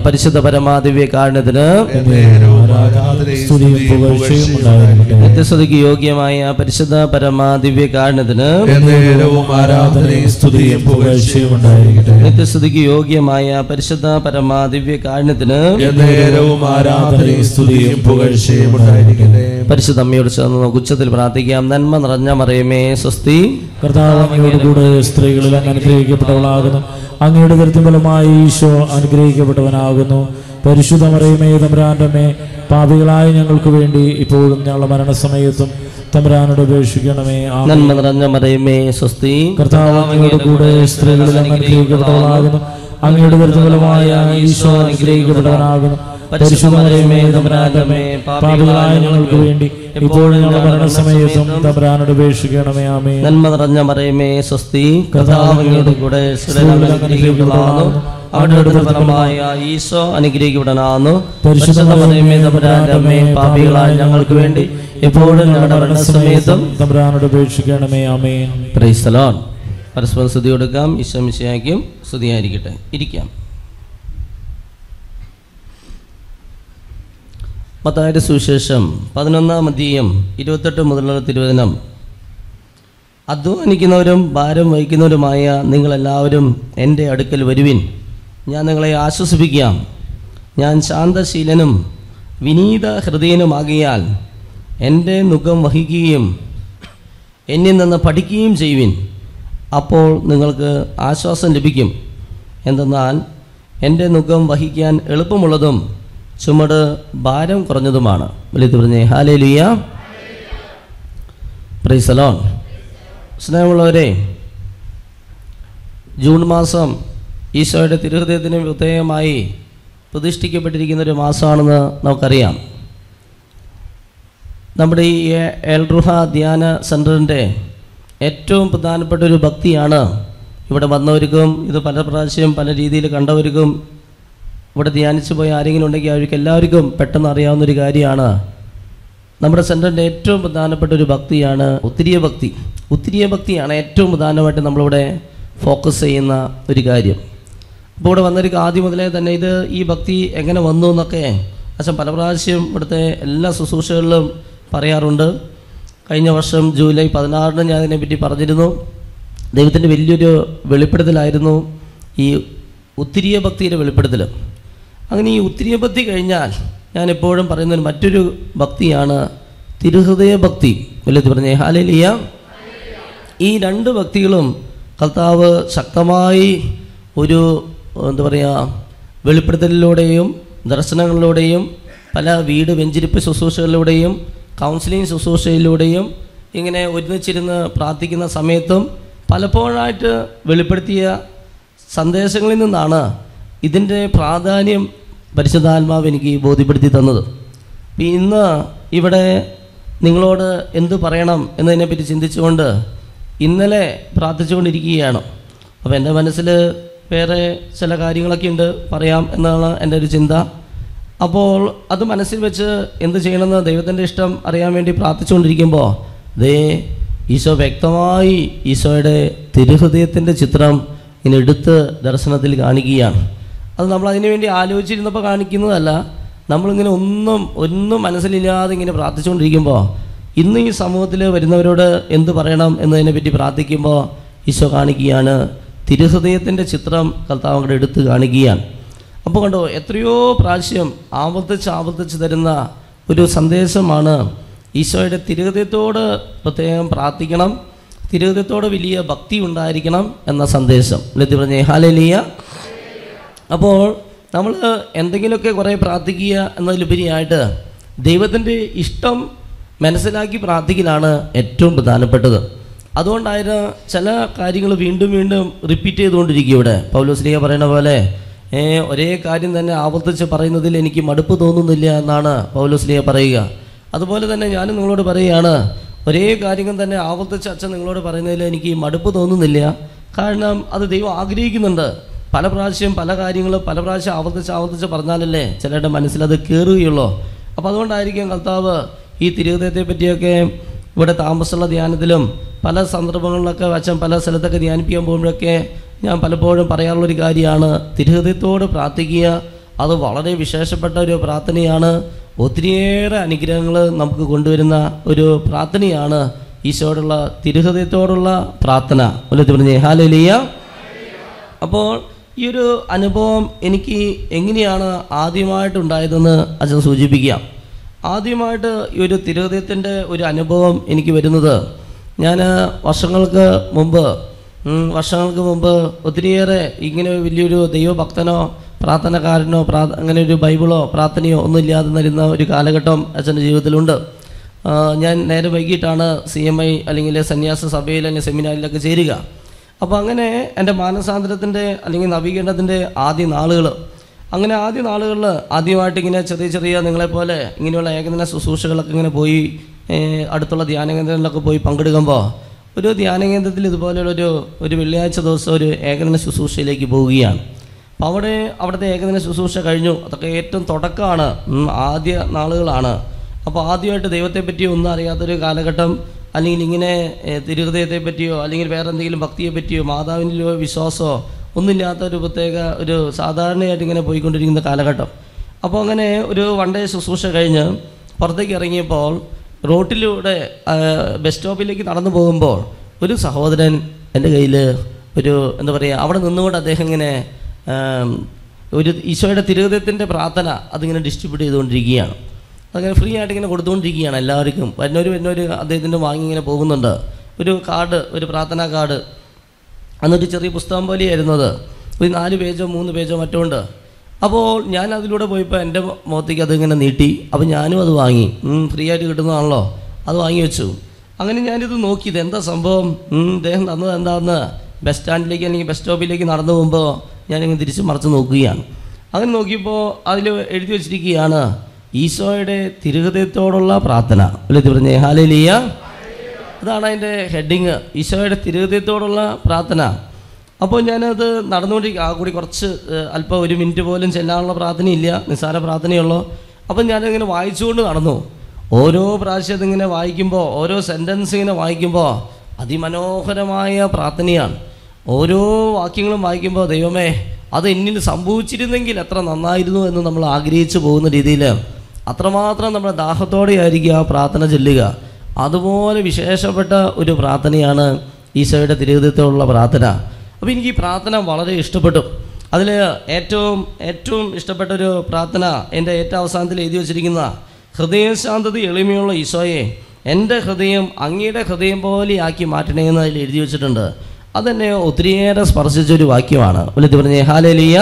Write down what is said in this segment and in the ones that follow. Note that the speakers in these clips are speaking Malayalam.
പരിശുദ്ധ പരമാദിവ്യ കാരണത്തിന് എന്നേരവും ആരാധനയും സ്തുതിയും പുകഴ്ചയും ഉണ്ടായിരിക്കട്ടെ നിത്യസ്തുതിക്ക് യോഗ്യമായ പരിശുദ്ധ പരമാദിവ്യ കാരണത്തിന് എന്നേരവും ആരാധനയും സ്തുതിയും പുകഴ്ചയും ഉണ്ടായിരിക്കട്ടെ നിത്യസ്തുതിക്ക് യോഗ്യമായ പരിശുദ്ധ പരമാദിവ്യ കാരണത്തിന് എന്നേരവും ആരാധനയും സ്തുതിയും പുകഴ്ചയും ഉണ്ടായിരിക്കട്ടെ പരിശുദ്ധ അമ്മയോട് ചേർന്ന് നമുക്ക് ഉച്ചത്തിൽ പ്രാർത്ഥിക്കാം നന്മ നിറഞ്ഞ മറിയമേ സ്വസ്തി കർത്താവ് അങ്ങയോട് കൂടെ സ്ത്രീകളിൽ അങ്ങ് അനുഗ്രഹിക്കപ്പെട്ടവളാകുന്നു അങ്ങയുടെ കൃത്യഫലമായി ഈശോ അനുഗ്രഹിക്കപ്പെട്ടവനാകുന്നു പരിശുദ്ധ മറിയമേ തമ്പുരാന്റെ മേ പാപികളായ ഞങ്ങൾക്ക് വേണ്ടി ഇപ്പോഴും ഞങ്ങളുടെ മരണസമയത്തും തമ്പുരാനോട് അപേക്ഷിക്കണമേ ആമേൻ. നന്മ നിറഞ്ഞ മറിയമേ സ്വസ്തി കർത്താവ് അങ്ങയുടെ കൂടെ സ്ത്രീകളിൽ അങ്ങ് അനുഗ്രഹിക്കപ്പെട്ടവളാകുന്നു അങ്ങയുടെ കൃത്യഫലമായ ഈശോ അനുഗ്രഹിക്കപ്പെട്ടവനാകുന്നു പരിശുദ്ധ മറിയമേ തമ്പുരാന്റെ മേ പാപികളായ ഞങ്ങൾക്ക് വേണ്ടി ഇപ്പോഴും ഞങ്ങളുടെ മരണസമയത്തും തമ്പുരാനോട് അപേക്ഷിക്കണമേ ആമേ നന്മ നിറഞ്ഞ മറിയമേ സ്വസ്തി കഥാവങ്ങയുടെ കൂടെ സ്ത്രീകൾ അനുഗ്രഹിക്കപ്പെടാവുന്നു അവരുടെ ഫലമായ ഈശോ അനുഗ്രഹിക്കപ്പെടാനാവുന്നു പരിശുദ്ധ മറിയമേ തമ്പുരാന്റെ അമ്മേ പാപികളായ ഞങ്ങൾക്ക് വേണ്ടി എപ്പോഴും ഞങ്ങളുടെ മരണസമയത്തും തമ്പുരാനോട് അപേക്ഷിക്കണമേ ആമേ പ്രൈസ് ദി ലോർഡ് പരസ്പരം സ്തുതി കൊടുക്കാം ഈശോ മിശിഹായ്ക്കും സ്തുതിയായിരിക്കട്ടെ ഇരിക്കാം മത്തായുടെ സുവിശേഷം പതിനൊന്നാം അധ്യയം ഇരുപത്തെട്ട് മുതലുള്ള തിരുവചനം അധ്വാനിക്കുന്നവരും ഭാരം വഹിക്കുന്നവരുമായ നിങ്ങളെല്ലാവരും എൻ്റെ അടുക്കൽ വരുവിൻ ഞാൻ നിങ്ങളെ ആശ്വസിപ്പിക്കാം ഞാൻ ശാന്തശീലനും വിനീത ഹൃദയനുമാകിയാൽ എൻ്റെ മുഖം വഹിക്കുകയും എന്നിൽ നിന്ന് പഠിക്കുകയും ചെയ്യുവിൻ അപ്പോൾ നിങ്ങൾക്ക് ആശ്വാസം ലഭിക്കും എന്തെന്നാൽ എൻ്റെ മുഖം വഹിക്കാൻ എളുപ്പമുള്ളതും ചുമട് ഭാരം കുറഞ്ഞതുമാണ് വലിയ പറഞ്ഞേ ഹാലേ ലുയ്യ പ്രൈസലോൺ സ്നേഹമുള്ളവരെ ജൂൺ മാസം ഈശോയുടെ തിരുഹൃദയത്തിന് പ്രത്യേകമായി പ്രതിഷ്ഠിക്കപ്പെട്ടിരിക്കുന്ന ഒരു മാസമാണെന്ന് നമുക്കറിയാം നമ്മുടെ ഈ എൽറുഹ ധ്യാന സെൻറ്ററിൻ്റെ ഏറ്റവും പ്രധാനപ്പെട്ട ഒരു ഭക്തിയാണ് ഇവിടെ വന്നവർക്കും ഇത് പല പ്രാവശ്യം പല രീതിയിൽ കണ്ടവർക്കും ഇവിടെ ധ്യാനിച്ചു പോയ ആരെങ്കിലും ഉണ്ടെങ്കിൽ അവർക്ക് എല്ലാവർക്കും പെട്ടെന്ന് അറിയാവുന്ന ഒരു കാര്യമാണ് നമ്മുടെ സെൻറ്ററിൻ്റെ ഏറ്റവും പ്രധാനപ്പെട്ട ഒരു ഭക്തിയാണ് ഉത്തിരിയ ഭക്തി ഉത്തിരിയ ഭക്തിയാണ് ഏറ്റവും പ്രധാനമായിട്ട് നമ്മളിവിടെ ഫോക്കസ് ചെയ്യുന്ന ഒരു കാര്യം അപ്പോൾ ഇവിടെ വന്നവർക്ക് ആദ്യം മുതലേ തന്നെ ഇത് ഈ ഭക്തി എങ്ങനെ വന്നു എന്നൊക്കെ അച്ഛൻ പല പ്രാവശ്യം ഇവിടുത്തെ എല്ലാ ശുശ്രൂഷകളിലും പറയാറുണ്ട് കഴിഞ്ഞ വർഷം ജൂലൈ പതിനാറിന് ഞാൻ ഇതിനെപ്പറ്റി പറഞ്ഞിരുന്നു ദൈവത്തിൻ്റെ വലിയൊരു വെളിപ്പെടുത്തലായിരുന്നു ഈ ഉത്തിരിയ ഭക്തിയുടെ വെളിപ്പെടുത്തൽ അങ്ങനെ ഈ ഉത്തിരിയ ഭക്തി കഴിഞ്ഞാൽ ഞാൻ എപ്പോഴും പറയുന്ന ഒരു മറ്റൊരു ഭക്തിയാണ് തിരുഹൃദയ ഭക്തി വല്ലത് പറഞ്ഞേ ഹാലേലിയ ഈ രണ്ട് ഭക്തികളും കർത്താവ് ശക്തമായി ഒരു എന്താ പറയുക വെളിപ്പെടുത്തലിലൂടെയും ദർശനങ്ങളിലൂടെയും പല വീട് വെഞ്ചിരിപ്പ് ശുശ്രൂഷകളിലൂടെയും കൗൺസിലിംഗ് ശുശ്രൂഷയിലൂടെയും ഇങ്ങനെ ഒരുമിച്ചിരുന്ന് പ്രാർത്ഥിക്കുന്ന സമയത്തും പലപ്പോഴായിട്ട് വെളിപ്പെടുത്തിയ സന്ദേശങ്ങളിൽ നിന്നാണ് ഇതിൻ്റെ പ്രാധാന്യം പരിശുദ്ധാത്മാവ് എനിക്ക് ബോധ്യപ്പെടുത്തി തന്നത് ഇപ്പം ഇന്ന് ഇവിടെ നിങ്ങളോട് എന്ത് പറയണം എന്നതിനെപ്പറ്റി ചിന്തിച്ചുകൊണ്ട് ഇന്നലെ പ്രാർത്ഥിച്ചുകൊണ്ടിരിക്കുകയാണ് അപ്പോൾ എൻ്റെ മനസ്സിൽ വേറെ ചില കാര്യങ്ങളൊക്കെ ഉണ്ട് പറയാം എന്നാണ് എൻ്റെ ഒരു ചിന്ത അപ്പോൾ അത് മനസ്സിൽ വെച്ച് എന്ത് ചെയ്യണമെന്ന് ദൈവത്തിൻ്റെ ഇഷ്ടം അറിയാൻ വേണ്ടി പ്രാർത്ഥിച്ചുകൊണ്ടിരിക്കുമ്പോൾ ദേ ഈശോ വ്യക്തമായി ഈശോയുടെ തിരുഹൃദയത്തിൻ്റെ ചിത്രം ഇങ്ങനെ എടുത്ത് ദർശനത്തിൽ കാണിക്കുകയാണ് അത് നമ്മൾ അതിനു വേണ്ടി ആലോചിച്ചിരുന്നപ്പോൾ കാണിക്കുന്നതല്ല നമ്മളിങ്ങനെ ഒന്നും ഒന്നും മനസ്സിലില്ലാതെ ഇങ്ങനെ പ്രാർത്ഥിച്ചുകൊണ്ടിരിക്കുമ്പോൾ ഇന്ന് ഈ സമൂഹത്തിൽ വരുന്നവരോട് എന്ത് പറയണം എന്നതിനെപ്പറ്റി പ്രാർത്ഥിക്കുമ്പോൾ ഈശോ കാണിക്കുകയാണ് തിരുഹൃദയത്തിൻ്റെ ചിത്രം കർത്താവ് അങ്ങോട്ട് എടുത്ത് കാണിക്കുകയാണ് അപ്പോൾ കണ്ടോ എത്രയോ പ്രാവശ്യം ആവർത്തിച്ച് ആവർത്തിച്ച് തരുന്ന ഒരു സന്ദേശമാണ് ഈശോയുടെ തിരുഹൃദയത്തോട് പ്രത്യേകം പ്രാർത്ഥിക്കണം തിരുഹൃദയത്തോട് വലിയ ഭക്തി ഉണ്ടായിരിക്കണം എന്ന സന്ദേശം ലത്തി പറഞ്ഞേ ഹാലേലിയ അപ്പോൾ നമ്മൾ എന്തെങ്കിലുമൊക്കെ കുറേ പ്രാർത്ഥിക്കുക എന്നതിലുപരിയായിട്ട് ദൈവത്തിൻ്റെ ഇഷ്ടം മനസ്സിലാക്കി പ്രാർത്ഥിക്കലാണ് ഏറ്റവും പ്രധാനപ്പെട്ടത് അതുകൊണ്ടായിരുന്നു ചില കാര്യങ്ങൾ വീണ്ടും വീണ്ടും റിപ്പീറ്റ് ചെയ്തുകൊണ്ടിരിക്കും ഇവിടെ പൗലോസ്ലിയ പറയുന്ന പോലെ ഏ, ഒരേ കാര്യം തന്നെ ആവർത്തിച്ച് പറയുന്നതിൽ എനിക്ക് മടുപ്പ് തോന്നുന്നില്ല എന്നാണ് പൗലോസ്ലിയ പറയുക അതുപോലെ തന്നെ ഞാൻ നിങ്ങളോട് പറയുകയാണ് ഒരേ കാര്യങ്ങൾ തന്നെ ആവർത്തിച്ച് അച്ഛൻ നിങ്ങളോട് പറയുന്നതിൽ എനിക്ക് മടുപ്പ് തോന്നുന്നില്ല കാരണം അത് ദൈവം ആഗ്രഹിക്കുന്നുണ്ട് പല പ്രാവശ്യം പല കാര്യങ്ങളും പല പ്രാവശ്യം ആവർത്തിച്ച് ആവർത്തിച്ച് പറഞ്ഞാലല്ലേ ചിലരുടെ മനസ്സിൽ അത് കയറുകയുള്ളൂ അപ്പോൾ അതുകൊണ്ടായിരിക്കും കർത്താവ് ഈ തിരുഹൃദയത്തെ പറ്റിയൊക്കെ ഇവിടെ താമസമുള്ള ധ്യാനത്തിലും പല സന്ദർഭങ്ങളിലൊക്കെ അച്ഛൻ പല സ്ഥലത്തൊക്കെ ധ്യാനിപ്പിക്കാൻ പോകുമ്പോഴൊക്കെ ഞാൻ പലപ്പോഴും പറയാറുള്ളൊരു കാര്യമാണ് തിരുഹൃദയത്തോട് പ്രാർത്ഥിക്കുക അത് വളരെ വിശേഷപ്പെട്ട ഒരു പ്രാർത്ഥനയാണ് ഒത്തിരിയേറെ അനുഗ്രഹങ്ങൾ നമുക്ക് കൊണ്ടുവരുന്ന ഒരു പ്രാർത്ഥനയാണ് ഈശോയോടുള്ള തിരുഹൃദയത്തോടുള്ള പ്രാർത്ഥന ഉല്ലത്തി പറഞ്ഞേ ഹാലലിയ അപ്പോൾ ഈ ഒരു അനുഭവം എനിക്ക് എങ്ങനെയാണ് ആദ്യമായിട്ടുണ്ടായതെന്ന് അച്ഛൻ സൂചിപ്പിക്കാം ആദ്യമായിട്ട് ഈ ഒരു തിരുഹൃദയത്തിൻ്റെ ഒരു അനുഭവം എനിക്ക് വരുന്നത് ഞാൻ വർഷങ്ങൾക്ക് മുമ്പ് ഉം, വർഷങ്ങൾക്ക് മുമ്പ് ഒത്തിരിയേറെ ഇങ്ങനെ വലിയൊരു ദൈവഭക്തനോ പ്രാർത്ഥനക്കാരനോ പ്രാ അങ്ങനെ ഒരു ബൈബിളോ പ്രാർത്ഥനയോ ഒന്നും ഇല്ലാതെ നിരുന്ന ഒരു കാലഘട്ടം അച്ഛൻ്റെ ജീവിതത്തിലുണ്ട് ആ, ഞാൻ നേരെ വൈകിട്ടാണ് സി എം ഐ അല്ലെങ്കിൽ സന്യാസ സഭയിൽ അല്ലെങ്കിൽ സെമിനാറിലൊക്കെ ചേരുക അപ്പോൾ അങ്ങനെ എൻ്റെ മാനസാന്തരത്തിൻ്റെ അല്ലെങ്കിൽ നവീകരണത്തിൻ്റെ ആദ്യ നാളുകൾ അങ്ങനെ ആദ്യ നാളുകളിൽ ആദ്യമായിട്ട് ഇങ്ങനെ ചെറിയ ചെറിയ നിങ്ങളെപ്പോലെ ഇങ്ങനെയുള്ള ഏകദിന ശുശ്രൂഷകളൊക്കെ ഇങ്ങനെ പോയി ഏഹ്, അടുത്തുള്ള ധ്യാന കേന്ദ്രങ്ങളിലൊക്കെ പോയി പങ്കെടുക്കുമ്പോൾ ഒരു ധ്യാന കേന്ദ്രത്തിൽ ഇതുപോലെയുള്ളൊരു ഒരു വെള്ളിയാഴ്ച ദിവസം ഒരു ഏകദിന ശുശ്രൂഷയിലേക്ക് പോവുകയാണ് അപ്പോൾ അവിടെ അവിടുത്തെ ഏകദിന ശുശ്രൂഷ കഴിഞ്ഞു അതൊക്കെ ഏറ്റവും തുടക്കമാണ് ഉം, ആദ്യ നാളുകളാണ് അപ്പോൾ ആദ്യമായിട്ട് ദൈവത്തെ പറ്റി ഒന്നും അറിയാത്തൊരു കാലഘട്ടം അല്ലെങ്കിൽ ഇങ്ങനെ ഏഹ്, തിരുഹൃദയത്തെ പറ്റിയോ അല്ലെങ്കിൽ വേറെ എന്തെങ്കിലും ഭക്തിയെ പറ്റിയോ മാതാവിനിലോ വിശ്വാസമോ ഒന്നുമില്ലാത്ത ഒരു പ്രത്യേക ഒരു സാധാരണയായിട്ട് ഇങ്ങനെ പോയിക്കൊണ്ടിരിക്കുന്ന കാലഘട്ടം അപ്പോൾ അങ്ങനെ ഒരു വൺ ഡേ ശുശ്രൂഷ കഴിഞ്ഞ് പുറത്തേക്ക് ഇറങ്ങിയപ്പോൾ റോട്ടിലൂടെ ആ, ബസ് സ്റ്റോപ്പിലേക്ക് നടന്നു പോകുമ്പോൾ ഒരു സഹോദരൻ എൻ്റെ കയ്യിൽ ഒരു എന്താ പറയുക അവിടെ നിന്നുകൊണ്ട് അദ്ദേഹം ഇങ്ങനെ ആം, ഒരു ഈശോയുടെ തിരുഹൃദയത്തിൻ്റെ പ്രാർത്ഥന അതിങ്ങനെ ഡിസ്ട്രിബ്യൂട്ട് ചെയ്തുകൊണ്ടിരിക്കുകയാണ് അങ്ങനെ ഫ്രീ ആയിട്ട് ഇങ്ങനെ കൊടുത്തുകൊണ്ടിരിക്കുകയാണ് എല്ലാവർക്കും വരുന്നവർ വരുന്നവർ അദ്ദേഹത്തിൻ്റെ വാങ്ങി ഇങ്ങനെ പോകുന്നുണ്ട് ഒരു കാർഡ് ഒരു പ്രാർത്ഥനാ കാർഡ് അന്നൊരു ചെറിയ പുസ്തകം പോലെയായിരുന്നു അത് ഒരു നാല് പേജോ മൂന്ന് പേജോ മറ്റോ ഉണ്ട് അപ്പോൾ ഞാൻ അതിലൂടെ പോയപ്പോൾ എൻ്റെ മുഖത്തേക്ക് അതിങ്ങനെ നീട്ടി അപ്പോൾ ഞാനും അത് വാങ്ങി ഉം, ഫ്രീ ആയിട്ട് കിട്ടുന്നതാണല്ലോ അത് വാങ്ങി വെച്ചു അങ്ങനെ ഞാനിത് നോക്കി ഇത് എന്താ സംഭവം ഉം, ഇദ്ദേഹം തന്നത് എന്താണെന്ന് ബസ് സ്റ്റാൻഡിലേക്ക് അല്ലെങ്കിൽ ബസ് സ്റ്റോപ്പിലേക്ക് നടന്നു പോകുമ്പോൾ ഞാനിങ്ങനെ തിരിച്ച് മറച്ച് നോക്കുകയാണ് അങ്ങനെ നോക്കിയപ്പോൾ അതിൽ എഴുതി വെച്ചിരിക്കുകയാണ് ഈശോയുടെ തിരുഹൃദയത്തോടുള്ള പ്രാർത്ഥന അല്ലേ ഇത് പറഞ്ഞേ ഹാലേലിയ അതാണ് അതിൻ്റെ ഹെഡിങ് ഈശോയുടെ തിരുഹൃദയത്തോടുള്ള പ്രാർത്ഥന അപ്പോൾ ഞാനത് നടന്നുകൊണ്ടിരിക്കുക ആ കൂടി കുറച്ച് ഏഹ്, അല്പം ഒരു മിനിറ്റ് പോലും ചെല്ലാനുള്ള പ്രാർത്ഥനയില്ല നിസ്സാര പ്രാർത്ഥനയുള്ളൂ അപ്പം ഞാനിങ്ങനെ വായിച്ചുകൊണ്ട് നടന്നു ഓരോ പ്രാവശ്യം അതിങ്ങനെ വായിക്കുമ്പോൾ ഓരോ സെൻറ്റൻസ് ഇങ്ങനെ വായിക്കുമ്പോൾ അതിമനോഹരമായ പ്രാർത്ഥനയാണ് ഓരോ വാക്യങ്ങളും വായിക്കുമ്പോൾ ദൈവമേ അത് എന്നിൽ സംഭവിച്ചിരുന്നെങ്കിൽ എത്ര നന്നായിരുന്നു എന്ന് നമ്മൾ ആഗ്രഹിച്ചു പോകുന്ന രീതിയിൽ അത്രമാത്രം നമ്മുടെ ദാഹത്തോടെ ആയിരിക്കും ആ പ്രാർത്ഥന ചൊല്ലുക അതുപോലെ വിശേഷപ്പെട്ട ഒരു പ്രാർത്ഥനയാണ് ഈശോയുടെ തിരുഹൃദയത്തോടുള്ള പ്രാർത്ഥന അപ്പോൾ എനിക്ക് ഈ പ്രാർത്ഥന വളരെ ഇഷ്ടപ്പെട്ടു അതിൽ ഏറ്റവും ഏറ്റവും ഇഷ്ടപ്പെട്ട ഒരു പ്രാർത്ഥന എൻ്റെ ഏറ്റവും അവസാനത്തിൽ എഴുതി വച്ചിരിക്കുന്ന ഹൃദയശാന്തത എളിമയുള്ള ഈശോയെ എൻ്റെ ഹൃദയം അങ്ങയുടെ ഹൃദയം പോലെ ആക്കി മാറ്റണേ എന്ന് അതിൽ എഴുതി വെച്ചിട്ടുണ്ട് അതെന്നെ ഒത്തിരിയേറെ സ്പർശിച്ചൊരു വാക്യമാണ് വിളിച്ച് പറഞ്ഞേ ഹാലേലിയ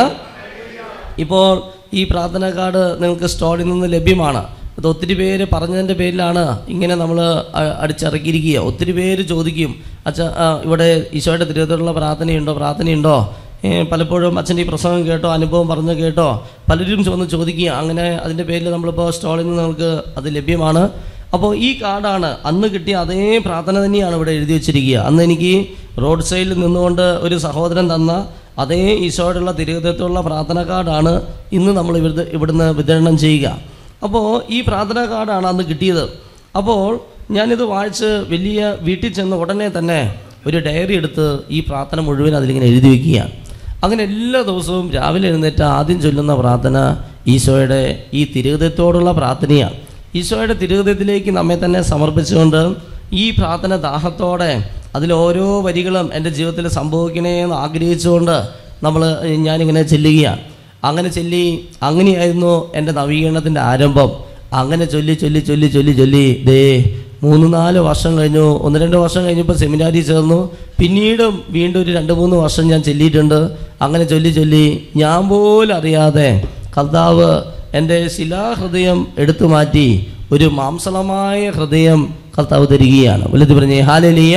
ഇപ്പോൾ ഈ പ്രാർത്ഥന കാർഡ് നിങ്ങൾക്ക് സ്റ്റോറിൽ നിന്ന് ലഭ്യമാണ് അത് ഒത്തിരി പേര് പറഞ്ഞതിൻ്റെ പേരിലാണ് ഇങ്ങനെ നമ്മൾ അടിച്ചിറക്കിയിരിക്കുക ഒത്തിരി പേര് ചോദിക്കും അച്ഛ ആ, ഇവിടെ ഈശോയുടെ തിരുവനന്തപുരമുള്ള പ്രാർത്ഥനയുണ്ടോ പ്രാർത്ഥനയുണ്ടോ ഏ, പലപ്പോഴും അച്ഛൻ്റെ ഈ പ്രസംഗം കേട്ടോ അനുഭവം പറഞ്ഞു കേട്ടോ പലരും ചോദിച്ച് ചോദിക്കുക അങ്ങനെ അതിൻ്റെ പേരിൽ നമ്മളിപ്പോൾ സ്റ്റോളിൽ നിന്ന് നമുക്ക് അത് ലഭ്യമാണ് അപ്പോൾ ഈ കാർഡാണ് അന്ന് കിട്ടിയ അതേ പ്രാർത്ഥന തന്നെയാണ് ഇവിടെ എഴുതി വെച്ചിരിക്കുക അന്ന് എനിക്ക് റോഡ് സൈഡിൽ നിന്നുകൊണ്ട് ഒരു സഹോദരൻ തന്ന അതേ ഈശോയോടുള്ള തിരുഹൃദയത്തോടുള്ള പ്രാർത്ഥന കാർഡാണ് ഇന്ന് നമ്മൾ ഇവിടുന്ന് ഇവിടുന്ന് വിതരണം ചെയ്യുക അപ്പോൾ ഈ പ്രാർത്ഥന കാർഡാണ് അന്ന് കിട്ടിയത് അപ്പോൾ ഞാനിത് വായിച്ച് വലിയ വീട്ടിൽ ചെന്ന് ഉടനെ തന്നെ ഒരു ഡയറി എടുത്ത് ഈ പ്രാർത്ഥന മുഴുവൻ അതിലിങ്ങനെ എഴുതി വയ്ക്കുകയാണ് അങ്ങനെ എല്ലാ ദിവസവും രാവിലെ എഴുന്നേറ്റ് ആദ്യം ചൊല്ലുന്ന പ്രാർത്ഥന ഈശോയുടെ ഈ തിരുഹൃദയത്തോടുള്ള പ്രാർത്ഥനയാണ് ഈശോയുടെ തിരുഹൃദയത്തിലേക്ക് നമ്മെ തന്നെ സമർപ്പിച്ചുകൊണ്ട് ഈ പ്രാർത്ഥന ദാഹത്തോടെ അതിൽ ഓരോ വരികളും എൻ്റെ ജീവിതത്തിൽ സംഭവിക്കണേ എന്ന് ആഗ്രഹിച്ചുകൊണ്ട് നമ്മൾ ഞാനിങ്ങനെ ചെല്ലുകയാണ് അങ്ങനെ ചൊല്ലി അങ്ങനെയായിരുന്നു എൻ്റെ നവീകരണത്തിൻ്റെ ആരംഭം അങ്ങനെ ചൊല്ലി ചൊല്ലി ചൊല്ലി ചൊല്ലി ചൊല്ലി ദേ മൂന്ന് നാല് വർഷം കഴിഞ്ഞു ഒന്ന് രണ്ട് വർഷം കഴിഞ്ഞപ്പോൾ സെമിനാരി ചേർന്നു പിന്നീടും വീണ്ടും ഒരു രണ്ട് മൂന്ന് വർഷം ഞാൻ ചൊല്ലിയിട്ടുണ്ട് അങ്ങനെ ചൊല്ലി ചൊല്ലി ഞാൻ പോലും അറിയാതെ കർത്താവ് എൻ്റെ ശിലാഹൃദയം എടുത്തു മാറ്റി ഒരു മാംസളമായ ഹൃദയം കർത്താവ് തരികയാണ് വലുത് പറഞ്ഞേ ഹാലലിയ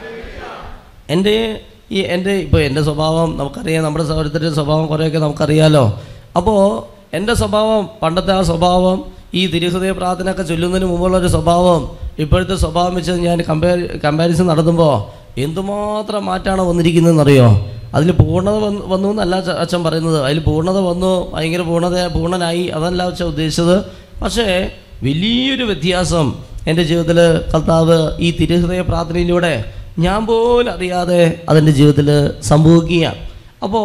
എൻ്റെ ഈ എൻ്റെ ഇപ്പോൾ എൻ്റെ സ്വഭാവം നമുക്കറിയാം നമ്മുടെ ഓരോരുത്തരുടെ സ്വഭാവം കുറേയൊക്കെ നമുക്കറിയാലോ അപ്പോൾ എൻ്റെ സ്വഭാവം പണ്ടത്തെ ആ സ്വഭാവം ഈ തിരുഹൃദയ പ്രാർത്ഥനയൊക്കെ ചൊല്ലുന്നതിന് മുമ്പുള്ള ഒരു സ്വഭാവം ഇപ്പോഴത്തെ സ്വഭാവം വെച്ച് ഞാൻ കമ്പയർ കമ്പാരിസൺ നടത്തുമ്പോൾ എന്തുമാത്രം മാറ്റാണ് വന്നിരിക്കുന്നതെന്നറിയോ അതിൽ പൂർണ്ണത വന്നു വന്നു എന്നല്ല അച്ഛ- അച്ഛൻ പറയുന്നത് അതിൽ പൂർണ്ണത വന്നു ഭയങ്കര പൂർണ്ണത പൂർണ്ണനായി അതല്ല അച്ഛൻ ഉദ്ദേശിച്ചത് പക്ഷേ വലിയൊരു വ്യത്യാസം എൻ്റെ ജീവിതത്തിൽ കർത്താവ് ഈ തിരുഹൃദയ പ്രാർത്ഥനയിലൂടെ ഞാൻ പോലും അറിയാതെ അതെൻ്റെ ജീവിതത്തിൽ സംഭവിക്കുകയാണ് അപ്പോൾ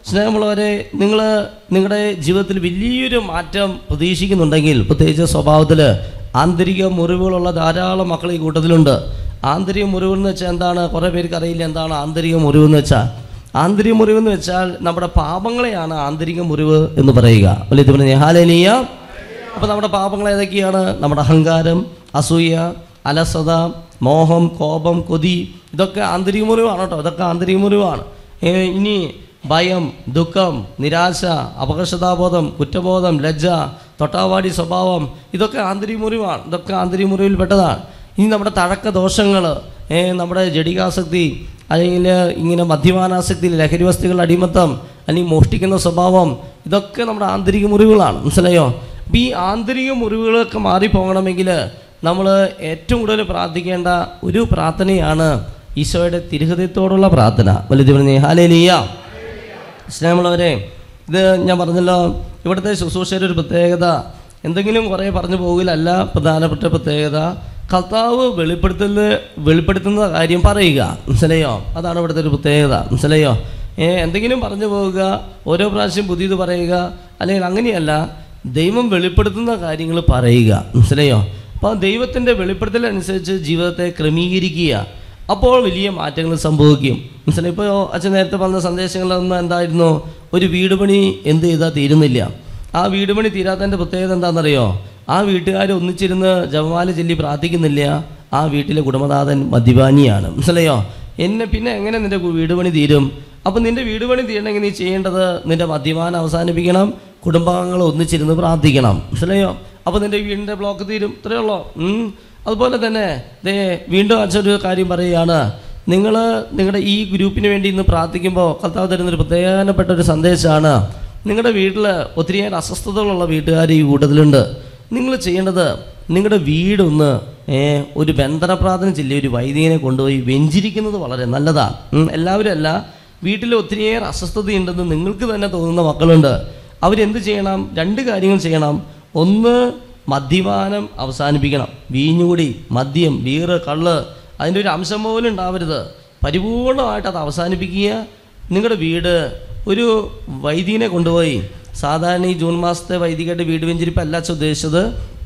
സ്നേഹമുള്ളവരെ നിങ്ങൾ നിങ്ങളുടെ ജീവിതത്തിൽ വലിയൊരു മാറ്റം പ്രതീക്ഷിക്കുന്നുണ്ടെങ്കിൽ പ്രത്യേകിച്ച് സ്വഭാവത്തിൽ ആന്തരിക മുറിവുകളുള്ള ധാരാളം മക്കൾ ഈ കൂട്ടത്തിലുണ്ട് ആന്തരിക മുറിവെന്ന് വെച്ചാൽ എന്താണ് കുറേ പേർക്ക് അറിയില്ല എന്താണ് ആന്തരിക മുറിവെന്ന് വെച്ചാൽ ആന്തരിക മുറിവെന്ന് വെച്ചാൽ നമ്മുടെ പാപങ്ങളെയാണ് ആന്തരിക മുറിവ് എന്ന് പറയുക അല്ലെ ഇത് പറഞ്ഞ ഹാലേനീയ അപ്പോൾ നമ്മുടെ പാപങ്ങൾ ഏതൊക്കെയാണ് നമ്മുടെ അഹങ്കാരം അസൂയ അലസത മോഹം കോപം കൊതി ഇതൊക്കെ ആന്തരിക മുറിവാണ് കേട്ടോ ഇതൊക്കെ ആന്തരിക മുറിവാണ് ഏ, ഇനി ഭയം ദുഃഖം നിരാശ അപകർഷതാബോധം കുറ്റബോധം ലജ്ജ തൊട്ടാവാടി സ്വഭാവം ഇതൊക്കെ ആന്തരിക മുറിവാണ് ഇതൊക്കെ ആന്തരിക മുറിവിൽപ്പെട്ടതാണ് ഇനി നമ്മുടെ തഴക്ക ദോഷങ്ങൾ നമ്മുടെ ജടികാസക്തി അല്ലെങ്കിൽ ഇങ്ങനെ മദ്യപാനാസക്തി ലഹരി വസ്തുക്കളുടെ അടിമത്തം അല്ലെങ്കിൽ മോഷ്ടിക്കുന്ന സ്വഭാവം ഇതൊക്കെ നമ്മുടെ ആന്തരിക മുറിവുകളാണ് മനസ്സിലായോ അപ്പോൾ ഈ ആന്തരിക മുറിവുകളൊക്കെ മാറിപ്പോകണമെങ്കിൽ നമ്മൾ ഏറ്റവും കൂടുതൽ പ്രാർത്ഥിക്കേണ്ട ഒരു പ്രാർത്ഥനയാണ് ഈശോയുടെ തിരുഹൃദയത്തോടുള്ള പ്രാർത്ഥന വലുത് പറഞ്ഞേ ഹാലേലിയ സ്നേഹമുള്ളവരെ ഇത് ഞാൻ പറഞ്ഞല്ലോ ഇവിടുത്തെ ശുശ്രൂഷയുടെ ഒരു പ്രത്യേകത എന്തെങ്കിലും കുറേ പറഞ്ഞു പോകില്ലല്ല പ്രധാനപ്പെട്ട പ്രത്യേകത കർത്താവ് വെളിപ്പെടുത്തുന്ന വെളിപ്പെടുത്തുന്ന കാര്യം പറയുക മനസ്സിലായോ അതാണ് ഇവിടുത്തെ ഒരു പ്രത്യേകത മനസ്സിലായോ ഏ, എന്തെങ്കിലും പറഞ്ഞു പോവുക ഓരോ പ്രാവശ്യം പുതിയത് പറയുക അല്ലെങ്കിൽ അങ്ങനെയല്ല ദൈവം വെളിപ്പെടുത്തുന്ന കാര്യങ്ങൾ പറയുക മനസ്സിലായോ അപ്പോൾ ദൈവത്തിൻ്റെ വെളിപ്പെടുത്തലനുസരിച്ച് ജീവിതത്തെ ക്രമീകരിക്കുക അപ്പോൾ വലിയ മാറ്റങ്ങൾ സംഭവിക്കും മനസ്സിലായി ഇപ്പോൾ അച്ഛൻ നേരത്തെ പറഞ്ഞ സന്ദേശങ്ങളിലൊന്നും എന്തായിരുന്നു ഒരു വീട് പണി എന്ത് ചെയ്താൽ തീരുന്നില്ല ആ വീട് പണി തീരാത്തതിൻ്റെ പ്രത്യേകത എന്താണെന്നറിയോ ആ വീട്ടുകാർ ഒന്നിച്ചിരുന്ന് ജപമാല ചൊല്ലി പ്രാർത്ഥിക്കുന്നില്ല ആ വീട്ടിലെ കുടുംബനാഥൻ മദ്യപാനിയാണ് മനസ്സിലായോ എന്നെ പിന്നെ എങ്ങനെ നിൻ്റെ വീട് പണി തീരും അപ്പം നിൻ്റെ വീട് പണി തീരണമെങ്കിൽ നീ ചെയ്യേണ്ടത് നിൻ്റെ മദ്യപാനം അവസാനിപ്പിക്കണം കുടുംബാംഗങ്ങൾ ഒന്നിച്ചിരുന്ന് പ്രാർത്ഥിക്കണം മനസ്സിലായോ അപ്പോൾ നിൻ്റെ വീടിൻ്റെ ബ്ലോക്ക് തീരും ഇത്രയേ ഉള്ളൂ ഉം. അതുപോലെ തന്നെ ദേ വീണ്ടും അച്ഛനൊരു കാര്യം പറയുകയാണ് നിങ്ങൾ നിങ്ങളുടെ ഈ ഗ്രൂപ്പിന് വേണ്ടി ഇന്ന് പ്രാർത്ഥിക്കുമ്പോൾ കർത്താവ് തരുന്നൊരു പ്രധാനപ്പെട്ട ഒരു സന്ദേശമാണ് നിങ്ങളുടെ വീട്ടിൽ ഒത്തിരിയേറെ അസ്വസ്ഥതകളുള്ള വീട്ടുകാർ ഈ കൂട്ടത്തിലുണ്ട് നിങ്ങൾ ചെയ്യേണ്ടത് നിങ്ങളുടെ വീടൊന്ന് ഏ, ഒരു ബന്ധന പ്രാർത്ഥന ചൊല്ലി ഒരു വൈദികനെ കൊണ്ടുപോയി വെഞ്ചിരിക്കുന്നത് വളരെ നല്ലതാണ് ഉം, എല്ലാവരും അല്ല വീട്ടിൽ ഒത്തിരിയേറെ അസ്വസ്ഥതയുണ്ടെന്ന് നിങ്ങൾക്ക് തന്നെ തോന്നുന്ന മക്കളുണ്ട് അവരെന്ത് ചെയ്യണം രണ്ട് കാര്യങ്ങൾ ചെയ്യണം ഒന്ന് മദ്യപാനം അവസാനിപ്പിക്കണം വീഞ്ഞുകൂടി മദ്യം ബീറ് കള്ള് അതിൻ്റെ ഒരു അംശം പോലും ഉണ്ടാവരുത് പരിപൂർണമായിട്ട് അത് അവസാനിപ്പിക്കുക നിങ്ങളുടെ വീട് ഒരു വൈദികനെ കൊണ്ടുപോയി സാധാരണ ഈ ജൂൺ മാസത്തെ വൈദികരുടെ വീട് വെഞ്ചിരിപ്പ് അല്ല അച്ഛൻ ഉദ്ദേശിച്ചത്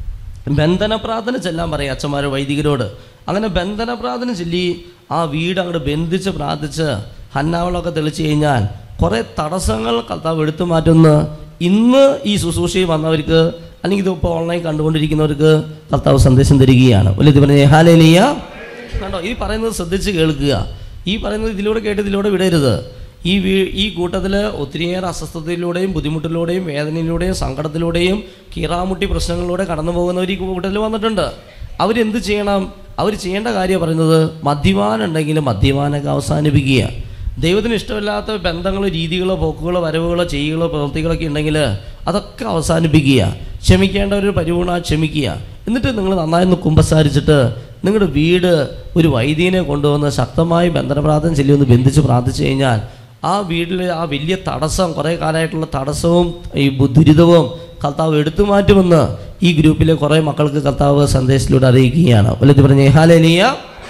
ബന്ധന പ്രാർത്ഥന ചെല്ലാൻ പറയും അച്ഛന്മാർ വൈദികരോട് അങ്ങനെ ബന്ധന പ്രാർത്ഥന ചൊല്ലി ആ വീട് അങ്ങോട്ട് ബന്ധിച്ച് പ്രാർത്ഥിച്ച് ഹന്നാവളമൊക്കെ തെളിച്ച് കഴിഞ്ഞാൽ കുറേ തടസ്സങ്ങൾ കർത്താവ് എടുത്തു മാറ്റുന്ന ഇന്ന് ഈ ശുശ്രൂഷയിൽ വന്നവർക്ക് അല്ലെങ്കിൽ ഇതിപ്പോൾ ഓൺലൈൻ കണ്ടുകൊണ്ടിരിക്കുന്നവർക്ക് കർത്താവ് സന്ദേശം തരികയാണ് വലിയ ഇത് പറഞ്ഞ ഹാലേലിയ കണ്ടോ ഈ പറയുന്നത് ശ്രദ്ധിച്ച് കേൾക്കുക ഈ പറയുന്നത് ഇതിലൂടെ കേട്ട് ഇതിലൂടെ വിടരുത് ഈ വീ ഈ കൂട്ടത്തിൽ ഒത്തിരിയേറെ അസ്വസ്ഥതയിലൂടെയും ബുദ്ധിമുട്ടിലൂടെയും വേദനയിലൂടെയും സങ്കടത്തിലൂടെയും കീറാമുട്ടി പ്രശ്നങ്ങളിലൂടെ കടന്നു പോകുന്നവർ ഈ കൂട്ടത്തിൽ വന്നിട്ടുണ്ട് അവരെന്ത് ചെയ്യണം അവർ ചെയ്യേണ്ട കാര്യം പറയുന്നത് മദ്യപാനം ഉണ്ടെങ്കിൽ മദ്യപാനമൊക്കെ അവസാനിപ്പിക്കുക ദൈവത്തിന് ഇഷ്ടമില്ലാത്ത ബന്ധങ്ങളോ രീതികളോ പോക്കുകളോ വരവുകളോ ചെയ്യുകളോ പ്രവൃത്തികളൊക്കെ ഉണ്ടെങ്കിൽ അതൊക്കെ അവസാനിപ്പിക്കുക ക്ഷമിക്കേണ്ട ഒരു പരിപൂർണ ക്ഷമിക്കുക എന്നിട്ട് നിങ്ങൾ നന്നായി ഒന്ന് കുമ്പസാരിച്ചിട്ട് നിങ്ങളുടെ വീട് ഒരു വൈദ്യനെ കൊണ്ടുവന്ന് ശക്തമായി ബന്ധന പ്രാർത്ഥന ചൊല്ലി ഒന്ന് ബന്ധിച്ച് പ്രാർത്ഥിച്ചു കഴിഞ്ഞാൽ ആ വീട്ടിലെ ആ വലിയ തടസ്സം കുറേ കാലമായിട്ടുള്ള തടസ്സവും ഈ ബു- ദുരിതവും കർത്താവ് എടുത്തു മാറ്റുമെന്ന് ഈ ഗ്രൂപ്പിലെ കുറേ മക്കൾക്ക് കർത്താവ് സന്ദേശത്തിലൂടെ അറിയിക്കുകയാണ് വല്ലത് പറഞ്ഞേ ഹാലേലിയ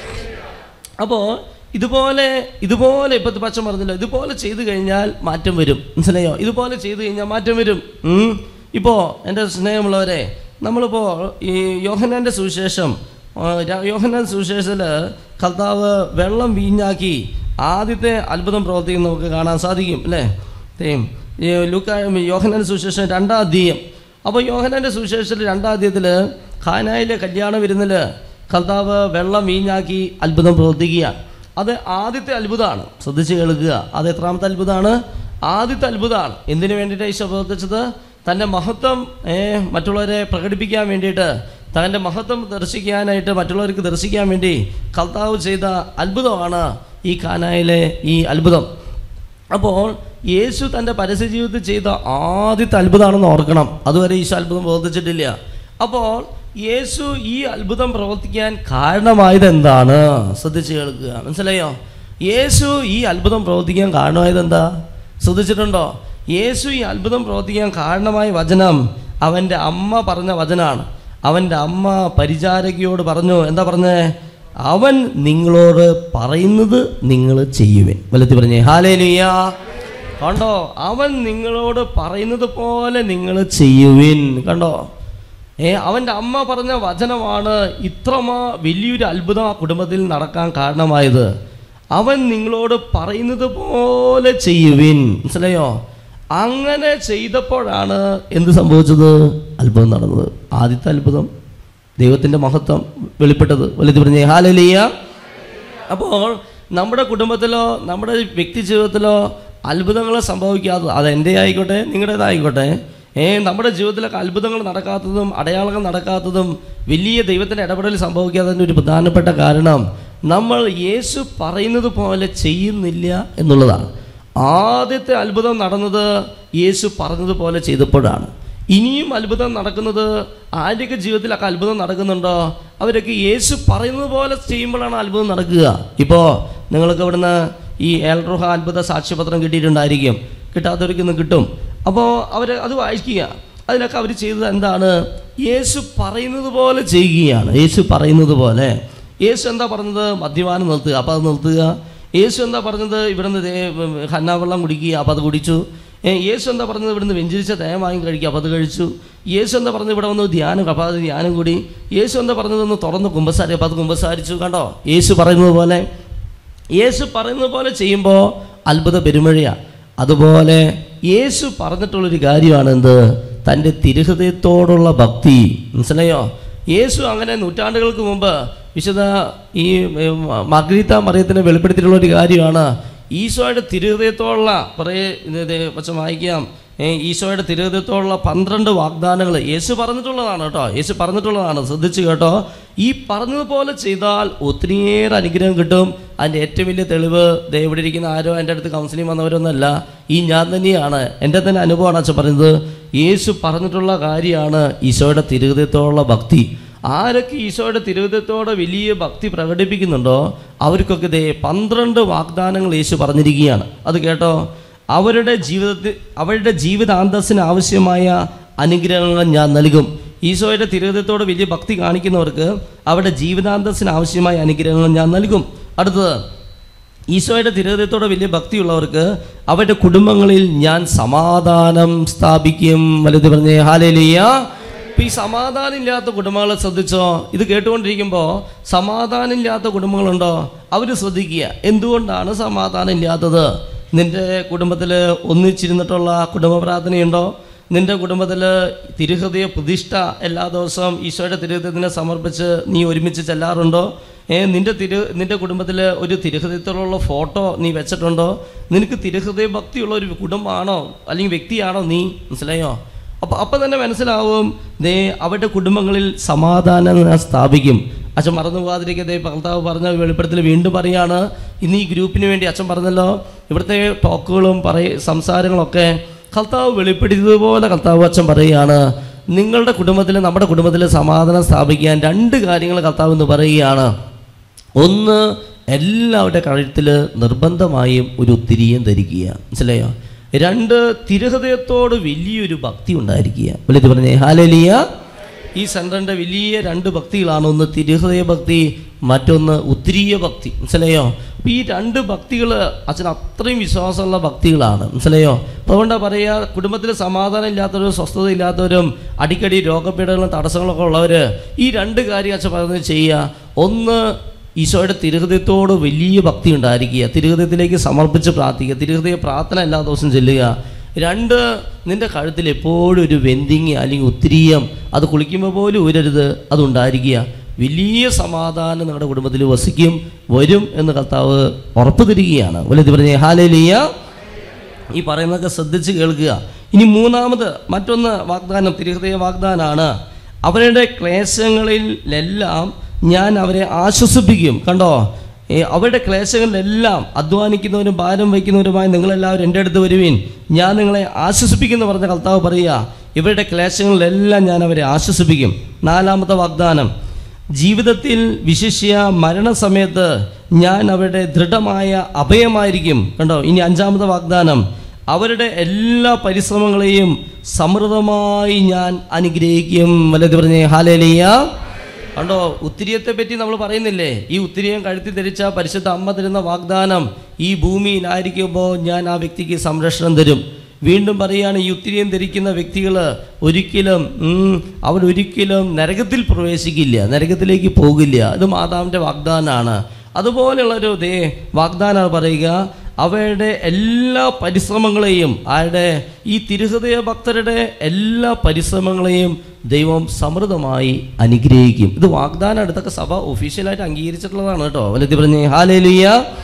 അപ്പോൾ ഇതുപോലെ ഇതുപോലെ ഇപ്പോഴത്തെ പച്ച പറഞ്ഞല്ലോ ഇതുപോലെ ചെയ്തു കഴിഞ്ഞാൽ മാറ്റം വരും മനസ്സിലായോ ഇതുപോലെ ചെയ്തു കഴിഞ്ഞാൽ മാറ്റം വരും ഉം. ഇപ്പോൾ എൻ്റെ സ്നേഹമുള്ളവരെ നമ്മളിപ്പോൾ ഈ യോഹനാൻ്റെ സുവിശേഷം ആ, ര- യോഹന്നാൻ സുവിശേഷത്തിൽ കർത്താവ് വെള്ളം വീഞ്ഞാക്കി ആദ്യത്തെ അത്ഭുതം പ്രവർത്തിക്കുന്ന നമുക്ക് കാണാൻ സാധിക്കും അല്ലേ തേം ഈ ലൂക്ക യോഹനാൻ്റെ സുവിശേഷം രണ്ടാം അധ്യയം അപ്പോൾ യോഹനാൻ്റെ സുവിശേഷത്തിൽ രണ്ടാം അധ്യയത്തിൽ ഖാനായിലെ കല്യാണ വിരുന്നിൽ കർത്താവ് വെള്ളം വീഞ്ഞാക്കി അത്ഭുതം പ്രവർത്തിക്കുക അത് ആദ്യത്തെ അത്ഭുതമാണ് ശ്രദ്ധിച്ച് കേൾക്കുക അത് എത്രാമത്തെ അത്ഭുതമാണ് ആദ്യത്തെ അത്ഭുതമാണ് എന്തിനു വേണ്ടിയിട്ടാണ് ഈശോ പ്രവർത്തിച്ചത് തൻ്റെ മഹത്വം ഏ, മറ്റുള്ളവരെ പ്രകടിപ്പിക്കാൻ വേണ്ടിയിട്ട് തൻ്റെ മഹത്വം ദർശിക്കാനായിട്ട് മറ്റുള്ളവർക്ക് ദർശിക്കാൻ വേണ്ടി കർത്താവ് ചെയ്ത അത്ഭുതമാണ് ഈ കാനായിലെ ഈ അത്ഭുതം അപ്പോൾ യേശു തൻ്റെ പരസ്യ ജീവിതത്തിൽ ചെയ്ത ആദ്യത്തെ അത്ഭുതമാണെന്ന് ഓർക്കണം അതുവരെ ഈശോ അത്ഭുതം പ്രവർത്തിച്ചിട്ടില്ല അപ്പോൾ യേശു ഈ അത്ഭുതം പ്രവർത്തിക്കാൻ കാരണമായത് എന്താണ് ശ്രദ്ധിച്ച് കേൾക്കുക മനസ്സിലായോ യേശു ഈ അത്ഭുതം പ്രവർത്തിക്കാൻ കാരണമായത് എന്താ ശ്രദ്ധിച്ചിട്ടുണ്ടോ യേശു ഈ അത്ഭുതം പ്രവർത്തിക്കാൻ കാരണമായ വചനം അവൻ്റെ അമ്മ പറഞ്ഞ വചനാണ് അവൻ്റെ അമ്മ പരിചാരകയോട് പറഞ്ഞു എന്താ പറഞ്ഞേ അവൻ നിങ്ങളോട് പറയുന്നത് നിങ്ങൾ ചെയ്യുവൻ വലത്തി പറഞ്ഞേ ഹാലേലുയ്യ കണ്ടോ അവൻ നിങ്ങളോട് പറയുന്നത് പോലെ നിങ്ങൾ ചെയ്യുവിൻ കണ്ടോ ഏ അവൻ്റെ അമ്മ പറഞ്ഞ വചനമാണ് ഇത്രമാ വലിയൊരു അത്ഭുതം ആ കുടുംബത്തിൽ നടക്കാൻ കാരണമായത് അവൻ നിങ്ങളോട് പറയുന്നത് പോലെ ചെയ്യുവിൻ മനസ്സിലായോ അങ്ങനെ ചെയ്തപ്പോഴാണ് എന്ത് സംഭവിച്ചത് അത്ഭുതം നടന്നത് ആദ്യത്തെ അത്ഭുതം ദൈവത്തിൻ്റെ മഹത്വം വെളിപ്പെട്ടത് വലുത് പറഞ്ഞേ ഹാലലിയ അപ്പോൾ നമ്മുടെ കുടുംബത്തിലോ നമ്മുടെ വ്യക്തി ജീവിതത്തിലോ അത്ഭുതങ്ങൾ സംഭവിക്കാത്തത് അത് എൻ്റെ ആയിക്കോട്ടെ നിങ്ങളുടേതായിക്കോട്ടെ ഏ നമ്മുടെ ജീവിതത്തിലൊക്കെ അത്ഭുതങ്ങൾ നടക്കാത്തതും അടയാളങ്ങൾ നടക്കാത്തതും വലിയ ദൈവത്തിൻ്റെ ഇടപെടൽ സംഭവിക്കാത്തതിൻ്റെ ഒരു പ്രധാനപ്പെട്ട കാരണം നമ്മൾ യേശു പറയുന്നത് പോലെ ചെയ്യുന്നില്ല എന്നുള്ളതാണ് ആദ്യത്തെ അത്ഭുതം നടന്നത് യേശു പറഞ്ഞതുപോലെ ചെയ്തപ്പോഴാണ് ഇനിയും അത്ഭുതം നടക്കുന്നത് ആരുടെയൊക്കെ ജീവിതത്തിലൊക്കെ അത്ഭുതം നടക്കുന്നുണ്ടോ അവരൊക്കെ യേശു പറയുന്നത് പോലെ ചെയ്യുമ്പോഴാണ് അത്ഭുതം നടക്കുക ഇപ്പോൾ നിങ്ങൾക്ക് ഇവിടുന്ന് ഈ ഏൽറുഹ അത്ഭുത സാക്ഷ്യപത്രം കിട്ടിയിട്ടുണ്ടായിരിക്കും കിട്ടാത്തവർക്ക് ഇന്ന് കിട്ടും അപ്പോൾ അവർ അത് വായിക്കുക അതിലൊക്കെ അവർ ചെയ്തത് എന്താണ് യേശു പറയുന്നത് പോലെ ചെയ്യുകയാണ് യേശു പറയുന്നത് പോലെ യേശു എന്താ പറഞ്ഞത് മദ്യപാനം നിർത്തുക അപ്പോൾ അത് നിർത്തുക യേശു എന്താ പറഞ്ഞത് ഇവിടുന്ന് ദേ ഹന്നാവെള്ളം കുടിക്കുക അപ്പോൾ അത് കുടിച്ചു ഏ, യേശു എന്താ പറഞ്ഞത് ഇവിടുന്ന് വെഞ്ചരിച്ച തേൻ വാങ്ങി കഴിക്കുക അപ്പോൾ അത് കഴിച്ചു യേശു എന്താ പറഞ്ഞത് ഇവിടെ വന്ന് ധ്യാനം അപ്പോൾ അത് ധ്യാനം കൂടി യേശു എന്താ പറഞ്ഞത് ഒന്ന് തുറന്ന് കുമ്പസാരി അപ്പോൾ അത് കുമ്പസാരിച്ചു കണ്ടോ യേശു പറയുന്നത് പോലെ യേശു പറയുന്നത് പോലെ ചെയ്യുമ്പോൾ അത്ഭുത പെരുമഴയാണ് അതുപോലെ യേശു പറഞ്ഞിട്ടുള്ളൊരു കാര്യമാണ് എന്ത് തൻ്റെ തിരുഹൃദയത്തോടുള്ള ഭക്തി മനസ്സിലായോ യേശു അങ്ങനെ നൂറ്റാണ്ടുകൾക്ക് മുമ്പ് വിശുദ്ധ ഈ മഗ്രീത്ത മറിയത്തിന് വെളിപ്പെടുത്തിയിട്ടുള്ള ഒരു കാര്യമാണ് ഈശോയുടെ തിരുഹൃദയത്തോടുള്ള കുറേ ഇത് ഇത് വച്ച് വായിക്കാം ഏ, ഈശോയുടെ തിരുഹൃദയത്തോടുള്ള പന്ത്രണ്ട് വാഗ്ദാനങ്ങൾ യേശു പറഞ്ഞിട്ടുള്ളതാണ് കേട്ടോ യേശു പറഞ്ഞിട്ടുള്ളതാണ് ശ്രദ്ധിച്ചു കേട്ടോ ഈ പറഞ്ഞതുപോലെ ചെയ്താൽ ഒത്തിരിയേറെ അനുഗ്രഹം കിട്ടും അതിൻ്റെ ഏറ്റവും വലിയ തെളിവ് ദേ ഇവിടെ ഇരിക്കുന്ന ആരോ എൻ്റെ അടുത്ത് കൗൺസിലിംഗ് വന്നവരൊന്നല്ല ഈ ഞാൻ തന്നെയാണ് എൻ്റെ തന്നെ അനുഭവമാണ് അച്ഛൻ പറയുന്നത് യേശു പറഞ്ഞിട്ടുള്ള കാര്യമാണ് ഈശോയുടെ തിരുഹൃദയത്തോടുള്ള ഭക്തി ആരൊക്കെ ഈശോയുടെ തിരുവിധത്തോടെ വലിയ ഭക്തി പ്രകടിപ്പിക്കുന്നുണ്ടോ അവർക്കൊക്കെ ദേ പന്ത്രണ്ട് വാഗ്ദാനങ്ങൾ യേശു പറഞ്ഞിരിക്കുകയാണ് അത് കേട്ടോ അവരുടെ ജീവിതത്തിൽ അവരുടെ ജീവിതാന്തസ്സിന് ആവശ്യമായ അനുഗ്രഹങ്ങൾ ഞാൻ നൽകും ഈശോയുടെ തിരുവിധത്തോടെ വലിയ ഭക്തി കാണിക്കുന്നവർക്ക് അവരുടെ ജീവിതാന്തസ്സിന് ആവശ്യമായ അനുഗ്രഹങ്ങൾ ഞാൻ നൽകും അടുത്തത് ഈശോയുടെ തിരുഹൃദയത്തോടെ വലിയ ഭക്തിയുള്ളവർക്ക് അവരുടെ കുടുംബങ്ങളിൽ ഞാൻ സമാധാനം സ്ഥാപിക്കും വലുത് പറഞ്ഞേ ഹാലേലിയ ഇപ്പം ഈ സമാധാനം ഇല്ലാത്ത കുടുംബങ്ങളെ ശ്രദ്ധിച്ചോ ഇത് കേട്ടുകൊണ്ടിരിക്കുമ്പോൾ സമാധാനം ഇല്ലാത്ത കുടുംബങ്ങളുണ്ടോ അവർ ശ്രദ്ധിക്കുക എന്തുകൊണ്ടാണ് സമാധാനം ഇല്ലാത്തത് നിൻ്റെ കുടുംബത്തിൽ ഒന്നിച്ചിരുന്നിട്ടുള്ള കുടുംബ പ്രാർത്ഥനയുണ്ടോ നിന്റെ കുടുംബത്തിൽ തിരുഹൃദയ പ്രതിഷ്ഠ എല്ലാ ദിവസവും ഈശോയുടെ തിരുഹൃദയത്തിനെ സമർപ്പിച്ച് നീ ഒരുമിച്ച് ചെല്ലാറുണ്ടോ ഏ നിന്റെ തിരു നിന്റെ കുടുംബത്തിൽ ഒരു തിരുഹൃദയത്തിലുള്ള ഫോട്ടോ നീ വെച്ചിട്ടുണ്ടോ നിനക്ക് തിരുഹൃദയ ഭക്തിയുള്ള ഒരു കുടുംബമാണോ അല്ലെങ്കിൽ വ്യക്തിയാണോ നീ മനസ്സിലായോ അപ്പോൾ അപ്പം തന്നെ മനസ്സിലാവും ദേ അവരുടെ കുടുംബങ്ങളിൽ സമാധാനം ഞാൻ സ്ഥാപിക്കും അച്ഛൻ മറന്നു പോകാതിരിക്കതേ ഭർത്താവ് പറഞ്ഞ വെളിപ്പെടുത്തൽ വീണ്ടും പറയാണ് ഇന്ന് ഈ ഗ്രൂപ്പിന് വേണ്ടി അച്ഛൻ പറഞ്ഞല്ലോ ഇവിടുത്തെ ടോക്കുകളും പറയ സംസാരങ്ങളൊക്കെ കർത്താവ് വെളിപ്പെടുത്തിയതുപോലെ കർത്താവ് അച്ഛൻ പറയുകയാണ് നിങ്ങളുടെ കുടുംബത്തിൽ നമ്മുടെ കുടുംബത്തിൽ സമാധാനം സ്ഥാപിക്കാൻ രണ്ട് കാര്യങ്ങൾ കർത്താവ് എന്ന് പറയുകയാണ് ഒന്ന് എല്ലാവരുടെ കഴുത്തിൽ നിർബന്ധമായും ഒരു തിരിയം ധരിക്കുക മനസ്സിലായോ രണ്ട് തിരുഹൃദയത്തോട് വലിയൊരു ഭക്തി ഉണ്ടായിരിക്കുക വലുത് പറഞ്ഞേ ഹാലലിയ ഈ സെൻറ്ററിൻ്റെ വലിയ രണ്ട് ഭക്തികളാണ് ഒന്ന് തിരുഹൃദയ ഭക്തി മറ്റൊന്ന് ഉത്തിരീയ ഭക്തി മനസ്സിലായോ അപ്പോൾ ഈ രണ്ട് ഭക്തികൾ അച്ഛൻ അത്രയും വിശ്വാസമുള്ള ഭക്തികളാണ് മനസ്സിലായോ അപ്പോൾ അതുകൊണ്ടാണ് പറയുക കുടുംബത്തിൽ സമാധാനം ഇല്ലാത്തവരും സ്വസ്ഥത ഇല്ലാത്തവരും അടിക്കടി രോഗപീഠകളും തടസ്സങ്ങളൊക്കെ ഉള്ളവർ ഈ രണ്ട് കാര്യം അച്ഛൻ പറയുന്നത് ചെയ്യുക ഒന്ന് ഈശോയുടെ തിരുഹൃദയത്തോട് വലിയ ഭക്തി ഉണ്ടായിരിക്കുക തിരുഹൃദയത്തിലേക്ക് സമർപ്പിച്ച് പ്രാർത്ഥിക്കുക തിരുഹൃദയ പ്രാർത്ഥന എല്ലാ ദിവസവും ചെല്ലുക രണ്ട് നിന്റെ കഴുത്തിൽ എപ്പോഴും ഒരു വെന്തിങ് അല്ലെങ്കിൽ ഉത്തിരീയം അത് കുളിക്കുമ്പോൾ പോലും ഊരരുത് അതുണ്ടായിരിക്കുക വലിയ സമാധാനം നിങ്ങളുടെ കുടുംബത്തിൽ വസിക്കും വരും എന്ന് കർത്താവ് ഉറപ്പ് തരികയാണ് വലുത് പറഞ്ഞേ ഹാലേലിയ ഈ പറയുന്നതൊക്കെ ശ്രദ്ധിച്ച് കേൾക്കുക ഇനി മൂന്നാമത് മറ്റൊന്ന് വാഗ്ദാനം തിരുഹൃദയ വാഗ്ദാനാണ് അവരുടെ ക്ലേശങ്ങളിലെല്ലാം ഞാൻ അവരെ ആശ്വസിപ്പിക്കും കണ്ടോ ഏ, അവരുടെ ക്ലേശങ്ങളിലെല്ലാം അധ്വാനിക്കുന്നവരും ഭാരം വയ്ക്കുന്നവരുമായി നിങ്ങളെല്ലാവരും എൻ്റെ അടുത്ത് വരുവീൻ ഞാൻ നിങ്ങളെ ആശ്വസിപ്പിക്കുന്നു പറഞ്ഞ കർത്താവ് പറയുക ഇവരുടെ ക്ലേശങ്ങളിലെല്ലാം ഞാൻ അവരെ ആശ്വസിപ്പിക്കും നാലാമത്തെ വാഗ്ദാനം ജീവിതത്തിൽ വിശിഷ്യ മരണസമയത്ത് ഞാൻ അവരുടെ ദൃഢമായ അഭയമായിരിക്കും കണ്ടോ ഇനി അഞ്ചാമത്തെ വാഗ്ദാനം അവരുടെ എല്ലാ പരിശ്രമങ്ങളെയും സമൃദ്ധമായി ഞാൻ അനുഗ്രഹിക്കും വല്ലത് പറഞ്ഞേ ഹാലേലിയ കണ്ടോ ഉത്തിരിയത്തെ പറ്റി നമ്മൾ പറയുന്നില്ലേ ഈ ഉത്തിരിയം കഴുത്തി ധരിച്ച പരിശുദ്ധ അമ്മ തരുന്ന വാഗ്ദാനം ഈ ഭൂമിയിലായിരിക്കുമ്പോൾ ഞാൻ ആ വ്യക്തിക്ക് സംരക്ഷണം തരും വീണ്ടും പറയുകയാണ് ഈ ഉത്തിരിയം ധരിക്കുന്ന വ്യക്തികൾ ഒരിക്കലും ഉം, അവരൊരിക്കലും നരകത്തിൽ പ്രവേശിക്കില്ല നരകത്തിലേക്ക് പോകില്ല ഇത് മാതാവിൻ്റെ വാഗ്ദാനമാണ് അതുപോലെയുള്ളൊരു ദേ വാഗ്ദാനമാണ് പറയുക അവയുടെ എല്ലാ പരിശ്രമങ്ങളെയും ആരുടെ ഈ തിരുഹൃദയ ഭക്തരുടെ എല്ലാ പരിശ്രമങ്ങളെയും ദൈവം സമൃദ്ധമായി അനുഗ്രഹിക്കും ഇത് വാഗ്ദാനം അടുത്തൊക്കെ സഭ ഒഫീഷ്യലായിട്ട് അംഗീകരിച്ചിട്ടുള്ളതാണ് കേട്ടോ വലത്തി പറഞ്ഞേ ഹാലേലുയ്യ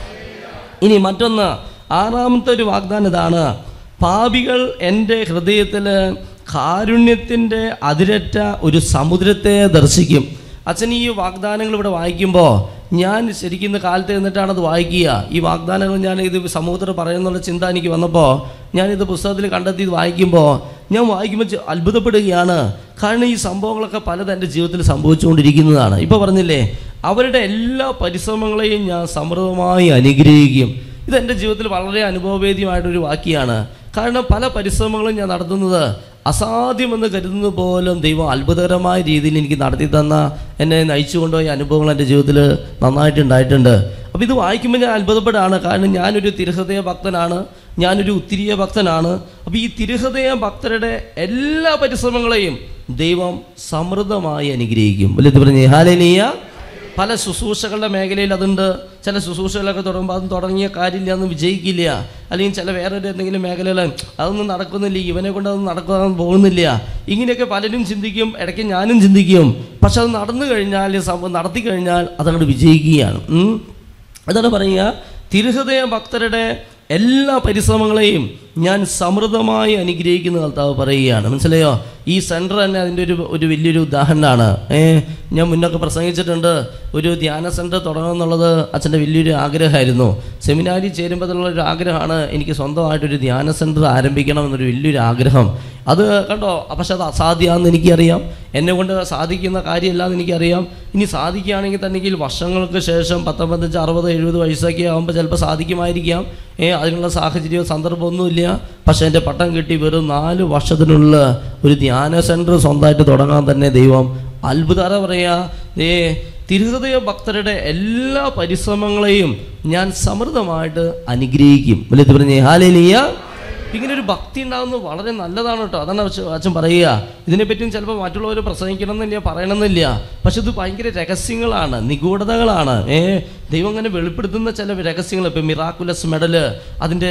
ഇനി മറ്റൊന്ന് ആറാമത്തെ ഒരു വാഗ്ദാനം ഇതാണ് പാപികൾ എൻ്റെ ഹൃദയത്തിൽ കാരുണ്യത്തിൻ്റെ അതിരറ്റ ഒരു സമുദ്രത്തെ ദർശിക്കും അച്ഛൻ ഈ വാഗ്ദാനങ്ങൾ ഇവിടെ വായിക്കുമ്പോൾ ഞാൻ ശരിക്കും ഇന്ന് കാലത്ത് നിന്നിട്ടാണ് അത് വായിക്കുക ഈ വാഗ്ദാനങ്ങൾ ഞാൻ ഇത് സമൂഹത്തിൽ പറയുന്നുള്ള ചിന്ത എനിക്ക് വന്നപ്പോൾ ഞാനിത് പുസ്തകത്തിൽ കണ്ടെത്തി ഇത് വായിക്കുമ്പോൾ ഞാൻ വായിക്കുമ്പോൾ ചെ- അത്ഭുതപ്പെടുകയാണ് കാരണം ഈ സംഭവങ്ങളൊക്കെ പലത് എൻ്റെ ജീവിതത്തിൽ സംഭവിച്ചുകൊണ്ടിരിക്കുന്നതാണ് ഇപ്പോൾ പറഞ്ഞില്ലേ അവരുടെ എല്ലാ പരിശ്രമങ്ങളെയും ഞാൻ സമൃദ്ധമായി അനുഗ്രഹിക്കും ഇത് എൻ്റെ ജീവിതത്തിൽ വളരെ അനുഭവവേദ്യമായിട്ടൊരു വാക്യാണ് കാരണം പല പരിശ്രമങ്ങളും ഞാൻ നടത്തുന്നത് അസാധ്യമെന്ന് കരുതുന്നത് പോലും ദൈവം അത്ഭുതകരമായ രീതിയിൽ എനിക്ക് നടത്തി തന്ന എന്നെ നയിച്ചു കൊണ്ടുപോയ അനുഭവങ്ങൾ എൻ്റെ ജീവിതത്തിൽ നന്നായിട്ടുണ്ടായിട്ടുണ്ട് അപ്പോൾ ഇത് വായിക്കുമ്പോൾ ഞാൻ അത്ഭുതപ്പെടാണ് കാരണം ഞാനൊരു തിരുഹൃദയ ഭക്തനാണ് ഞാനൊരു ഉത്തിരിയ ഭക്തനാണ് അപ്പോൾ ഈ തിരുഹൃദയ ഭക്തരുടെ എല്ലാ പരിശ്രമങ്ങളെയും ദൈവം സമൃദ്ധമായി അനുഗ്രഹിക്കും വലുത് പറഞ്ഞേ ഹാലേലിയ പല ശുശ്രൂഷകളുടെ മേഖലയിൽ അതുണ്ട് ചില ശുശ്രൂഷകളൊക്കെ തുടങ്ങുമ്പോൾ അത് തുടങ്ങിയ കാര്യമില്ല അതൊന്നും വിജയിക്കില്ല അല്ലെങ്കിൽ ചില വേറൊരു എന്തെങ്കിലും മേഖലകൾ അതൊന്നും നടക്കുന്നില്ല ഇവനെ കൊണ്ട് അതൊന്നും നടക്കാൻ പോകുന്നില്ല ഇങ്ങനെയൊക്കെ പലരും ചിന്തിക്കും ഇടയ്ക്ക് ഞാനും ചിന്തിക്കും പക്ഷെ അത് നടന്നു കഴിഞ്ഞാൽ സംഭവം നടത്തി കഴിഞ്ഞാൽ അതങ്ങോട്ട് വിജയിക്കുകയാണ് ഉം. അതാണ് പറയുക തിരുഹൃദയ ഭക്തരുടെ എല്ലാ പരിശ്രമങ്ങളെയും ഞാൻ സമൃദ്ധമായി അനുഗ്രഹിക്കുന്ന കർത്താവ് പറയുകയാണ് മനസ്സിലായോ ഈ സെൻറ്റർ തന്നെ അതിൻ്റെ ഒരു ഒരു വലിയൊരു ഉദാഹരണമാണ് ഏ ഞാൻ മുന്നൊക്കെ പ്രസംഗിച്ചിട്ടുണ്ട് ഒരു ധ്യാന സെൻറ്റർ തുടങ്ങണമെന്നുള്ളത് അച്ഛൻ്റെ വലിയൊരു ആഗ്രഹമായിരുന്നു സെമിനാരിൽ ചേരുമ്പോഴുള്ള ഒരു ആഗ്രഹമാണ് എനിക്ക് സ്വന്തമായിട്ടൊരു ധ്യാന സെൻറ്റർ ആരംഭിക്കണം എന്നൊരു വലിയൊരു ആഗ്രഹം അത് കണ്ടോ പക്ഷെ അത് അസാധ്യമാണെന്ന് എനിക്കറിയാം എന്നെ കൊണ്ട് സാധിക്കുന്ന കാര്യമല്ലാന്ന് എനിക്കറിയാം ഇനി സാധിക്കുകയാണെങ്കിൽ തന്നെ വർഷങ്ങൾക്ക് ശേഷം പത്തൊമ്പത്തഞ്ച് അറുപത് എഴുപത് വയസ്സൊക്കെ ആകുമ്പോൾ ചിലപ്പോൾ സാധിക്കുമായിരിക്കാം ഏ അതിനുള്ള സാഹചര്യവും സന്ദർഭമൊന്നുമില്ല പക്ഷെ എൻ്റെ പട്ടം കിട്ടി വെറും നാല് വർഷത്തിനുള്ള ഒരു ധ്യാന സെൻറ്റർ സ്വന്തമായിട്ട് തുടങ്ങാൻ തന്നെ ദൈവം അത്ഭുതറ പറയാ ഏ തിരുഹൃദയ ഭക്തരുടെ എല്ലാ പരിശ്രമങ്ങളെയും ഞാൻ സമൃദ്ധമായിട്ട് അനുഗ്രഹിക്കും വലിയ പറഞ്ഞേ ഹാലേലിയ ഇങ്ങനെ ഒരു ഭക്തി ഉണ്ടാകുന്നത് വളരെ നല്ലതാണ് കേട്ടോ അതാണ് അച്ഛൻ- അച്ഛൻ പറയുക ഇതിനെപ്പറ്റിയും ചിലപ്പോൾ മറ്റുള്ളവർ പ്രസംഗിക്കണമെന്നില്ല പറയണമെന്നില്ല പക്ഷെ ഇത് ഭയങ്കര രഹസ്യങ്ങളാണ് നിഗൂഢതകളാണ് ഏ ദൈവം അങ്ങനെ വെളിപ്പെടുത്തുന്ന ചില രഹസ്യങ്ങൾ ഇപ്പം മിറാക്കുലസ് മെഡല് അതിൻ്റെ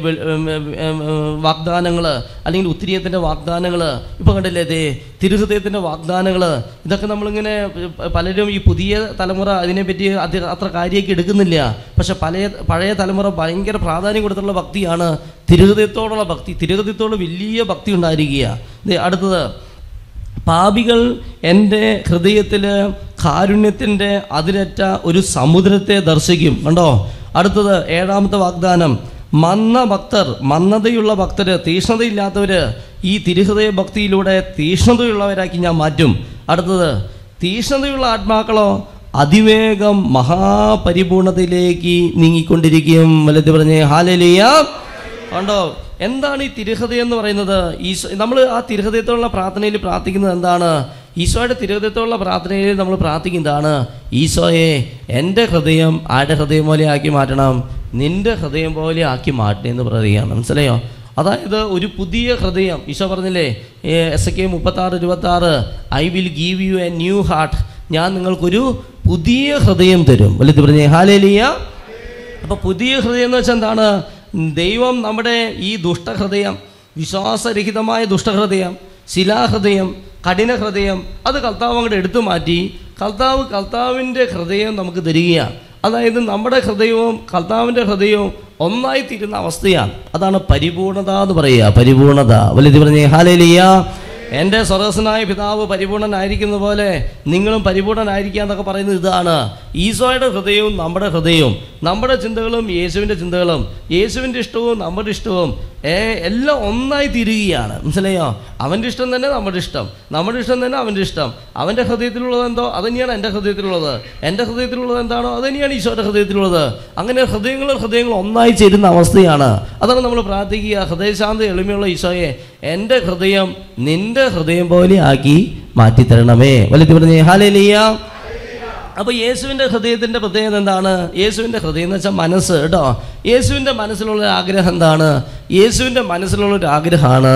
വാഗ്ദാനങ്ങൾ അല്ലെങ്കിൽ ഉത്തിരിയത്തിൻ്റെ വാഗ്ദാനങ്ങൾ ഇപ്പം കണ്ടില്ലേ ദേ തിരുഹൃദയത്തിൻ്റെ വാഗ്ദാനങ്ങൾ ഇതൊക്കെ നമ്മളിങ്ങനെ പ- പലരും ഈ പുതിയ തലമുറ അതിനെപ്പറ്റി അത് അത്ര കാര്യമൊക്കെ എടുക്കുന്നില്ല പക്ഷെ പഴയ പഴയ തലമുറ ഭയങ്കര പ്രാധാന്യം കൊടുത്തുള്ള ഭക്തിയാണ് തിരുഹൃദയത്തോടുള്ള ഭക്തി തിരുഹൃദയത്തോട് വലിയ ഭക്തി ഉണ്ടായിരിക്കുക ദേ അടുത്തത് പാപികൾ എൻ്റെ ഹൃദയത്തിൽ കാരുണ്യത്തിൻ്റെ അതിരറ്റ ഒരു സമുദ്രത്തെ ദർശിക്കും കണ്ടോ അടുത്തത് ഏഴാമത്തെ വാഗ്ദാനം മന്ന ഭക്തർ മന്നതയുള്ള ഭക്തർ തീഷ്ണതയില്ലാത്തവർ ഈ തിരുഹൃദയ ഭക്തിയിലൂടെ തീഷ്ണതയുള്ളവരാക്കി ഞാൻ മാറ്റും അടുത്തത് തീഷ്ണതയുള്ള ആത്മാക്കളോ അതിവേഗം മഹാപരിപൂർണതയിലേക്ക് നീങ്ങിക്കൊണ്ടിരിക്കും വലത് പറഞ്ഞേ ഹാലലിയ കണ്ടോ എന്താണ് ഈ തിരുഹൃദയം എന്ന് പറയുന്നത് ഈശോ നമ്മൾ ആ തിരുഹൃദയത്തോടുള്ള പ്രാർത്ഥനയിൽ പ്രാർത്ഥിക്കുന്നത് എന്താണ് ഈശോയുടെ തിരുഹൃദയത്തോടുള്ള പ്രാർത്ഥനയിൽ നമ്മൾ പ്രാർത്ഥിക്കുന്നതാണ് ഈശോയെ എൻ്റെ ഹൃദയം ആരുടെ ഹൃദയം പോലെ ആക്കി മാറ്റണം നിൻ്റെ ഹൃദയം പോലെ ആക്കി മാറ്റണം എന്ന് പറയുകയാണ് മനസ്സിലായോ അതായത് ഒരു പുതിയ ഹൃദയം ഈശോ പറഞ്ഞില്ലേ എസ് കെ മുപ്പത്താറ് ഇരുപത്താറ് I will give you a new heart ഞാൻ നിങ്ങൾക്കൊരു പുതിയ ഹൃദയം തരും വലുത് പറഞ്ഞേ ഹാലേലിയ അപ്പൊ പുതിയ ഹൃദയം എന്ന് വെച്ചാൽ എന്താണ് ദൈവം നമ്മുടെ ഈ ദുഷ്ടഹൃദയം വിശ്വാസരഹിതമായ ദുഷ്ടഹൃദയം ശിലാഹൃദയം കഠിന ഹൃദയം അത് കർത്താവ് അങ്ങോട്ട് എടുത്തു മാറ്റി കർത്താവ് കർത്താവിൻ്റെ ഹൃദയം നമുക്ക് തരികയാണ് അതായത് നമ്മുടെ ഹൃദയവും കർത്താവിൻ്റെ ഹൃദയവും ഒന്നായി തീരുന്ന അവസ്ഥയാണ് അതാണ് പരിപൂർണത എന്ന് പറയുക പരിപൂർണത വലുത് പറഞ്ഞേ ഹാലേലിയ എൻ്റെ സ്വർഗസ്വനായ പിതാവ് പരിപൂർണനായിരിക്കുന്ന പോലെ നിങ്ങളും പരിപൂർണനായിരിക്കുക എന്നൊക്കെ പറയുന്നത് ഇതാണ് ഈശോയുടെ ഹൃദയവും നമ്മുടെ ഹൃദയവും നമ്മുടെ ചിന്തകളും യേശുവിൻ്റെ ചിന്തകളും യേശുവിൻ്റെ ഇഷ്ടവും നമ്മുടെ ഇഷ്ടവും ഏ എല്ലാം ഒന്നായി തീരുകയാണ് മനസ്സിലായോ അവൻ്റെ ഇഷ്ടം തന്നെ നമ്മുടെ ഇഷ്ടം നമ്മുടെ ഇഷ്ടം തന്നെ അവൻ്റെ ഇഷ്ടം അവൻ്റെ ഹൃദയത്തിലുള്ളത് എന്തോ അത് തന്നെയാണ് എൻ്റെ ഹൃദയത്തിലുള്ളത് എൻ്റെ ഹൃദയത്തിലുള്ളത് എന്താണോ അത് തന്നെയാണ് ഈശോയുടെ ഹൃദയത്തിലുള്ളത് അങ്ങനെ ഹൃദയങ്ങളും ഹൃദയങ്ങളും ഒന്നായി ചേരുന്ന അവസ്ഥയാണ് അതാണ് നമ്മൾ പ്രാർത്ഥിക്കുക ഹൃദയശാന്തി എളിമയുള്ള ഈശോയെ എൻ്റെ ഹൃദയം നിൻ്റെ ഹൃദയം പോലെ ആക്കി മാറ്റിത്തരണമേ വലിയ പറഞ്ഞേ ഹാലേലിയ അപ്പോൾ യേശുവിൻ്റെ ഹൃദയത്തിൻ്റെ പ്രത്യേകത എന്താണ് യേശുവിൻ്റെ ഹൃദയം എന്ന് വെച്ചാൽ മനസ്സ് കേട്ടോ യേശുവിൻ്റെ മനസ്സിലുള്ള ഒരു ആഗ്രഹം എന്താണ് യേശുവിൻ്റെ മനസ്സിലുള്ള ഒരു ആഗ്രഹമാണ്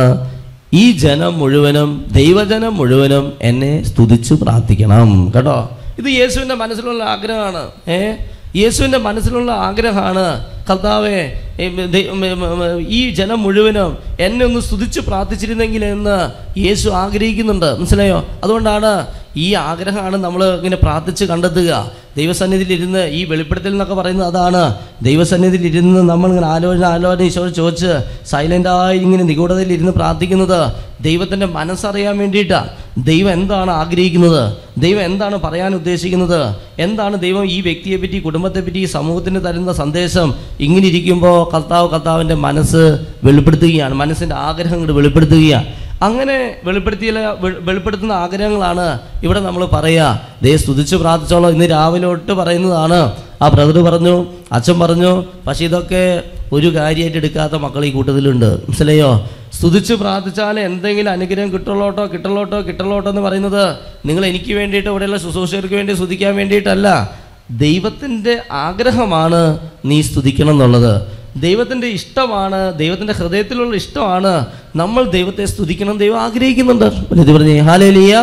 ഈ ജനം മുഴുവനും ദൈവജനം മുഴുവനും എന്നെ സ്തുതിച്ചു പ്രാർത്ഥിക്കണം കേട്ടോ ഇത് യേശുവിൻ്റെ മനസ്സിലുള്ള ആഗ്രഹമാണ് ഏ യേശുവിൻ്റെ മനസ്സിലുള്ള ആഗ്രഹമാണ് കർത്താവെ ഏ, ദൈ- ഉം, ഉം, ഉം, ഈ ജനം മുഴുവനും എന്നെ ഒന്ന് സ്തുതിച്ച് പ്രാർത്ഥിച്ചിരുന്നെങ്കിൽ എന്ന് യേശു ആഗ്രഹിക്കുന്നുണ്ട് മനസ്സിലായോ അതുകൊണ്ടാണ് ഈ ആഗ്രഹമാണ് നമ്മൾ ഇങ്ങനെ പ്രാർത്ഥിച്ച് കണ്ടെത്തുക ദൈവസന്നിധിയിൽ ഇരുന്ന് ഈ വെളിപ്പെടുത്തൽ എന്നൊക്കെ പറയുന്നത് അതാണ് ദൈവസന്നിധിയിൽ ഇരുന്ന് നമ്മൾ ഇങ്ങനെ ആലോചന ആലോചന ഈശോ ചോദിച്ച് സൈലൻ്റായി ഇങ്ങനെ നിഗൂഢതയിൽ ഇരുന്ന് പ്രാർത്ഥിക്കുന്നത് ദൈവത്തിൻ്റെ മനസ്സറിയാൻ വേണ്ടിയിട്ടാണ് ദൈവം എന്താണ് ആഗ്രഹിക്കുന്നത് ദൈവം എന്താണ് പറയാൻ ഉദ്ദേശിക്കുന്നത് എന്താണ് ദൈവം ഈ വ്യക്തിയെ പറ്റി കുടുംബത്തെ പറ്റി ഈ സമൂഹത്തിന് തരുന്ന സന്ദേശം ഇങ്ങനെ ഇരിക്കുമ്പോൾ കർത്താവ് കർത്താവിൻ്റെ മനസ്സ് വെളിപ്പെടുത്തുകയാണ് മനസ്സിൻ്റെ ആഗ്രഹം കൊണ്ട് വെളിപ്പെടുത്തുകയാണ് അങ്ങനെ വെളിപ്പെടുത്തിയ വെ- വെളിപ്പെടുത്തുന്ന ആഗ്രഹങ്ങളാണ് ഇവിടെ നമ്മൾ പറയുക ദേ സ്തുതിച്ച് പ്രാർത്ഥിച്ചോളൂ ഇന്ന് രാവിലെ തൊട്ട് പറയുന്നതാണ് ആ ബ്രദർ പറഞ്ഞു അച്ഛൻ പറഞ്ഞു പക്ഷെ ഇതൊക്കെ ഒരു കാര്യമായിട്ട് എടുക്കാത്ത മക്കൾ ഈ കൂട്ടത്തിലുണ്ട് മനസ്സിലായോ സ്തുതിച്ച് പ്രാർത്ഥിച്ചാൽ എന്തെങ്കിലും അനുഗ്രഹം കിട്ടുള്ളോട്ടോ കിട്ടുള്ളോട്ടോ കിട്ടുള്ളോട്ടോ എന്ന് പറയുന്നത് നിങ്ങൾ എനിക്ക് വേണ്ടിയിട്ട് ഇവിടെയുള്ള ശുശ്രൂഷകർക്ക് വേണ്ടി സ്തുതിക്കാൻ വേണ്ടിയിട്ടല്ല ദൈവത്തിൻ്റെ ആഗ്രഹമാണ് നീ സ്തുതിക്കണം എന്നുള്ളത് ദൈവത്തിൻ്റെ ഇഷ്ടമാണ് ദൈവത്തിൻ്റെ ഹൃദയത്തിലുള്ള ഇഷ്ടമാണ് നമ്മൾ ദൈവത്തെ സ്തുതിക്കണം ദൈവം ആഗ്രഹിക്കുന്നുണ്ട് ഇത് പറഞ്ഞേ ഹാലേലിയ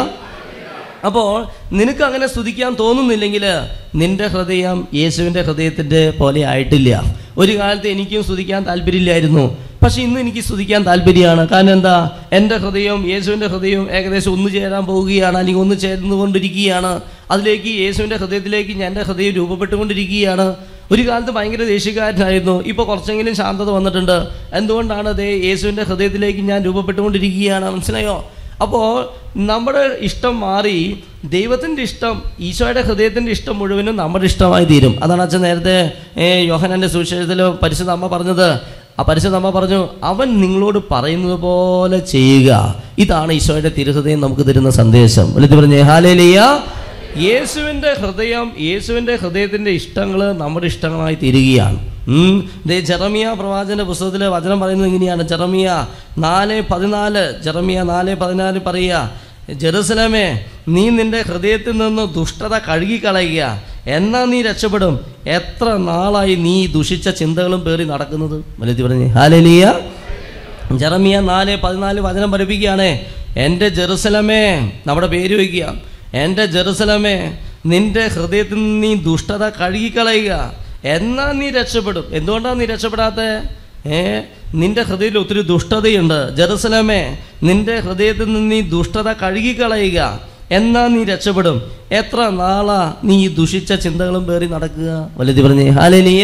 അപ്പോൾ നിനക്ക് അങ്ങനെ സ്തുതിക്കാൻ തോന്നുന്നില്ലെങ്കിൽ നിന്റെ ഹൃദയം യേശുവിൻ്റെ ഹൃദയത്തിൻ്റെ പോലെ ആയിട്ടില്ല ഒരു കാലത്ത് എനിക്കും സ്തുതിക്കാൻ താല്പര്യമില്ലായിരുന്നു പക്ഷെ ഇന്ന് എനിക്ക് സ്തുതിക്കാൻ താല്പര്യമാണ് കാരണം എന്താ എൻ്റെ ഹൃദയവും യേശുവിൻ്റെ ഹൃദയവും ഏകദേശം ഒന്ന് ചേരാൻ പോവുകയാണ് അല്ലെങ്കിൽ ഒന്ന് ചേർന്നുകൊണ്ടിരിക്കുകയാണ് അതിലേക്ക് യേശുവിൻ്റെ ഹൃദയത്തിലേക്ക് ഞാൻ എൻ്റെ ഹൃദയം രൂപപ്പെട്ടുകൊണ്ടിരിക്കുകയാണ് ഒരു കാലത്ത് ഭയങ്കര ദേഷ്യക്കാരനായിരുന്നു ഇപ്പോൾ കുറച്ചെങ്കിലും ശാന്തത വന്നിട്ടുണ്ട് എന്തുകൊണ്ടാണ് അതേ യേശുവിൻ്റെ ഹൃദയത്തിലേക്ക് ഞാൻ രൂപപ്പെട്ടുകൊണ്ടിരിക്കുകയാണ് മനസ്സിലായോ അപ്പോൾ നമ്മുടെ ഇഷ്ടം മാറി ദൈവത്തിൻ്റെ ഇഷ്ടം ഈശോയുടെ ഹൃദയത്തിൻ്റെ ഇഷ്ടം മുഴുവനും നമ്മുടെ ഇഷ്ടമായി തീരും അതാണ് അച്ഛൻ നേരത്തെ ഏ, യോഹന്നാൻ്റെ സുവിശേഷത്തിൽ പരിശുദ്ധ അമ്മ പറഞ്ഞത് ആ പരിശുദ്ധ അമ്മ പറഞ്ഞു അവൻ നിങ്ങളോട് പറയുന്നത് പോലെ ചെയ്യുക ഇതാണ് ഈശോയുടെ തിരുഹൃദയം നമുക്ക് തരുന്ന സന്ദേശം വിളിച്ചു പറഞ്ഞേ ഹാലേലിയ യേശുവിൻ്റെ ഹൃദയം യേശുവിൻ്റെ ഹൃദയത്തിൻ്റെ ഇഷ്ടങ്ങൾ നമ്മുടെ ഇഷ്ടങ്ങളായി തീരുകയാണ് ഉം. ദേ ജെറമിയ പ്രവാചന പുസ്തകത്തിൽ വചനം പറയുന്നത് ഇങ്ങനെയാണ് ജെറമിയ നാല് പതിനാല് ജെറമിയ നാല് പതിനാല് പറയുക ജെറുസലമേ നീ നിന്റെ ഹൃദയത്തിൽ നിന്ന് ദുഷ്ടത കഴുകിക്കളയുക എന്നാ നീ രക്ഷപ്പെടും എത്ര നാളായി നീ ദുഷിച്ച ചിന്തകളും പേറി നടക്കുന്നത് വലുതി പറഞ്ഞേ ഹാലലിയ ജെറമിയ നാല് പതിനാല് വചനം പഠിപ്പിക്കുകയാണേ എൻ്റെ ജെറുസലമേ നമ്മുടെ പേര് വയ്ക്കുക എൻ്റെ ജെറുസലമേ നിന്റെ ഹൃദയത്തിൽ നിന്ന് നീ ദുഷ്ടത കഴുകിക്കളയുക എന്നാ നീ രക്ഷപ്പെടും എന്തുകൊണ്ടാണ് നീ രക്ഷപ്പെടാത്ത ഏ നിന്റെ ഹൃദയത്തിൽ ഒത്തിരി ദുഷ്ടതയുണ്ട് ജെറുസലമേ നിന്റെ ഹൃദയത്തിൽ നിന്ന് നീ ദുഷ്ടത കഴുകിക്കളയുക എന്നാ നീ രക്ഷപ്പെടും എത്ര നാളാ നീ ഈ ദുഷിച്ച ചിന്തകളും പേറി നടക്കുക വലുതി പറഞ്ഞേ ഹാലലിയ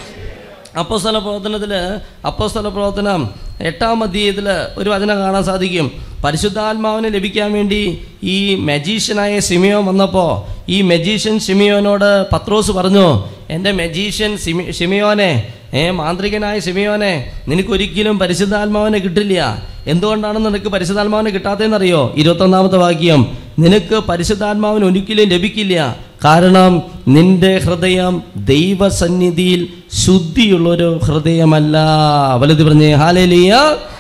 അപ്പോസ്തല പ്രവർത്തനത്തിൽ അപ്പോസ്തല പ്രവർത്തനം എട്ടാം അധ്യായത്തിൽ ഒരു വചനം കാണാൻ സാധിക്കും പരിശുദ്ധാത്മാവിനെ ലഭിക്കാൻ വേണ്ടി ഈ മജീഷ്യനായ സിമിയോൻ വന്നപ്പോൾ ഈ മജീഷ്യൻ സിമിയോനോട് പത്രോസ് പറഞ്ഞു എൻ്റെ മജീഷ്യൻ സിമി സിമിയോനെ ഏ മാന്ത്രികനായ സിമിയോനെ നിനക്കൊരിക്കലും പരിശുദ്ധാത്മാവിനെ കിട്ടില്ല എന്തുകൊണ്ടാണ് നിനക്ക് പരിശുദ്ധാത്മാവിനെ കിട്ടാത്തതെന്നറിയോ ഇരുപത്തൊന്നാമത്തെ വാക്യം നിനക്ക് പരിശുദ്ധാത്മാവിന് ഒരിക്കലും ലഭിക്കില്ല കാരണം നിന്റെ ഹൃദയം ദൈവസന്നിധിയിൽ ശുദ്ധിയുള്ളൊരു ഹൃദയമല്ല വലുത് പറഞ്ഞേ ഹാലേലിയ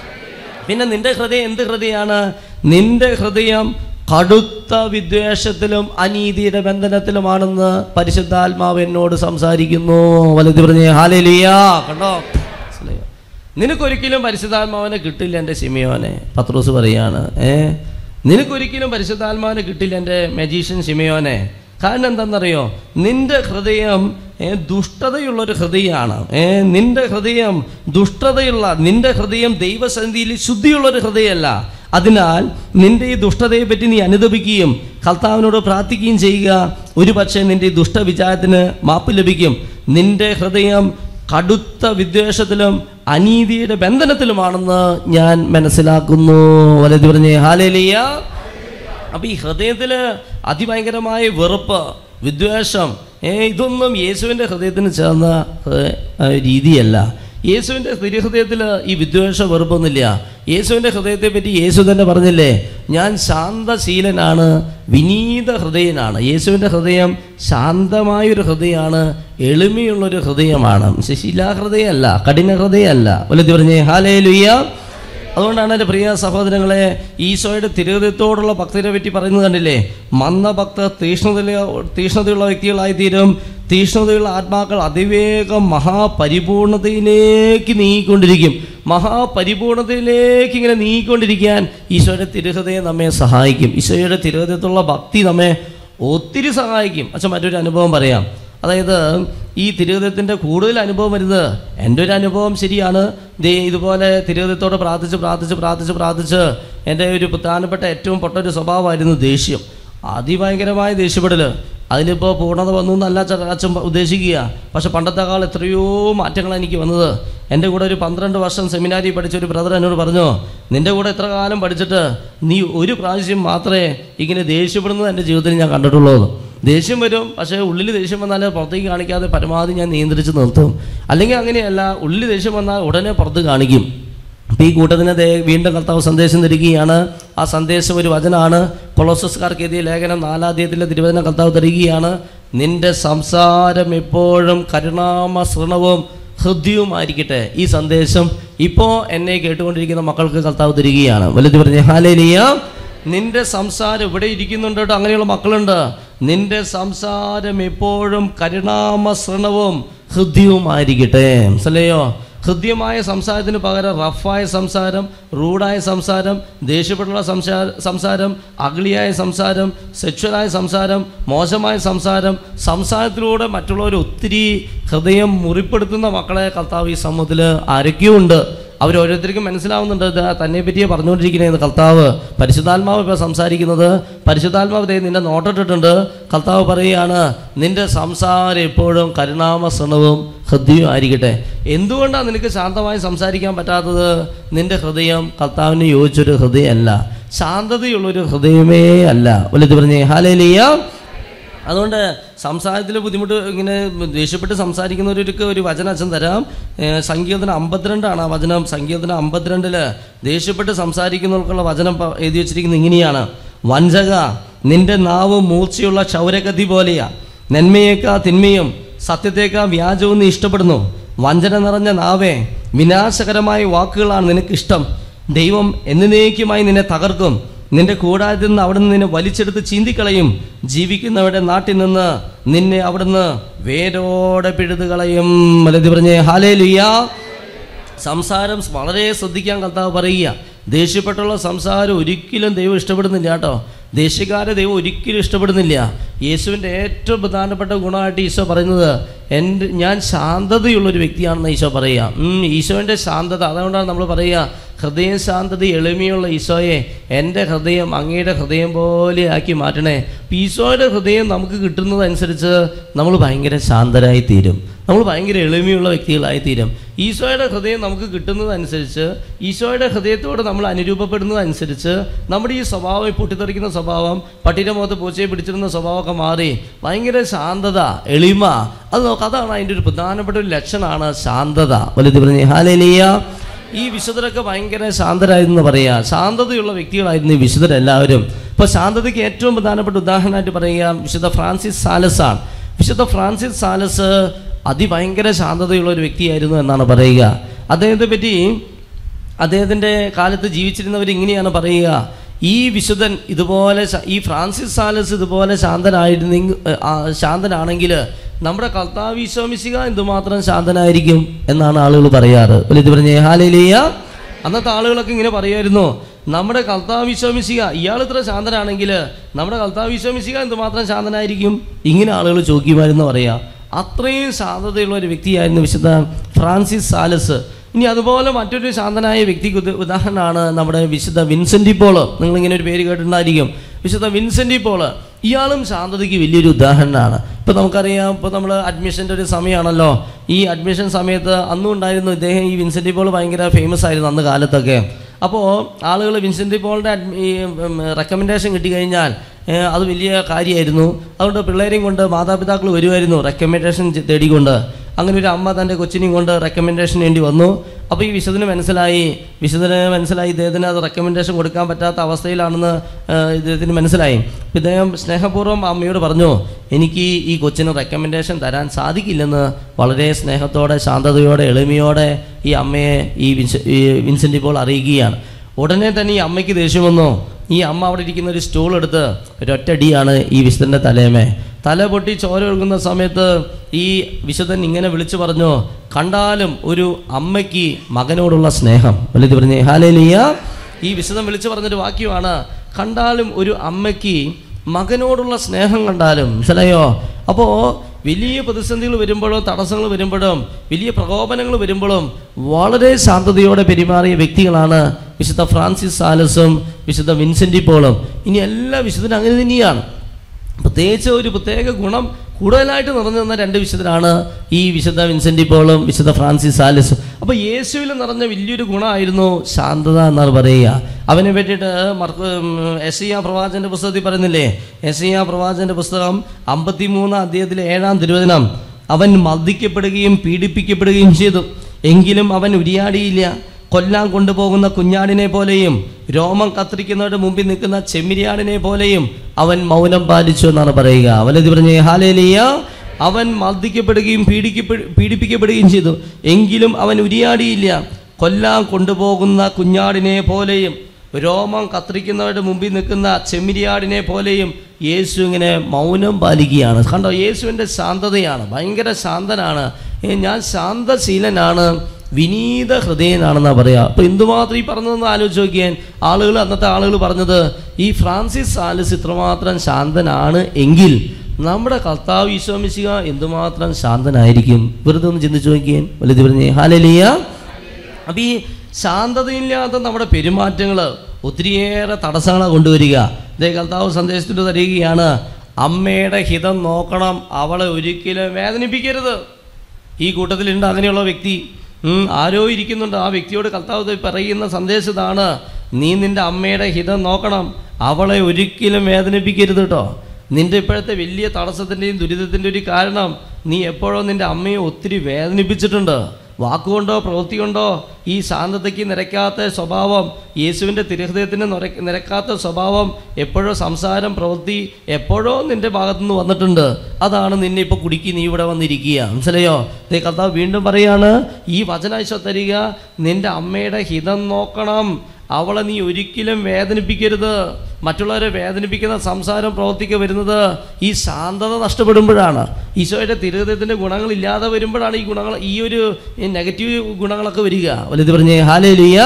പിന്നെ നിന്റെ ഹൃദയം എന്ത് ഹൃദയമാണ് നിന്റെ ഹൃദയം കടുത്ത വിദ്വേഷത്തിലും അനീതിയുടെ ബന്ധനത്തിലുമാണെന്ന് പരിശുദ്ധാത്മാവ് എന്നോട് സംസാരിക്കുന്നു വലുത് പറഞ്ഞേ ഹാലേലിയ കണ്ടോ മനസ്സിലായോ? നിനക്കൊരിക്കലും പരിശുദ്ധാത്മാവിനെ കിട്ടില്ല എൻ്റെ സിമിയോനെ പത്രോസ് പറയാണ് ഏ നിനക്കൊരിക്കലും പരിശുദ്ധാത്മാവിനെ കിട്ടില്ല എൻ്റെ മജീഷ്യൻ സിമിയോനെ കാരണം എന്താണെന്നറിയോ നിന്റെ ഹൃദയം ഏ, ദുഷ്ടതയുള്ളൊരു ഹൃദയമാണ് ഏ നിന്റെ ഹൃദയം ദുഷ്ടതയുള്ള നിന്റെ ഹൃദയം ദൈവസന്നിധിയിൽ ശുദ്ധിയുള്ളൊരു ഹൃദയമല്ല അതിനാൽ നിന്റെ ഈ ദുഷ്ടതയെ പറ്റി നീ അനുദപിക്കുകയും കർത്താവിനോട് പ്രാർത്ഥിക്കുകയും ചെയ്യുക ഒരു പക്ഷേ നിന്റെ ഈ ദുഷ്ടവിചാരത്തിന് മാപ്പ് ലഭിക്കും നിന്റെ ഹൃദയം കടുത്ത വിദ്വേഷത്തിലും അനീതിയുടെ ബന്ധനത്തിലുമാണെന്ന് ഞാൻ മനസ്സിലാക്കുന്നു വലത് പറഞ്ഞേ ഹാലേലിയ അപ്പൊ ഈ ഹൃദയത്തിൽ അതിഭയങ്കരമായ വെറുപ്പ് വിദ്വേഷം ഏ ഇതൊന്നും യേശുവിൻ്റെ ഹൃദയത്തിന് ചേർന്ന ഏ, ആ, രീതിയല്ല യേശുവിൻ്റെ തിരുഹൃദയത്തിൽ ഈ വിദ്വേഷ വെറുപ്പൊന്നുമില്ല യേശുവിൻ്റെ ഹൃദയത്തെ പറ്റി യേശു തന്നെ പറഞ്ഞില്ലേ ഞാൻ ശാന്തശീലനാണ് വിനീത ഹൃദയനാണ് യേശുവിൻ്റെ ഹൃദയം ശാന്തമായൊരു ഹൃദയമാണ് എളിമയുള്ളൊരു ഹൃദയമാണ് ശിശിലാ ഹൃദയമല്ല കഠിന ഹൃദയമല്ല വലുതി പറഞ്ഞേ ഹാലേ ലുയ്യ അതുകൊണ്ടാണ് എൻ്റെ പ്രിയ സഹോദരങ്ങളെ ഈശോയുടെ തിരുഹൃദയത്തോടുള്ള ഭക്തരെ പറ്റി പറയുന്നത് കണ്ടില്ലേ മന്ദഭക്ത തീഷ്ണത തീഷ്ണതയുള്ള വ്യക്തികളായി തീരും തീഷ്ണതയുള്ള ആത്മാക്കൾ അതിവേഗം മഹാപരിപൂർണതയിലേക്ക് നീങ്ങിക്കൊണ്ടിരിക്കും മഹാപരിപൂർണതയിലേക്ക് ഇങ്ങനെ നീങ്ങിക്കൊണ്ടിരിക്കാൻ ഈശോയുടെ തിരുഹൃദയം നമ്മെ സഹായിക്കും ഈശോയുടെ തിരുഹൃദയത്തുള്ള ഭക്തി നമ്മെ ഒത്തിരി സഹായിക്കും അച്ഛൻ മറ്റൊരു അനുഭവം പറയാം അതായത് ഈ തിരുഹൃദയത്തിൻ്റെ കൂടുതൽ അനുഭവം വരുന്നത് എൻ്റെ ഒരു അനുഭവം ശരിയാണ് ദേ ഇതുപോലെ തിരുഹൃദയത്തോടെ പ്രാർത്ഥിച്ച് പ്രാർത്ഥിച്ച് പ്രാർത്ഥിച്ച് പ്രാർത്ഥിച്ച് എൻ്റെ ഒരു പ്രധാനപ്പെട്ട ഏറ്റവും പൊട്ടൊരു സ്വഭാവമായിരുന്നു ദേഷ്യം അതിഭയങ്കരമായ ദേഷ്യപ്പെടൽ അതിലിപ്പോൾ പൂർണ്ണത വന്നു എന്നല്ല ച- അച്ഛൻ പ- ഉദ്ദേശിക്കുക പക്ഷെ പണ്ടത്തെ കാലം എത്രയോ മാറ്റങ്ങളാണ് എനിക്ക് വന്നത് എൻ്റെ കൂടെ ഒരു പന്ത്രണ്ട് വർഷം സെമിനാരിൽ പഠിച്ച ഒരു ബ്രദർ എന്നോട് പറഞ്ഞു നിൻ്റെ കൂടെ എത്ര കാലം പഠിച്ചിട്ട് നീ ഒരു പ്രാവശ്യം മാത്രമേ ഇങ്ങനെ ദേഷ്യപ്പെടുന്നത് എൻ്റെ ജീവിതത്തിൽ ഞാൻ കണ്ടിട്ടുള്ളൂ എന്ന്. ദേഷ്യം വരും പക്ഷേ ഉള്ളിൽ ദേഷ്യം വന്നാൽ പുറത്തേക്ക് കാണിക്കാതെ പരമാവധി ഞാൻ നിയന്ത്രിച്ച് നിർത്തും അല്ലെങ്കിൽ അങ്ങനെയല്ല ഉള്ളിൽ ദേഷ്യം വന്നാൽ ഉടനെ പുറത്ത് കാണിക്കും അപ്പോൾ ഈ കൂട്ടത്തിന് ദേ വീണ്ടും കർത്താവ് സന്ദേശം തരികയാണ് ആ സന്ദേശം ഒരു വചനമാണ് കൊളോസസ്കാർക്ക് എഴുതിയ ലേഖനം നാലാധ്യയത്തിലെ തിരുവചനം കർത്താവ് തരികയാണ് നിന്റെ സംസാരം എപ്പോഴും കരുണാമ സൃണവും ഹൃദ്യവുമായിരിക്കട്ടെ ഈ സന്ദേശം ഇപ്പോൾ എന്നെ കേട്ടുകൊണ്ടിരിക്കുന്ന മക്കൾക്ക് കർത്താവ് തരികയാണ് വലുത് പറഞ്ഞ ഹാലേലിയ നിന്റെ സംസാരം ഇവിടെ ഇരിക്കുന്നുണ്ട് കേട്ടോ അങ്ങനെയുള്ള മക്കളുണ്ട് നിന്റെ സംസാരം എപ്പോഴും കരുണാമ സൃണവും ഹൃദ്യവുമായിരിക്കട്ടെ മനസ്സിലായോ ഹൃദ്യമായ സംസാരത്തിന് പകരം റഫായ സംസാരം റൂഡായ സംസാരം ദേഷ്യപ്പെട്ടുള്ള സംസാര സംസാരം അഗ്ലിയായ സംസാരം സെക്ഷലായ സംസാരം മോശമായ സംസാരം സംസാരത്തിലൂടെ മറ്റുള്ളവർ ഒത്തിരി ഹൃദയം മുറിപ്പെടുത്തുന്ന മക്കളെ കർത്താവ് ഈ സമൂഹത്തിൽ ആരൊക്കെയോ ഉണ്ട് അവരോരോരുത്തർക്കും മനസ്സിലാവുന്നുണ്ട് ഇത് തന്നെ പറ്റിയേ പറഞ്ഞുകൊണ്ടിരിക്കുന്നത് കർത്താവ് പരിശുദ്ധാത്മാവ് ഇപ്പോൾ സംസാരിക്കുന്നത് പരിശുദ്ധാത്മാവ് ദേ നിന്നെ നോട്ടിട്ടിട്ടുണ്ട് കർത്താവ് പറയുകയാണ് നിന്റെ സംസാരം എപ്പോഴും കരുണാമസണവും ഹൃദയവും ആയിരിക്കട്ടെ എന്തുകൊണ്ടാണ് നിനക്ക് ശാന്തമായി സംസാരിക്കാൻ പറ്റാത്തത് നിന്റെ ഹൃദയം കർത്താവിന് യോജിച്ചൊരു ഹൃദയമല്ല ശാന്തതയുള്ളൊരു ഹൃദയമേ അല്ല വലുത് പറഞ്ഞേ ഹാലേലിയ അതുകൊണ്ട് സംസാരത്തിൽ ബുദ്ധിമുട്ട് ഇങ്ങനെ ദേഷ്യപ്പെട്ട് സംസാരിക്കുന്നവർക്ക് ഒരു വചനം അച്ഛൻ തരാം ഏഹ് സങ്കീർത്തനം അമ്പത്തിരണ്ടാണ് ആ വചനം സങ്കീർത്തനം അമ്പത്തിരണ്ടില് ദേഷ്യപ്പെട്ട് സംസാരിക്കുന്നവർക്കുള്ള വചനം പ- എഴുതി വെച്ചിരിക്കുന്നത് ഇങ്ങനെയാണ് വഞ്ചക നിന്റെ നാവ് മൂർച്ചയുള്ള ക്ഷൗരഗതി പോലെയാ നന്മയേക്കാ തിന്മയും സത്യത്തേക്കാ വ്യാജവും നീ ഇഷ്ടപ്പെടുന്നു വഞ്ചന നിറഞ്ഞ നാവേ വിനാശകരമായ വാക്കുകളാണ് നിനക്കിഷ്ടം ദൈവം എന്നേക്കുമായി നിന്നെ തകർക്കും നിന്റെ കൂടാരത്തിൽ നിന്ന് അവിടുന്ന് നിന്നെ വലിച്ചെടുത്ത് ചീന്തിക്കളയും ജീവിക്കുന്നവരുടെ നാട്ടിൽ നിന്ന് നിന്നെ അവിടുന്ന് വേരോടെ പിഴുതു കളയും മലതി പറഞ്ഞേ ഹാലേ സംസാരം വളരെ ശ്രദ്ധിക്കാൻ കർത്താവ് പറയുക ദേഷ്യപ്പെട്ടുള്ള സംസാരം ഒരിക്കലും ദൈവം ഇഷ്ടപ്പെടുന്നില്ല കേട്ടോ ദേഷ്യക്കാരെ ദൈവം ഒരിക്കലും ഇഷ്ടപ്പെടുന്നില്ല യേശുവിൻ്റെ ഏറ്റവും പ്രധാനപ്പെട്ട ഗുണമായിട്ട് ഈശോ പറയുന്നത് എൻ്റെ ഞാൻ ശാന്തതയുള്ളൊരു വ്യക്തിയാണെന്ന് ഈശോ പറയുക ഉം, ഈശോൻ്റെ ശാന്തത അതുകൊണ്ടാണ് നമ്മൾ പറയുക ഹൃദയം ശാന്തത എളിമയുള്ള ഈശോയെ എൻ്റെ ഹൃദയം അങ്ങയുടെ ഹൃദയം പോലെ ആക്കി മാറ്റണേ അപ്പം ഈശോയുടെ ഹൃദയം നമുക്ക് കിട്ടുന്നതനുസരിച്ച് നമ്മൾ ഭയങ്കര ശാന്തരായി തീരും നമ്മൾ ഭയങ്കര എളിമയുള്ള വ്യക്തികളായി തീരും ഈശോയുടെ ഹൃദയം നമുക്ക് കിട്ടുന്നതനുസരിച്ച് ഈശോയുടെ ഹൃദയത്തോട് നമ്മൾ അനുരൂപപ്പെടുന്നതനുസരിച്ച് നമ്മുടെ ഈ സ്വഭാവം ഈ പൊട്ടിത്തെറിക്കുന്ന സ്വഭാവം പട്ടിയുടെ മുഖത്ത് പൂച്ചയെ പിടിച്ചിരുന്ന സ്വഭാവമൊക്കെ മാറി ഭയങ്കര ശാന്തത എളിമ അത് നോക്കാം അതാണ് അതിൻ്റെ ഒരു പ്രധാനപ്പെട്ട ഒരു ലക്ഷണമാണ് ശാന്തത വലുത് പറഞ്ഞേ ഹാലേലിയ ഈ വിശുദ്ധരൊക്കെ ഭയങ്കര ശാന്തരായിരുന്നു പറയാ ശാന്തതയുള്ള വ്യക്തികളായിരുന്നു ഈ വിശുദ്ധരെല്ലാവരും ഇപ്പോൾ ശാന്തതയ്ക്ക് ഏറ്റവും പ്രധാനപ്പെട്ട ഉദാഹരണമായിട്ട് പറയുക വിശുദ്ധ ഫ്രാൻസിസ് സാലസ് ആണ് വിശുദ്ധ ഫ്രാൻസിസ് സാലസ് അതിഭയങ്കര ശാന്തതയുള്ള ഒരു വ്യക്തിയായിരുന്നു എന്നാണ് പറയുക അദ്ദേഹത്തെ പറ്റി അദ്ദേഹത്തിൻ്റെ കാലത്ത് ജീവിച്ചിരുന്നവർ ഇങ്ങനെയാണ് പറയുക ഈ വിശുദ്ധൻ ഇതുപോലെ ശ- ഈ ഫ്രാൻസിസ് സാലസ് ഇതുപോലെ ശാന്തനായിരുന്നെങ്കിൽ ആ, ശാന്തനാണെങ്കിൽ നമ്മുടെ കർത്താവ് ഈശോമിശിക എന്തുമാത്രം ശാന്തനായിരിക്കും എന്നാണ് ആളുകൾ പറയാറ് ഒരു ഇത് പറഞ്ഞേ ഹാലേലിയ അന്നത്തെ ആളുകളൊക്കെ ഇങ്ങനെ പറയുമായിരുന്നു നമ്മുടെ കർത്താവ് ഈശോമിശിക ഇയാൾ ഇത്ര ശാന്തനാണെങ്കിൽ നമ്മുടെ കർത്താവ് ഈശോമിശിക എന്തുമാത്രം ശാന്തനായിരിക്കും ഇങ്ങനെ ആളുകൾ ചോദിക്കുമായിരുന്നു പറയാ അത്രയും ശാന്തതയുള്ള ഒരു വ്യക്തിയായിരുന്നു വിശുദ്ധ ഫ്രാൻസിസ് സാലസ് ഇനി അതുപോലെ മറ്റൊരു ശാന്തനായ വ്യക്തിക്ക് ഉദ- ഉദാഹരണമാണ് നമ്മുടെ വിശുദ്ധ വിൻസെൻറ്റി പോള് നിങ്ങളിങ്ങനെ ഒരു പേര് കേട്ടിട്ടുണ്ടായിരിക്കും വിശുദ്ധ വിൻസെൻറ്റി പോള് ഇയാളും ശാന്തതയ്ക്ക് വലിയൊരു ഉദാഹരണമാണ് ഇപ്പോൾ നമുക്കറിയാം ഇപ്പോൾ നമ്മൾ അഡ്മിഷൻ്റെ ഒരു സമയമാണല്ലോ ഈ അഡ്മിഷൻ സമയത്ത് അന്നും ഉണ്ടായിരുന്നു ഇദ്ദേഹം ഈ വിൻസെൻറ്റി പോൾ ഭയങ്കര ഫേമസ് ആയിരുന്നു അന്ന് കാലത്തൊക്കെ അപ്പോൾ ആളുകൾ വിൻസെൻറ്റി പോളിൻ്റെ അഡ്മി ഈ റെക്കമെൻഡേഷൻ കിട്ടിക്കഴിഞ്ഞാൽ ഏ, അത് വലിയ കാര്യമായിരുന്നു അതുകൊണ്ട് പിള്ളേരെയും കൊണ്ട് മാതാപിതാക്കൾ വരുമായിരുന്നു റെക്കമെൻഡേഷൻ തേടിക്കൊണ്ട് അങ്ങനെ ഒരു അമ്മ തൻ്റെ കൊച്ചിനെയും കൊണ്ട് റെക്കമെൻഡേഷൻ വേണ്ടി വന്നു അപ്പോൾ ഈ വിശുദ്ധന് മനസ്സിലായി വിശുദ്ധന് മനസ്സിലായി ഇദ്ദേഹത്തിന് അത് റെക്കമെൻഡേഷൻ കൊടുക്കാൻ പറ്റാത്ത അവസ്ഥയിലാണെന്ന് ആ, ഇദ്ദേഹത്തിന് മനസ്സിലായി അപ്പോൾ ഇദ്ദേഹം സ്നേഹപൂർവ്വം അമ്മയോട് പറഞ്ഞു എനിക്ക് ഈ കൊച്ചിന് റെക്കമെൻഡേഷൻ തരാൻ സാധിക്കില്ലെന്ന് വളരെ സ്നേഹത്തോടെ ശാന്തതയോടെ എളിമയോടെ ഈ അമ്മയെ ഈ വിൻസ ഈ വിൻസെൻ്റ് ഇപ്പോൾ അറിയിക്കുകയാണ് ഉടനെ തന്നെ ഈ അമ്മയ്ക്ക് ദേഷ്യം വന്നു ഈ അമ്മ അവിടെ ഇരിക്കുന്ന ഒരു സ്റ്റൂൾ എടുത്ത് ഒരൊറ്റടിയാണ് ഈ വിശുദ്ധൻ്റെ തലേമേ തല പൊട്ടി ചോര ഒഴുകുന്ന സമയത്ത് ഈ വിശുദ്ധൻ ഇങ്ങനെ വിളിച്ചു പറഞ്ഞു കണ്ടാലും ഒരു അമ്മയ്ക്ക് മകനോടുള്ള സ്നേഹം വലുത് പറഞ്ഞേ ഹാലേലിയ ഈ വിശുദ്ധൻ വിളിച്ചു പറഞ്ഞൊരു വാക്യമാണ് കണ്ടാലും ഒരു അമ്മയ്ക്ക് മകനോടുള്ള സ്നേഹം കണ്ടാലും മനസ്സിലായോ അപ്പോൾ വലിയ പ്രതിസന്ധികൾ വരുമ്പോഴും തടസ്സങ്ങൾ വരുമ്പോഴും വലിയ പ്രകോപനങ്ങൾ വരുമ്പോഴും വളരെ ശാന്തതയോടെ പെരുമാറിയ വ്യക്തികളാണ് വിശുദ്ധ ഫ്രാൻസിസ് സാലസും വിശുദ്ധ വിൻസെൻ്റി പോളും ഇനി എല്ലാ വിശുദ്ധനും അങ്ങനെ തന്നെയാണ് പ്രത്യേകിച്ച് ഒരു പ്രത്യേക ഗുണം കൂടുതലായിട്ട് നിറഞ്ഞു നിന്ന രണ്ട് വിശുദ്ധരാണ് ഈ വിശുദ്ധ വിൻസെൻ്റി പോളും വിശുദ്ധ ഫ്രാൻസിസ് സാലിസും അപ്പോൾ യേശുവിൽ നിറഞ്ഞ വലിയൊരു ഗുണമായിരുന്നു ശാന്തത എന്നാണ് പറയുക അവനെ പറ്റിയിട്ട് മർക്ക് എസ് ഇ പ്രവാചൻ്റെ പുസ്തകത്തിൽ പറയുന്നില്ലേ എസ് ഇ പ്രവാചൻ്റെ പുസ്തകം അമ്പത്തി മൂന്ന് അധ്യായത്തിലെ ഏഴാം തിരുവചനം അവൻ മർദ്ദിക്കപ്പെടുകയും പീഡിപ്പിക്കപ്പെടുകയും ചെയ്തു എങ്കിലും അവൻ ഉരിയാടിയില്ല കൊല്ലാൻ കൊണ്ടുപോകുന്ന കുഞ്ഞാടിനെ പോലെയും രോമം കത്തിരിക്കുന്നവരുടെ മുമ്പിൽ നിൽക്കുന്ന ചെമ്മിരിയാടിനെ പോലെയും അവൻ മൗനം പാലിച്ചു എന്നാണ് പറയുക അവനത് പറഞ്ഞേ ഹാലേലിയ അവൻ മർദ്ദിക്കപ്പെടുകയും പീഡിക്കപ്പെ പീഡിപ്പിക്കപ്പെടുകയും ചെയ്തു എങ്കിലും അവൻ ഉരിയാടിയില്ല കൊല്ലാൻ കൊണ്ടുപോകുന്ന കുഞ്ഞാടിനെ പോലെയും രോമം കത്തിരിക്കുന്നവരുടെ മുമ്പിൽ നിൽക്കുന്ന ചെമ്മിരിയാടിനെ പോലെയും യേശു ഇങ്ങനെ മൗനം പാലിക്കുകയാണ് കണ്ടോ യേശുവിൻ്റെ ശാന്തതയാണ് ഭയങ്കര ശാന്തനാണ് ഏ, ഞാൻ ശാന്തശീലനാണ് വിനീത ഹൃദയനാണെന്നാണ് പറയുക അപ്പോൾ എന്തുമാത്രം ഈ പറഞ്ഞതെന്ന് ആലോചിച്ച് നോക്കിയാൽ ആളുകൾ അന്നത്തെ ആളുകൾ പറഞ്ഞത് ഈ ഫ്രാൻസിസ് സാലിസ് ഇത്രമാത്രം ശാന്തനാണ് എങ്കിൽ നമ്മുടെ കർത്താവ് ഈശോമിശിക എന്തുമാത്രം ശാന്തനായിരിക്കും വെറുതെ ഒന്ന് ചിന്തിച്ചു നോക്കിയാൽ വലുത് പറഞ്ഞേ ഹാലലിയ അപ്പം ഈ ശാന്തതയില്ലാത്ത നമ്മുടെ പെരുമാറ്റങ്ങൾ ഒത്തിരിയേറെ തടസ്സങ്ങളാണ് കൊണ്ടുവരിക ഇതേ കർത്താവ് സന്ദേശത്തിൽ തരികയാണ് അമ്മയുടെ ഹിതം നോക്കണം അവളെ ഒരിക്കലും വേദനിപ്പിക്കരുത് ഈ കൂട്ടത്തിലുണ്ട് അങ്ങനെയുള്ള വ്യക്തി ഉം, ആരോ ഇരിക്കുന്നുണ്ട് ആ വ്യക്തിയോട് കർത്താവ് ദേ പറയുന്ന സന്ദേശം ഇതാണ് നീ നിൻ്റെ അമ്മയുടെ ഹിതം നോക്കണം അവളെ ഒരിക്കലും വേദനിപ്പിക്കരുത് കേട്ടോ നിൻ്റെ ഇപ്പോഴത്തെ വലിയ തടസ്സത്തിൻ്റെയും ദുരിതത്തിൻ്റെ ഒരു കാരണം നീ എപ്പോഴോ നിൻ്റെ അമ്മയെ ഒത്തിരി വേദനിപ്പിച്ചിട്ടുണ്ട് വാക്കുകൊണ്ടോ പ്രവൃത്തി കൊണ്ടോ ഈ ശാന്തതയ്ക്ക് നിരക്കാത്ത സ്വഭാവം യേശുവിൻ്റെ തിരുഹൃദയത്തിന് നിര നിരക്കാത്ത സ്വഭാവം എപ്പോഴോ സംസാരം പ്രവൃത്തി എപ്പോഴോ നിൻ്റെ ഭാഗത്തുനിന്ന് വന്നിട്ടുണ്ട് അതാണ് നിന്നെ ഇപ്പോൾ കുടുക്കി നീ ഇവിടെ വന്നിരിക്കുക മനസ്സിലായോ ദേ കർത്താവ് വീണ്ടും പറയാണ് ഈ വചനാഴ്ച തരിക നിൻ്റെ അമ്മയുടെ ഹിതം നോക്കണം അവളെ നീ ഒരിക്കലും വേദനിപ്പിക്കരുത് മറ്റുള്ളവരെ വേദനിപ്പിക്കുന്ന സംസാരം പ്രവർത്തിക്ക വരുന്നത് ഈ ശാന്തത നഷ്ടപ്പെടുമ്പോഴാണ് ഈശോയുടെ തിരുഹൃദയത്തിൻ്റെ ഗുണങ്ങളില്ലാതെ വരുമ്പോഴാണ് ഈ ഗുണങ്ങൾ ഈ ഒരു നെഗറ്റീവ് ഗുണങ്ങളൊക്കെ വരിക വലുത് പറഞ്ഞേ ഹാലേ ലിയ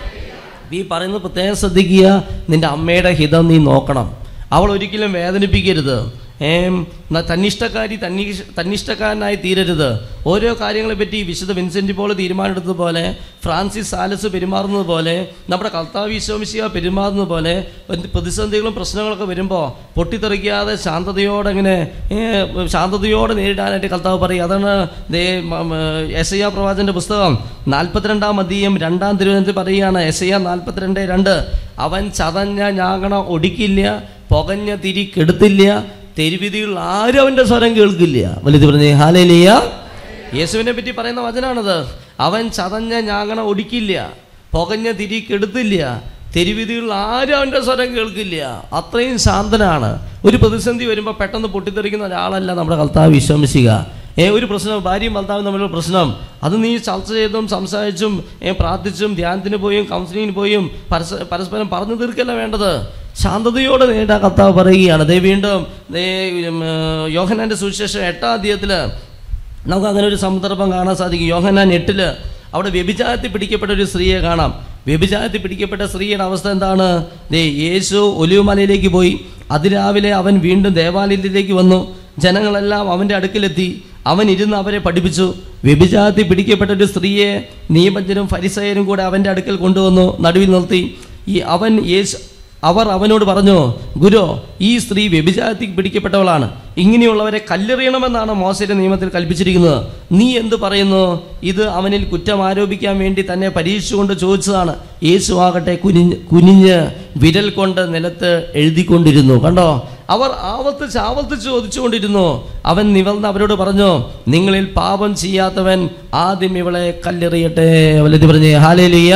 ഈ പറയുന്നത് പ്രത്യേകം ശ്രദ്ധിക്കുക നിൻ്റെ അമ്മയുടെ ഹിതം നീ നോക്കണം അവൾ ഒരിക്കലും വേദനിപ്പിക്കരുത് ഏം, ന- തന്നിഷ്ടക്കാരി തന്നി തന്നിഷ്ടക്കാരനായി തീരരുത് ഓരോ കാര്യങ്ങളെ പറ്റി വിശുദ്ധ വിൻസെൻ്റ് പോലെ തീരുമാനമെടുത്തതുപോലെ ഫ്രാൻസിസ് സാലസ് പെരുമാറുന്നത് പോലെ നമ്മുടെ കർത്താവ് ഈശോമിശിയ പെരുമാറുന്നത് പോലെ എന്ത് പ്രതിസന്ധികളും പ്രശ്നങ്ങളൊക്കെ വരുമ്പോൾ പൊട്ടിത്തെറിക്കാതെ ശാന്തതയോടെ ഇങ്ങനെ ഏ, ശാന്തതയോടെ നേരിടാനായിട്ട് കർത്താവ് പറയും അതാണ് ദേ എസ് ഐ ആ പ്രവാചൻ്റെ പുസ്തകം നാൽപ്പത്തിരണ്ടാം അധ്യയം രണ്ടാം തിരുവനന്തപുരത്ത് പറയുകയാണ് എസ് ഐ ആ നാൽപ്പത്തിരണ്ട് രണ്ട് അവൻ ചതഞ്ഞ ഞാങ്ങണ ഒടിക്കില്ല പുകഞ്ഞ തിരി കെടുത്തില്ല തെരുവിധികൾ ആരും അവൻ്റെ സ്വരം കേൾക്കില്ല വലുത് പറഞ്ഞേ ഹാലേലിയ യേശുവിനെ പറ്റി പറയുന്ന വചനാണത് അവൻ ചതഞ്ഞ ഞാങ്ങണ ഒടിക്കില്ല പുകഞ്ഞ തിരി കെടുത്തില്ല തെരുവിധികൾ ആരും അവൻ്റെ സ്വരം കേൾക്കില്ല അത്രയും ശാന്തനാണ് ഒരു പ്രതിസന്ധി വരുമ്പോൾ പെട്ടെന്ന് പൊട്ടിത്തെറിക്കുന്ന ഒരാളല്ല നമ്മുടെ കർത്താവ് വിശ്വസിക്കുക ഏ ഒരു പ്രശ്നം ഭാര്യയും ഭർത്താവും തമ്മിലുള്ള പ്രശ്നം അത് നീ ചർച്ച ചെയ്തും സംസാരിച്ചും ഏ, പ്രാർത്ഥിച്ചും ധ്യാനത്തിന് പോയും കൗൺസിലിങ്ങിന് പോയും പരസ്പ പരസ്പരം പറഞ്ഞു തീർക്കല്ല വേണ്ടത് ശാന്തതയോടെ നേരിടാൻ കർത്താവ് പറയുകയാണ് ദേ വീണ്ടും ദേ ഉം, ഏ, യോഹന്നാൻ്റെ സുവിശേഷം എട്ടാം അധ്യായത്തിൽ നമുക്ക് അങ്ങനെ ഒരു സന്ദർഭം കാണാൻ സാധിക്കും യോഹന്നാൻ എട്ടില് അവിടെ വ്യഭിചാരത്തിൽ പിടിക്കപ്പെട്ട ഒരു സ്ത്രീയെ കാണാം വ്യഭിചാരത്തിൽ പിടിക്കപ്പെട്ട സ്ത്രീയുടെ അവസ്ഥ എന്താണ് ദേ യേശു ഒലിവുമലയിലേക്ക് പോയി അതിരാവിലെ അവൻ വീണ്ടും ദേവാലയത്തിലേക്ക് വന്നു ജനങ്ങളെല്ലാം അവൻ്റെ അടുക്കിലെത്തി അവൻ ഇരുന്ന് അവരെ പഠിപ്പിച്ചു വ്യഭിചാരത്തിൽ പിടിക്കപ്പെട്ട ഒരു സ്ത്രീയെ നിയമജ്ഞരും ഫരിസയരും കൂടെ അവൻ്റെ അടുക്കൽ കൊണ്ടുവന്നു നടുവിൽ നിർത്തി ഈ അവൻ യേശു അവർ അവനോട് പറഞ്ഞു ഗുരു ഈ സ്ത്രീ വ്യഭിചാരത്തിൽ പിടിക്കപ്പെട്ടവളാണ് ഇങ്ങനെയുള്ളവരെ കല്ലെറിയണമെന്നാണ് മോശയുടെ നിയമത്തിൽ കൽപ്പിച്ചിരിക്കുന്നത് നീ എന്ത് പറയുന്നു ഇത് അവനിൽ കുറ്റം ആരോപിക്കാൻ വേണ്ടി തന്നെ പരീക്ഷിച്ചുകൊണ്ട് ചോദിച്ചതാണ് യേശു ആകട്ടെ കുനിഞ്ഞ് കുനിഞ്ഞ് വിരൽ കൊണ്ട് നിലത്ത് എഴുതിക്കൊണ്ടിരുന്നു കണ്ടോ അവർ ആവർത്തിച്ച് ആവർത്തിച്ച് ചോദിച്ചുകൊണ്ടിരുന്നു അവൻ നിവർന്ന് അവരോട് പറഞ്ഞു നിങ്ങളിൽ പാപം ചെയ്യാത്തവൻ ആദ്യം ഇവളെ കല്ലെറിയട്ടെ വല്ലതി പറഞ്ഞേ ഹാലേലിയ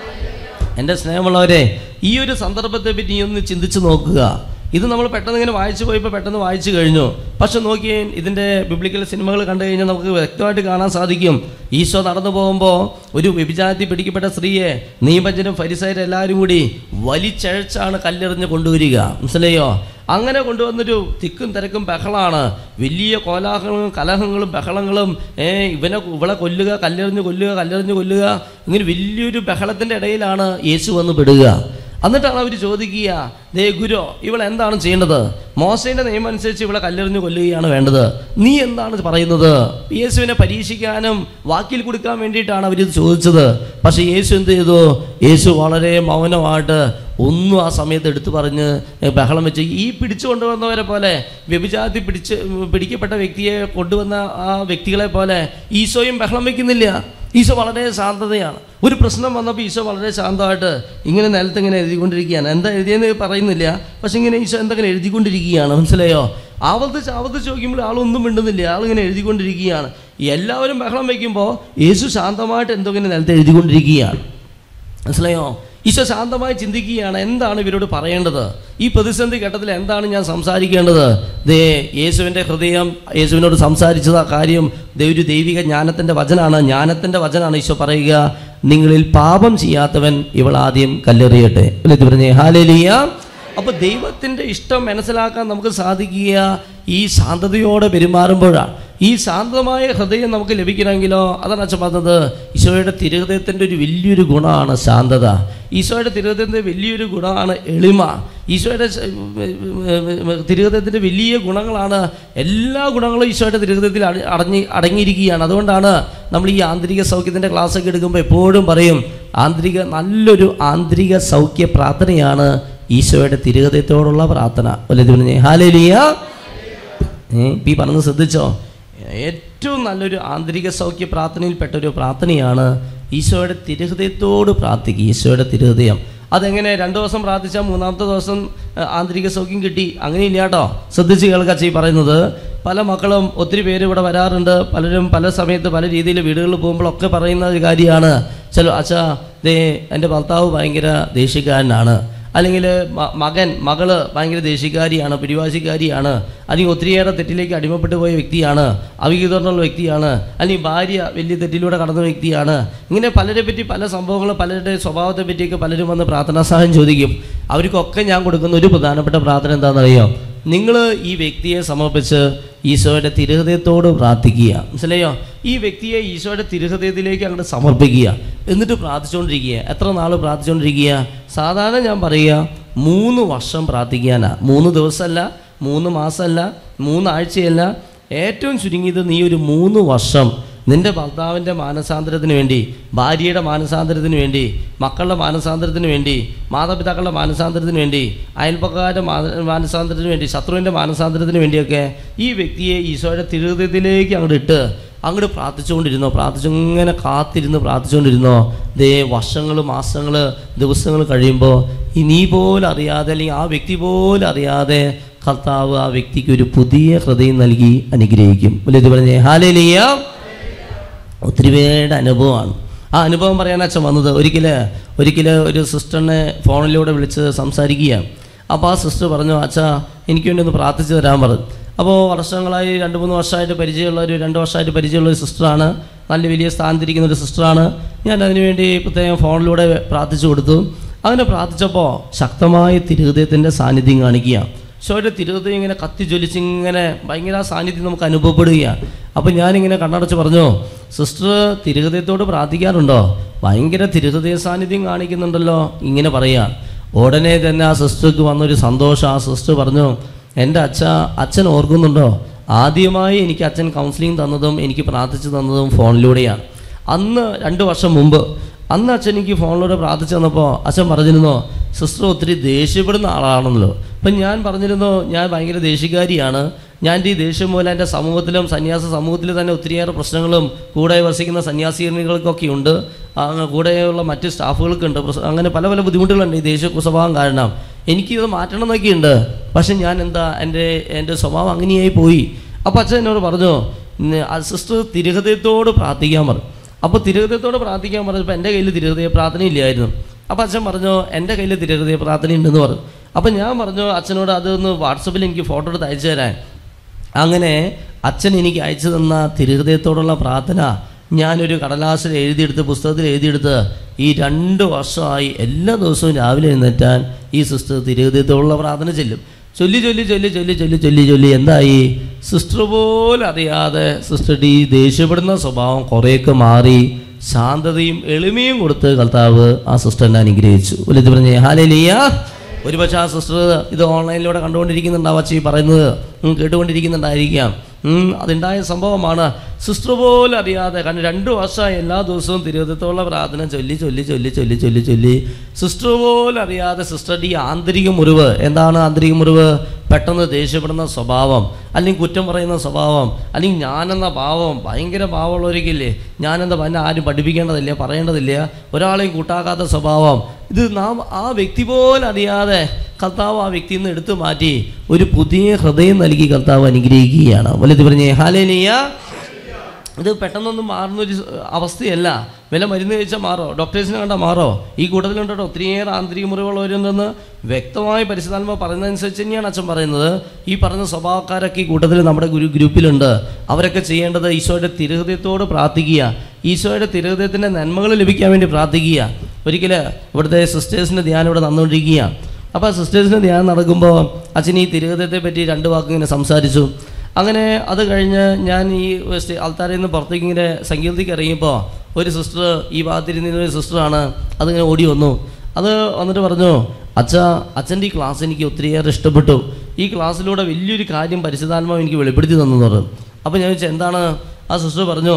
എൻ്റെ സ്നേഹമുള്ളവരെ ഈ ഒരു സന്ദർഭത്തെ പറ്റി ഒന്ന് ചിന്തിച്ച് നോക്കുക ഇത് നമ്മൾ പെട്ടെന്ന് ഇങ്ങനെ വായിച്ചു പോയപ്പോൾ പെട്ടെന്ന് വായിച്ചു കഴിഞ്ഞു പക്ഷെ നോക്കിയേ ഇതിൻ്റെ ബിബ്ലിക്കൽ സിനിമകൾ കണ്ടു കഴിഞ്ഞാൽ നമുക്ക് വ്യക്തമായിട്ട് കാണാൻ സാധിക്കും ഈശോ നടന്നു പോകുമ്പോൾ ഒരു വ്യഭിചാരത്തിൽ പിടിക്കപ്പെട്ട സ്ത്രീയെ നീപജനും ഫരിസൈരും എല്ലാവരും കൂടി വലിച്ചഴച്ചാണ് കല്ലെറിഞ്ഞ് കൊണ്ടുവരിക മനസ്സിലായോ അങ്ങനെ കൊണ്ടുവന്നൊരു തിക്കും തിരക്കും ബഹളമാണ് വലിയ കോലാഹലങ്ങളും കലഹങ്ങളും ബഹളങ്ങളും ഏ ഇവനെ ഇവളെ കൊല്ലുക കല്ലെറിഞ്ഞ് കൊല്ലുക കല്ലെറിഞ്ഞ് കൊല്ലുക ഇങ്ങനെ വലിയൊരു ബഹളത്തിൻ്റെ ഇടയിലാണ് യേശു വന്ന് പെടുക എന്നിട്ടാണ് അവർ ചോദിക്കുക ദേ ഗുരു ഇവൾ എന്താണ് ചെയ്യേണ്ടത് മോശയുടെ നിയമം അനുസരിച്ച് ഇവളെ കല്ലെറിഞ്ഞ് കൊല്ലുകയാണ് വേണ്ടത് നീ എന്താണ് പറയുന്നത് യേശുവിനെ പരീക്ഷിക്കാനും വാക്കിൽ കൊടുക്കാൻ വേണ്ടിയിട്ടാണ് അവരിത് ചോദിച്ചത് പക്ഷേ യേശു എന്ത് ചെയ്തു യേശു വളരെ മൗനമായിട്ട് ഒന്നും ആ സമയത്ത് എടുത്തു പറഞ്ഞ് ബഹളം വെച്ച് ഈ പിടിച്ചു കൊണ്ടുവന്നവരെ പോലെ വ്യഭിചാരത്തിൽ പിടിച്ച് പിടിക്കപ്പെട്ട വ്യക്തിയെ കൊണ്ടുവന്ന ആ വ്യക്തികളെ പോലെ ഈശോയും ബഹളം വെക്കുന്നില്ല ഈശോ വളരെ ശാന്തതയാണ് ഒരു പ്രശ്നം വന്നപ്പോൾ ഈശോ വളരെ ശാന്തമായിട്ട് ഇങ്ങനെ നിലത്ത് ഇങ്ങനെ എഴുതിക്കൊണ്ടിരിക്കുകയാണ് എന്താ എഴുതിയെന്ന് പറയുന്നില്ല പക്ഷെ ഇങ്ങനെ ഈശോ എന്തെങ്കിലും എഴുതിക്കൊണ്ടിരിക്കുകയാണ് മനസ്സിലായോ ആവർത്തിച്ച് ആവർത്തിച്ച് നോക്കുമ്പോൾ ആളൊന്നും മിണ്ടുന്നില്ല ആളിങ്ങനെ എഴുതിക്കൊണ്ടിരിക്കുകയാണ് എല്ലാവരും ബഹളം വയ്ക്കുമ്പോൾ യേശു ശാന്തമായിട്ട് എന്തോ ഇങ്ങനെ നിലത്ത് എഴുതിക്കൊണ്ടിരിക്കുകയാണ് മനസ്സിലായോ ഈശോ ശാന്തമായി ചിന്തിക്കുകയാണ് എന്താണ് ഇവരോട് പറയേണ്ടത് ഈ പ്രതിസന്ധി ഘട്ടത്തിൽ എന്താണ് ഞാൻ സംസാരിക്കേണ്ടത് ദേ യേശുവിൻ്റെ ഹൃദയം യേശുവിനോട് സംസാരിച്ചത് ആ കാര്യം ദേ ഒരു ദൈവിക ജ്ഞാനത്തിൻ്റെ വചനാണ് ജ്ഞാനത്തിൻ്റെ വചനാണ് ഈശോ പറയുക നിങ്ങളിൽ പാപം ചെയ്യാത്തവൻ ഇവൾ ആദ്യം കല്ലെറിയട്ടെ അല്ലേ ഇത് പറഞ്ഞേ ഹാലേലിയ അപ്പോൾ ദൈവത്തിൻ്റെ ഇഷ്ടം മനസ്സിലാക്കാൻ നമുക്ക് സാധിക്കുക ഈ ശാന്തതയോടെ പെരുമാറുമ്പോഴാണ് ഈ ശാന്തമായ ഹൃദയം നമുക്ക് ലഭിക്കണമെങ്കിലോ അതാണ് അച്ഛൻ പറഞ്ഞത് ഈശോയുടെ തിരുഹൃദയത്തിൻ്റെ ഒരു വലിയൊരു ഗുണമാണ് ശാന്തത ഈശോയുടെ തിരുഹൃദയത്തിൻ്റെ വലിയൊരു ഗുണമാണ് എളിമ ഈശോയുടെ ശ- തിരുഹൃദയത്തിൻ്റെ വലിയ ഗുണങ്ങളാണ് എല്ലാ ഗുണങ്ങളും ഈശോയുടെ തിരുഹൃദയത്തിൽ അട- അടങ്ങി അടങ്ങിയിരിക്കുകയാണ് അതുകൊണ്ടാണ് നമ്മൾ ഈ ആന്തരിക സൗഖ്യത്തിൻ്റെ ക്ലാസ്സൊക്കെ എടുക്കുമ്പോൾ എപ്പോഴും പറയും ആന്തരിക നല്ലൊരു ആന്തരിക സൗഖ്യ പ്രാർത്ഥനയാണ് ഈശോയുടെ തിരുഹൃദയത്തോടുള്ള പ്രാർത്ഥന വല്ലത് പറഞ്ഞേ ഹാലേലിയ ഏ ഇപ്പം ഈ പറഞ്ഞത് ശ്രദ്ധിച്ചോ ഏറ്റവും നല്ലൊരു ആന്തരിക സൗഖ്യ പ്രാർത്ഥനയിൽപ്പെട്ട ഒരു പ്രാർത്ഥനയാണ് ഈശോയുടെ തിരുഹൃദയത്തോട് പ്രാർത്ഥിക്കുക ഈശോയുടെ തിരുഹൃദയം അതെങ്ങനെ രണ്ട് ദിവസം പ്രാർത്ഥിച്ചാൽ മൂന്നാമത്തെ ദിവസം ആ, ആന്തരിക സൗഖ്യം കിട്ടി അങ്ങനെയില്ല കേട്ടോ ശ്രദ്ധിച്ച് കേൾക്കച്ച ഈ പറയുന്നത് പല മക്കളും ഒത്തിരി പേര് ഇവിടെ വരാറുണ്ട് പലരും പല സമയത്ത് പല രീതിയിൽ വീടുകളിൽ പോകുമ്പോഴൊക്കെ പറയുന്ന ഒരു കാര്യമാണ് ചില അച്ഛാ ദേ എൻ്റെ ഭർത്താവ് ഭയങ്കര ദേഷ്യക്കാരനാണ് അല്ലെങ്കിൽ മകൻ മകള് ഭയങ്കര ദേശീയക്കാരിയാണ് പിടിവാശിക്കാരിയാണ് അല്ലെങ്കിൽ ഒത്തിരിയേറെ തെറ്റിലേക്ക് അടിമപ്പെട്ടു പോയ വ്യക്തിയാണ് അവിഹിതമുള്ള വ്യക്തിയാണ് അല്ലെങ്കിൽ ഭാര്യ വലിയ തെറ്റിലൂടെ കടന്ന വ്യക്തിയാണ് ഇങ്ങനെ പലരെ പറ്റി പല സംഭവങ്ങളും പലരുടെ സ്വഭാവത്തെ പറ്റിയൊക്കെ പലരും വന്ന് പ്രാർത്ഥനാ സഹായം ചോദിക്കും അവർക്കൊക്കെ ഞാൻ കൊടുക്കുന്ന ഒരു പ്രധാനപ്പെട്ട പ്രാർത്ഥന എന്താണെന്നറിയോ നിങ്ങൾ ഈ വ്യക്തിയെ സമർപ്പിച്ച് ഈശോയുടെ തിരുഹൃദയത്തോട് പ്രാർത്ഥിക്കുക മനസ്സിലായോ ഈ വ്യക്തിയെ ഈശോയുടെ തിരുഹൃദയത്തിലേക്ക് അങ്ങോട്ട് സമർപ്പിക്കുക എന്നിട്ട് പ്രാർത്ഥിച്ചുകൊണ്ടിരിക്കുക എത്ര നാൾ പ്രാർത്ഥിച്ചുകൊണ്ടിരിക്കുക സാധാരണ ഞാൻ പറയുക മൂന്ന് വർഷം പ്രാർത്ഥിക്കാനാ മൂന്ന് ദിവസമല്ല മൂന്ന് മാസമല്ല മൂന്നാഴ്ചയല്ല ഏറ്റവും ചുരുങ്ങിയത് നീ ഒരു മൂന്ന് വർഷം നിന്റെ ഭർത്താവിൻ്റെ മാനസാന്തരത്തിന് വേണ്ടി ഭാര്യയുടെ മാനസാന്തരത്തിന് വേണ്ടി മക്കളുടെ മാനസാന്തരത്തിന് വേണ്ടി മാതാപിതാക്കളുടെ മാനസാന്തരത്തിന് വേണ്ടി അയൽപ്പക്കാരുടെ മാന- മാനസാന്തരത്തിന് വേണ്ടി ശത്രുവിൻ്റെ മാനസാന്തരത്തിന് വേണ്ടിയൊക്കെ ഈ വ്യക്തിയെ ഈശോയുടെ തിരുഹൃദയത്തിലേക്ക് അങ്ങോട്ട് ഇട്ട് അങ്ങോട്ട് പ്രാർത്ഥിച്ചുകൊണ്ടിരുന്നോ പ്രാർത്ഥിച്ചിങ്ങനെ കാത്തിരുന്ന് പ്രാർത്ഥിച്ചുകൊണ്ടിരുന്നോ ദേ വർഷങ്ങൾ മാസങ്ങൾ ദിവസങ്ങൾ കഴിയുമ്പോൾ ഈ നീ പോലും അറിയാതെ അല്ലെങ്കിൽ ആ വ്യക്തി പോലും അറിയാതെ കർത്താവ് ആ വ്യക്തിക്ക് ഒരു പുതിയ ഹൃദയം നൽകി അനുഗ്രഹിക്കും അല്ലേ ഇത് പറഞ്ഞേ ഹാലേലിയ ഒത്തിരി പേരുടെ അനുഭവമാണ് ആ അനുഭവം പറയാൻ അച്ഛൻ വന്നത് ഒരിക്കൽ ഒരിക്കൽ ഒരു സിസ്റ്ററിനെ ഫോണിലൂടെ വിളിച്ച് സംസാരിക്കുകയാണ് അപ്പോൾ ആ സിസ്റ്റർ പറഞ്ഞു അച്ഛാ എനിക്ക് വേണ്ടി ഒന്ന് പ്രാർത്ഥിച്ചു തരാൻ പറഞ്ഞു അപ്പോൾ വർഷങ്ങളായി രണ്ട് മൂന്ന് വർഷമായിട്ട് പരിചയമുള്ള ഒരു രണ്ട് വർഷമായിട്ട് പരിചയമുള്ള ഒരു സിസ്റ്ററാണ് നല്ല വലിയ സ്ഥാനത്തിരിക്കുന്ന ഒരു സിസ്റ്ററാണ് ഞാൻ അതിനുവേണ്ടി പ്രത്യേകം ഫോണിലൂടെ പ്രാർത്ഥിച്ചു കൊടുത്തു അങ്ങനെ പ്രാർത്ഥിച്ചപ്പോൾ ശക്തമായ തിരുഹൃദയത്തിൻ്റെ സാന്നിധ്യം കാണിക്കുക ഈശോയുടെ തിരുഹൃദയം ഇങ്ങനെ കത്തി ജ്വലിച്ച് ഇങ്ങനെ ഭയങ്കര ആ സാന്നിധ്യം നമുക്ക് അനുഭവപ്പെടുകയാണ് അപ്പോൾ ഞാനിങ്ങനെ കണ്ണടച്ച് പറഞ്ഞു സിസ്റ്റർ തിരുഹൃദയത്തോട് പ്രാർത്ഥിക്കാറുണ്ടോ ഭയങ്കര തിരുഹൃദയ സാന്നിധ്യം കാണിക്കുന്നുണ്ടല്ലോ ഇങ്ങനെ പറയാ ഉടനെ തന്നെ ആ സിസ്റ്റർക്ക് വന്നൊരു സന്തോഷം ആ സിസ്റ്റർ പറഞ്ഞു എൻ്റെ അച്ഛ അച്ഛൻ ഓർക്കുന്നുണ്ടോ ആദ്യമായി എനിക്ക് അച്ഛൻ കൗൺസിലിംഗ് തന്നതും എനിക്ക് പ്രാർത്ഥിച്ചു തന്നതും ഫോണിലൂടെയാണ് അന്ന് രണ്ട് വർഷം മുമ്പ് അന്ന് അച്ഛൻ എനിക്ക് ഫോണിലൂടെ പ്രാർത്ഥിച്ചു തന്നപ്പോൾ അച്ഛൻ പറഞ്ഞിരുന്നോ സിസ്റ്റർ ഒത്തിരി ദേഷ്യപ്പെടുന്ന ആളാണല്ലോ അപ്പം ഞാൻ പറഞ്ഞിരുന്നു ഞാൻ ഭയങ്കര ദേഷ്യക്കാരിയാണ് ഞാൻ ഈ ദേഷ്യം മൂലം എൻ്റെ സമൂഹത്തിലും സന്യാസ സമൂഹത്തിൽ തന്നെ ഒത്തിരിയേറെ പ്രശ്നങ്ങളും കൂടെ വസിക്കുന്ന സന്യാസികൾക്കൊക്കെ ഉണ്ട് ആ, കൂടെയുള്ള മറ്റ് സ്റ്റാഫുകൾക്കുണ്ട് പ്രശ്ന- അങ്ങനെ പല പല ബുദ്ധിമുട്ടുകളുണ്ട് ഈ ദേഷ്യ സ്വഭാവം കാരണം എനിക്കിത് മാറ്റണം എന്നൊക്കെയുണ്ട് പക്ഷെ ഞാൻ എന്താ എൻ്റെ എൻ്റെ സ്വഭാവം അങ്ങനെയായി പോയി അപ്പോൾ അച്ഛൻ എന്നോട് പറഞ്ഞു "ഇന്ന് ആ സിസ്റ്റർ തിരുഹൃദയത്തോട് പ്രാർത്ഥിക്കാൻ പറഞ്ഞു അപ്പോൾ തിരുഹൃദയത്തോട് പ്രാർത്ഥിക്കാൻ പറഞ്ഞപ്പോൾ എൻ്റെ കയ്യിൽ തിരുഹൃദയ പ്രാർത്ഥന ഇല്ലായിരുന്നു അപ്പോൾ അച്ഛൻ പറഞ്ഞു എൻ്റെ കയ്യിൽ തിരുഹൃദയ പ്രാർത്ഥന ഉണ്ടെന്ന് പറഞ്ഞു അപ്പോൾ ഞാൻ പറഞ്ഞു അച്ഛനോട് അതൊന്ന് വാട്സപ്പിൽ എനിക്ക് ഫോട്ടോ എടുത്ത് അയച്ചു തരാൻ അങ്ങനെ അച്ഛൻ എനിക്ക് അയച്ചു തന്ന തിരുഹൃദയത്തോടുള്ള പ്രാർത്ഥന ഞാനൊരു കടലാസിൽ എഴുതിയെടുത്ത് പുസ്തകത്തിൽ എഴുതിയെടുത്ത് ഈ രണ്ട് വർഷമായി എല്ലാ ദിവസവും രാവിലെ എഴുന്നേറ്റാൻ ഈ സിസ്റ്റർ തിരുഹൃദയത്തോടുള്ള പ്രാർത്ഥന ചെല്ലും ചൊല്ലി ചൊല്ലി ചൊല്ലി ചൊല്ലി ചൊല്ലി ചൊല്ലി ചൊല്ലി എന്തായി സിസ്റ്റർ പോലും അറിയാതെ സിസ്റ്റർ ഈ ദേഷ്യപ്പെടുന്ന സ്വഭാവം കുറേയൊക്കെ മാറി ശാന്തതയും എളിമയും കൊടുത്ത് കർത്താവ് ആ സിസ്റ്ററിനെ അനുഗ്രഹിച്ചു വലിയ പറഞ്ഞേ ഹാലേലിയ ഒരുപക്ഷെ ആ സിസ്റ്റർ ഇത് ഓൺലൈനിലൂടെ കണ്ടുകൊണ്ടിരിക്കുന്നുണ്ടാവും അച്ഛൻ ഈ പറയുന്നത് ഉം, കേട്ടുകൊണ്ടിരിക്കുന്നുണ്ടായിരിക്കാം ഉം, അതുണ്ടായ സംഭവമാണ് സിസ്റ്റർ പോലും അറിയാതെ കാരണം രണ്ട് വർഷമായി എല്ലാ ദിവസവും തിരുവനന്തപുരത്തുള്ള പ്രാർത്ഥന ചൊല്ലി ചൊല്ലി ചൊല്ലി ചൊല്ലി ചൊല്ലി ചൊല്ലി സിസ്റ്റർ പോലും അറിയാതെ സിസ്റ്ററുടെ ഈ ആന്തരിക മുറിവ് എന്താണ് ആന്തരിക മുറിവ് പെട്ടെന്ന് ദേഷ്യപ്പെടുന്ന സ്വഭാവം അല്ലെങ്കിൽ കുറ്റം പറയുന്ന സ്വഭാവം അല്ലെങ്കിൽ ഞാനെന്ന ഭാവം ഭയങ്കര ഭാവമുള്ളവരിക്കില്ലേ ഞാനെന്താ എന്നെ ആരും പഠിപ്പിക്കേണ്ടതില്ല പറയേണ്ടതില്ല ഒരാളെയും കൂട്ടാക്കാത്ത സ്വഭാവം ഇത് നാം ആ വ്യക്തി പോലും അറിയാതെ കർത്താവ് ആ വ്യക്തിയിൽ നിന്ന് എടുത്തു മാറ്റി ഒരു പുതിയ ഹൃദയം നൽകി കർത്താവ് അനുഗ്രഹിക്കുകയാണ് വലുത് പറഞ്ഞേ ഹാലേലിയ ഇത് പെട്ടെന്നൊന്നും മാറുന്ന ഒരു അവസ്ഥയല്ല വില മരുന്ന് കഴിച്ചാൽ മാറോ ഡോക്ടേഴ്സിനെ കണ്ടാൽ മാറോ ഈ കൂട്ടത്തിലുണ്ടോ ഒത്തിരിയേറെ ആന്തരിക മുറിവുള്ളവരുണ്ടെന്ന് വ്യക്തമായി പരിശുദ്ധാത്മ പറയുന്നതനുസരിച്ച് തന്നെയാണ് അച്ഛൻ പറയുന്നത് ഈ പറഞ്ഞ സ്വഭാവക്കാരൊക്കെ ഈ കൂട്ടത്തിൽ നമ്മുടെ ഗുരു ഗ്രൂപ്പിലുണ്ട് അവരൊക്കെ ചെയ്യേണ്ടത് ഈശോയുടെ തിരുഹൃദയത്തോട് പ്രാർത്ഥിക്കുക ഈശോയുടെ തിരുഹൃദയത്തിൻ്റെ നന്മകൾ ലഭിക്കാൻ വേണ്ടി പ്രാർത്ഥിക്കുക ഒരിക്കൽ ഇവിടുത്തെ സിസ്റ്റേഴ്സിൻ്റെ ധ്യാനം ഇവിടെ നടന്നുകൊണ്ടിരിക്കുക അപ്പോൾ സിസ്റ്റേഴ്സിൻ്റെ ധ്യാനം നടക്കുമ്പോൾ അച്ഛൻ ഈ തിരുഹൃദയത്തെ പറ്റി രണ്ട് വാക്ക് ഇങ്ങനെ സംസാരിച്ചു അങ്ങനെ അത് കഴിഞ്ഞ് ഞാൻ ഈ സ്റ്റേ- ആൾത്താരയിൽ നിന്ന് പുറത്തേക്ക് ഇങ്ങനെ സംഗീതത്തിലേക്ക് ഇറങ്ങിയപ്പോൾ ഒരു സിസ്റ്റർ ഈ ഭാഗത്തിരുന്ന ഒരു സിസ്റ്ററാണ് അതിങ്ങനെ ഓടി വന്നു അത് വന്നിട്ട് പറഞ്ഞു അച്ഛ അച്ഛൻ്റെ ഈ ക്ലാസ് എനിക്ക് ഒത്തിരിയേറെ ഇഷ്ടപ്പെട്ടു ഈ ക്ലാസ്സിലൂടെ വലിയൊരു കാര്യം പരിശുദ്ധാത്മാവ് എനിക്ക് വെളിപ്പെടുത്തി തന്നു എന്ന് പറഞ്ഞു അപ്പോൾ ഞാൻ ചോദിച്ചു എന്താണ് ആ സിസ്റ്റർ പറഞ്ഞു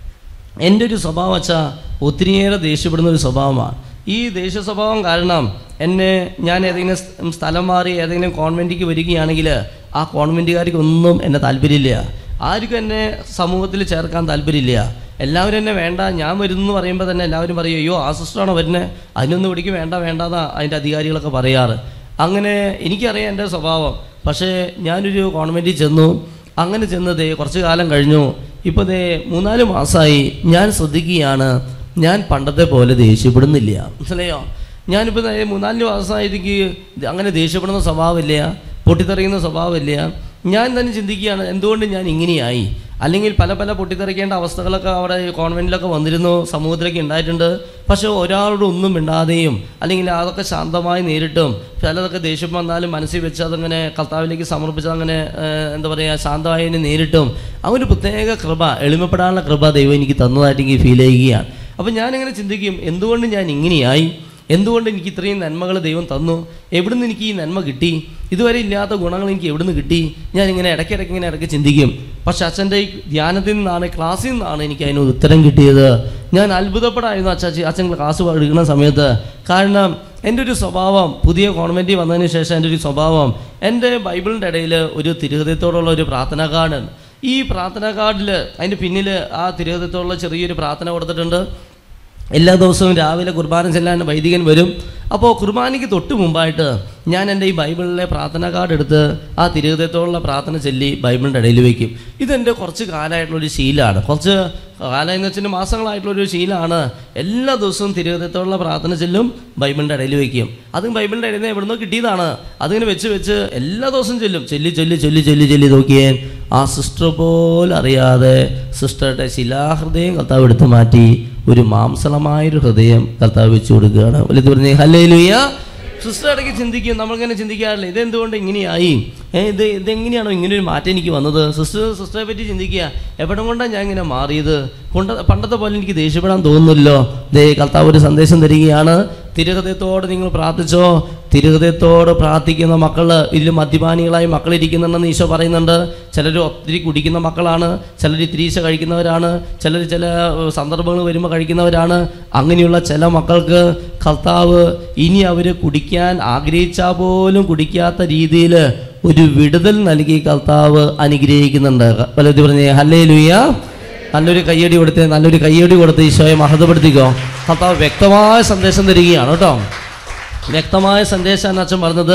എൻ്റെ ഒരു സ്വഭാവം വെച്ചാൽ ഒത്തിരിയേറെ ദേഷ്യപ്പെടുന്ന ഒരു സ്വഭാവമാണ് ഈ ദേഷ്യ സ്വഭാവം കാരണം എന്നെ ഞാൻ ഏതെങ്കിലും സ് സ്ഥലം മാറി ഏതെങ്കിലും കോൺവെൻറ്റിക്ക് വരികയാണെങ്കിൽ ആ കോൺവെൻറ്റുകാർക്ക് ഒന്നും എന്നെ താല്പര്യമില്ല ആർക്കും എന്നെ സമൂഹത്തിൽ ചേർക്കാൻ താല്പര്യമില്ല എല്ലാവരും എന്നെ വേണ്ട ഞാൻ വരുന്നു എന്ന് പറയുമ്പോൾ തന്നെ എല്ലാവരും പറയും അയ്യോ ആ സിസ്റ്ററാണോ വരുന്നത് അതിനൊന്നും ഇവിടേക്ക് വേണ്ട വേണ്ടാന്നാ അതിൻ്റെ അധികാരികളൊക്കെ പറയാറ് അങ്ങനെ എനിക്കറിയാം എൻ്റെ സ്വഭാവം പക്ഷേ ഞാനൊരു കോൺവെൻറ്റിൽ ചെന്നു അങ്ങനെ ചെന്നത് കുറച്ച് കാലം കഴിഞ്ഞു ഇപ്പോൾ ദേ മൂന്നാല് മാസമായി ഞാൻ ശ്രദ്ധിക്കുകയാണ് ഞാൻ പണ്ടത്തെ പോലെ ദേഷ്യപ്പെടുന്നില്ല മനസ്സിലായോ ഞാനിപ്പോൾ ദേ മൂന്നാല് മാസമായി എനിക്ക് അങ്ങനെ ദേഷ്യപ്പെടുന്ന സ്വഭാവമില്ല പൊട്ടിത്തെറിയുന്ന സ്വഭാവമില്ല ഞാൻ തന്നെ ചിന്തിക്കുകയാണ് എന്തുകൊണ്ട് ഞാൻ ഇങ്ങനെയായി അല്ലെങ്കിൽ പല പല പൊട്ടിത്തെറിക്കേണ്ട അവസ്ഥകളൊക്കെ അവിടെ കോൺവെൻറ്റിലൊക്കെ വന്നിരുന്നു സമൂഹത്തിലൊക്കെ ഉണ്ടായിട്ടുണ്ട് പക്ഷേ ഒരാളോട് ഒന്നും മിണ്ടാതെയും അല്ലെങ്കിൽ അതൊക്കെ ശാന്തമായി നേരിട്ടും ചിലതൊക്കെ ദേഷ്യം വന്നാലും മനസ്സിൽ വെച്ച് അതങ്ങനെ കർത്താവിലേക്ക് സമർപ്പിച്ച് അങ്ങനെ ഏഹ്, എന്താ പറയുക ശാന്തമായി അതിനെ നേരിട്ടും ആ ഒരു പ്രത്യേക കൃപ എളിമപ്പെടാനുള്ള കൃപ ദൈവം എനിക്ക് തന്നതായിട്ട് എനിക്ക് ഫീൽ ചെയ്യുകയാണ് അപ്പോൾ ഞാനിങ്ങനെ ചിന്തിക്കും എന്തുകൊണ്ട് ഞാൻ ഇങ്ങനെയായി എന്തുകൊണ്ട് എനിക്ക് ഇത്രയും നന്മകൾ ദൈവം തന്നു എവിടുന്ന് എനിക്ക് ഈ നന്മ കിട്ടി ഇതുവരെ ഇല്ലാത്ത ഗുണങ്ങൾ എനിക്ക് എവിടുന്ന് കിട്ടി ഞാൻ ഇങ്ങനെ ഇടയ്ക്കിടയ്ക്ക് ഇങ്ങനെ ഇടയ്ക്ക് ചിന്തിക്കും പക്ഷെ അച്ഛൻ്റെ ഈ ധ്യാനത്തിൽ നിന്നാണ് ക്ലാസ്സിൽ നിന്നാണ് എനിക്ക് അതിനൊരു ഉത്തരം കിട്ടിയത് ഞാൻ അത്ഭുതപ്പെടായിരുന്നു അച്ചാച്ചി അച്ഛൻ ക്ലാസ് എടുക്കുന്ന സമയത്ത് കാരണം എൻ്റെ ഒരു സ്വഭാവം പുതിയ കോൺവെൻറ്റിൽ വന്നതിന് ശേഷം എൻ്റെ ഒരു സ്വഭാവം എൻ്റെ ബൈബിളിൻ്റെ ഇടയിൽ ഒരു തിരുഹൃദയത്തോടുള്ള ഒരു പ്രാർത്ഥനാ കാർഡ് ഈ പ്രാർത്ഥനാ കാർഡിൽ അതിൻ്റെ പിന്നിൽ ആ തിരുഹൃദയത്തോടുള്ള ചെറിയൊരു പ്രാർത്ഥന കൊടുത്തിട്ടുണ്ട് എല്ലാ ദിവസവും രാവിലെ കുർബാന ചെല്ലാൻ വൈദികൻ വരും അപ്പോൾ കുർബാനയ്ക്ക് തൊട്ട് മുമ്പായിട്ട് ഞാൻ എൻ്റെ ഈ ബൈബിളിലെ പ്രാർത്ഥന കാർഡ് എടുത്ത് ആ തിരുഹൃദയത്തോടുള്ള പ്രാർത്ഥന ചൊല്ലി ബൈബിളിൻ്റെ ഇടയിൽ വയ്ക്കും ഇതെൻ്റെ കുറച്ച് കാലമായിട്ടുള്ളൊരു ശീലമാണ് കുറച്ച് കാലം എന്ന് വെച്ചാൽ മാസങ്ങളായിട്ടുള്ളൊരു ശീലമാണ് എല്ലാ ദിവസവും തിരുഹൃദയത്തോടുള്ള പ്രാർത്ഥന ചെല്ലും ബൈബിളിൻ്റെ ഇടയിൽ വയ്ക്കും അതും ബൈബിളിൻ്റെ ഇടയിൽ നിന്ന് എവിടുന്നോ കിട്ടിയതാണ് അതിങ്ങനെ വെച്ച് വെച്ച് എല്ലാ ദിവസവും ചെല്ലും ചൊല്ലി ചൊല്ലി ചൊല്ലി ചൊല്ലി ചൊല്ലി നോക്കിയേ ആ സിസ്റ്റർ പോലും അറിയാതെ സിസ്റ്ററുടെ ശിലാഹൃദയം കർത്താവ് എടുത്തു മാറ്റി ഒരു മാംസളമായൊരു ഹൃദയം കർത്താവ് വെച്ചു കൊടുക്കുകയാണ് വലുത് പറഞ്ഞേ ഹല്ലേ ലുയ്യ സിസ്റ്റർ ഇടയ്ക്ക് ചിന്തിക്കും നമ്മളിങ്ങനെ ചിന്തിക്കാറില്ല ഇതെന്തുകൊണ്ട് ഇങ്ങനെയായി ഏ ഇത് ഇതെങ്ങനെയാണോ ഇങ്ങനെ ഒരു മാറ്റം എനിക്ക് വന്നത് സിസ്റ്റർ സിസ്റ്ററെ പറ്റി ചിന്തിക്കുക എവിടെ കൊണ്ടാണ് ഞാൻ ഇങ്ങനെ മാറിയത് കൊണ്ട പണ്ടത്തെ പോലെ എനിക്ക് ദേഷ്യപ്പെടാൻ തോന്നുന്നില്ലോ ദേ കർത്താവ് ഒരു സന്ദേശം തരികയാണ് തിരുഹൃദയത്തോട് നിങ്ങൾ പ്രാർത്ഥിച്ചോ തിരുഹൃദയത്തോട് പ്രാർത്ഥിക്കുന്ന മക്കൾ ഇതിൽ മദ്യപാനികളായി മക്കൾ ഇരിക്കുന്നുണ്ടെന്ന് ഈശോ പറയുന്നുണ്ട് ചിലർ ഒത്തിരി കുടിക്കുന്ന മക്കളാണ് ചിലർ ഇത്തിരീശ കഴിക്കുന്നവരാണ് ചിലർ ചില ഏഹ്, സന്ദർഭങ്ങൾ വരുമ്പോൾ കഴിക്കുന്നവരാണ് അങ്ങനെയുള്ള ചില മക്കൾക്ക് കർത്താവ് ഇനി അവർ കുടിക്കാൻ ആഗ്രഹിച്ചാൽ പോലും കുടിക്കാത്ത രീതിയിൽ ഒരു വിടുതൽ നൽകി കർത്താവ് അനുഗ്രഹിക്കുന്നുണ്ട് വല്ലത് പറഞ്ഞേ ഹല്ലേ ലുയ്യ നല്ലൊരു കയ്യടി കൊടുത്ത് നല്ലൊരു കയ്യടി കൊടുത്ത് ഈശോയെ മഹത്വപ്പെടുത്തിക്കോ കർത്താവ് വ്യക്തമായ സന്ദേശം തരികയാണ് കേട്ടോ വ്യക്തമായ സന്ദേശം എന്ന് അച്ഛൻ പറഞ്ഞത്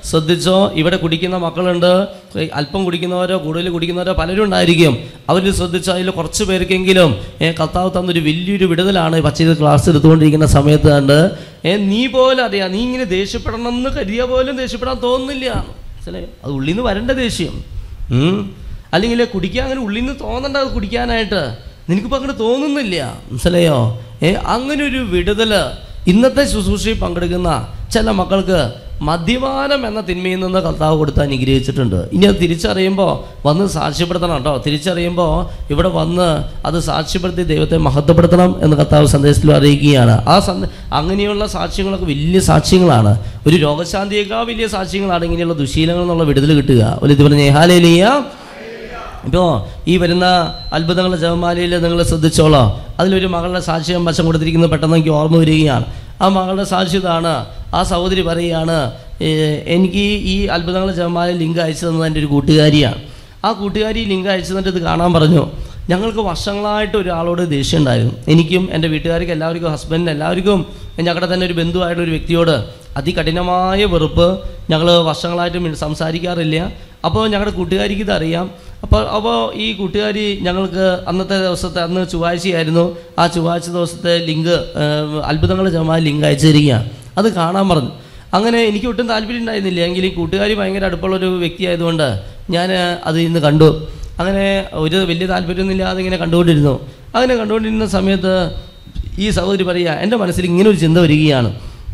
ശ്രദ്ധിച്ചോ ഇവിടെ കുടിക്കുന്ന മക്കളുണ്ട് ഏ, അല്പം കുടിക്കുന്നവരോ കൂടുതൽ കുടിക്കുന്നവരോ പലരും ഉണ്ടായിരിക്കും അവരിൽ ശ്രദ്ധിച്ചോ അതിൽ കുറച്ച് പേർക്കെങ്കിലും ഏ, കർത്താവ് തന്നൊരു വലിയൊരു വിടുതലാണ് ഈ പച്ചരി ക്ലാസ് എടുത്തുകൊണ്ടിരിക്കുന്ന സമയത്ത് കണ്ട് ഏ, നീ പോലും അറിയാം നീ ഇങ്ങനെ ദേഷ്യപ്പെടണം എന്ന് കരുതിയ പോലും ദേഷ്യപ്പെടാൻ തോന്നുന്നില്ല മനസ്സിലായോ അത് ഉള്ളിൽ നിന്ന് വരേണ്ട ദേഷ്യം ഉം. അല്ലെങ്കിൽ കുടിക്കാൻ അങ്ങനെ ഉള്ളിൽ നിന്ന് തോന്നണ്ട അത് കുടിക്കാനായിട്ട് നിനക്കിപ്പോൾ അങ്ങനെ തോന്നുന്നില്ല മനസ്സിലായോ ഏ അങ്ങനെ ഒരു വിടുതൽ ഇന്നത്തെ ശുശ്രൂഷയിൽ പങ്കെടുക്കുന്ന ചില മക്കൾക്ക് മദ്യപാനം എന്ന തിന്മയിൽ നിന്ന് കർത്താവ് കൊടുത്ത് അനുഗ്രഹിച്ചിട്ടുണ്ട് ഇനി അത് തിരിച്ചറിയുമ്പോൾ വന്ന് സാക്ഷ്യപ്പെടുത്തണം കേട്ടോ തിരിച്ചറിയുമ്പോൾ ഇവിടെ വന്ന് അത് സാക്ഷ്യപ്പെടുത്തി ദൈവത്തെ മഹത്വപ്പെടുത്തണം എന്ന് കർത്താവ് സന്ദേശത്തിൽ അറിയിക്കുകയാണ് ആ സന്ദ അങ്ങനെയുള്ള സാക്ഷ്യങ്ങളൊക്കെ വലിയ സാക്ഷ്യങ്ങളാണ് ഒരു രോഗശാന്തിയേക്കാൾ വലിയ സാക്ഷ്യങ്ങളാണ് ഇങ്ങനെയുള്ള ദുശീലങ്ങൾ എന്നുള്ള വിടുതൽ കിട്ടുക ഒരു ഇത് പറഞ്ഞ ഹാലേലിയ ഇപ്പോൾ ഈ വരുന്ന അത്ഭുതങ്ങളുടെ ജപമാലയിൽ നിങ്ങൾ ശ്രദ്ധിച്ചോളോ അതിലൊരു മകളുടെ സാക്ഷ്യം വശം കൊടുത്തിരിക്കുന്നത് പെട്ടെന്ന് എനിക്ക് ഓർമ്മ വരികയാണ് ആ മകളുടെ സാക്ഷ്യം ഇതാണ് ആ സഹോദരി പറയുകയാണ് "ഏ, എനിക്ക് ഈ അത്ഭുതങ്ങളുടെ ജപമാലയിൽ ലിങ്ക് അയച്ചു തന്നത് എൻ്റെ ഒരു കൂട്ടുകാരിയാണ് ആ കൂട്ടുകാരി ലിങ്ക് അയച്ചു തന്നിട്ട് ഇത് കാണാൻ പറഞ്ഞു ഞങ്ങൾക്ക് വർഷങ്ങളായിട്ട് ഒരാളോട് ദേഷ്യം ഉണ്ടായിരുന്നു എനിക്കും എൻ്റെ വീട്ടുകാർക്കും എല്ലാവർക്കും ഹസ്ബൻഡിന് എല്ലാവർക്കും ഞങ്ങളുടെ തന്നെ ഒരു ബന്ധുവായിട്ടുള്ള ഒരു വ്യക്തിയോട് അതികഠിനമായ വെറുപ്പ് ഞങ്ങൾ വർഷങ്ങളായിട്ട് മിണ്ട- സംസാരിക്കാറില്ല അപ്പോൾ ഞങ്ങളുടെ കൂട്ടുകാരിക്ക് ഇതറിയാം അപ്പോൾ അപ്പോൾ ഈ കൂട്ടുകാരി ഞങ്ങൾക്ക് അന്നത്തെ ദിവസത്തെ അന്ന് ചൊവ്വാഴ്ചയായിരുന്നു ആ ചൊവ്വാഴ്ച ദിവസത്തെ ലിങ്ക് അത്ഭുതങ്ങൾ ജമായ ലിങ്ക് അയച്ചു തരികയാണ് അത് കാണാൻ പറഞ്ഞു അങ്ങനെ എനിക്ക് ഒട്ടും താല്പര്യം ഉണ്ടായിരുന്നില്ല എങ്കിൽ ഈ കൂട്ടുകാരി ഭയങ്കര അടുപ്പുള്ളൊരു വ്യക്തി ആയതുകൊണ്ട് ഞാൻ അത് ഇന്ന് കണ്ടു അങ്ങനെ ഒരു വലിയ താല്പര്യമൊന്നുമില്ലാതെ ഇങ്ങനെ കണ്ടുകൊണ്ടിരുന്നു അങ്ങനെ കണ്ടുകൊണ്ടിരുന്ന സമയത്ത് ഈ സഹോദരി പറയുക എൻ്റെ മനസ്സിൽ ഇങ്ങനെ ഒരു ചിന്ത വരികയാണ്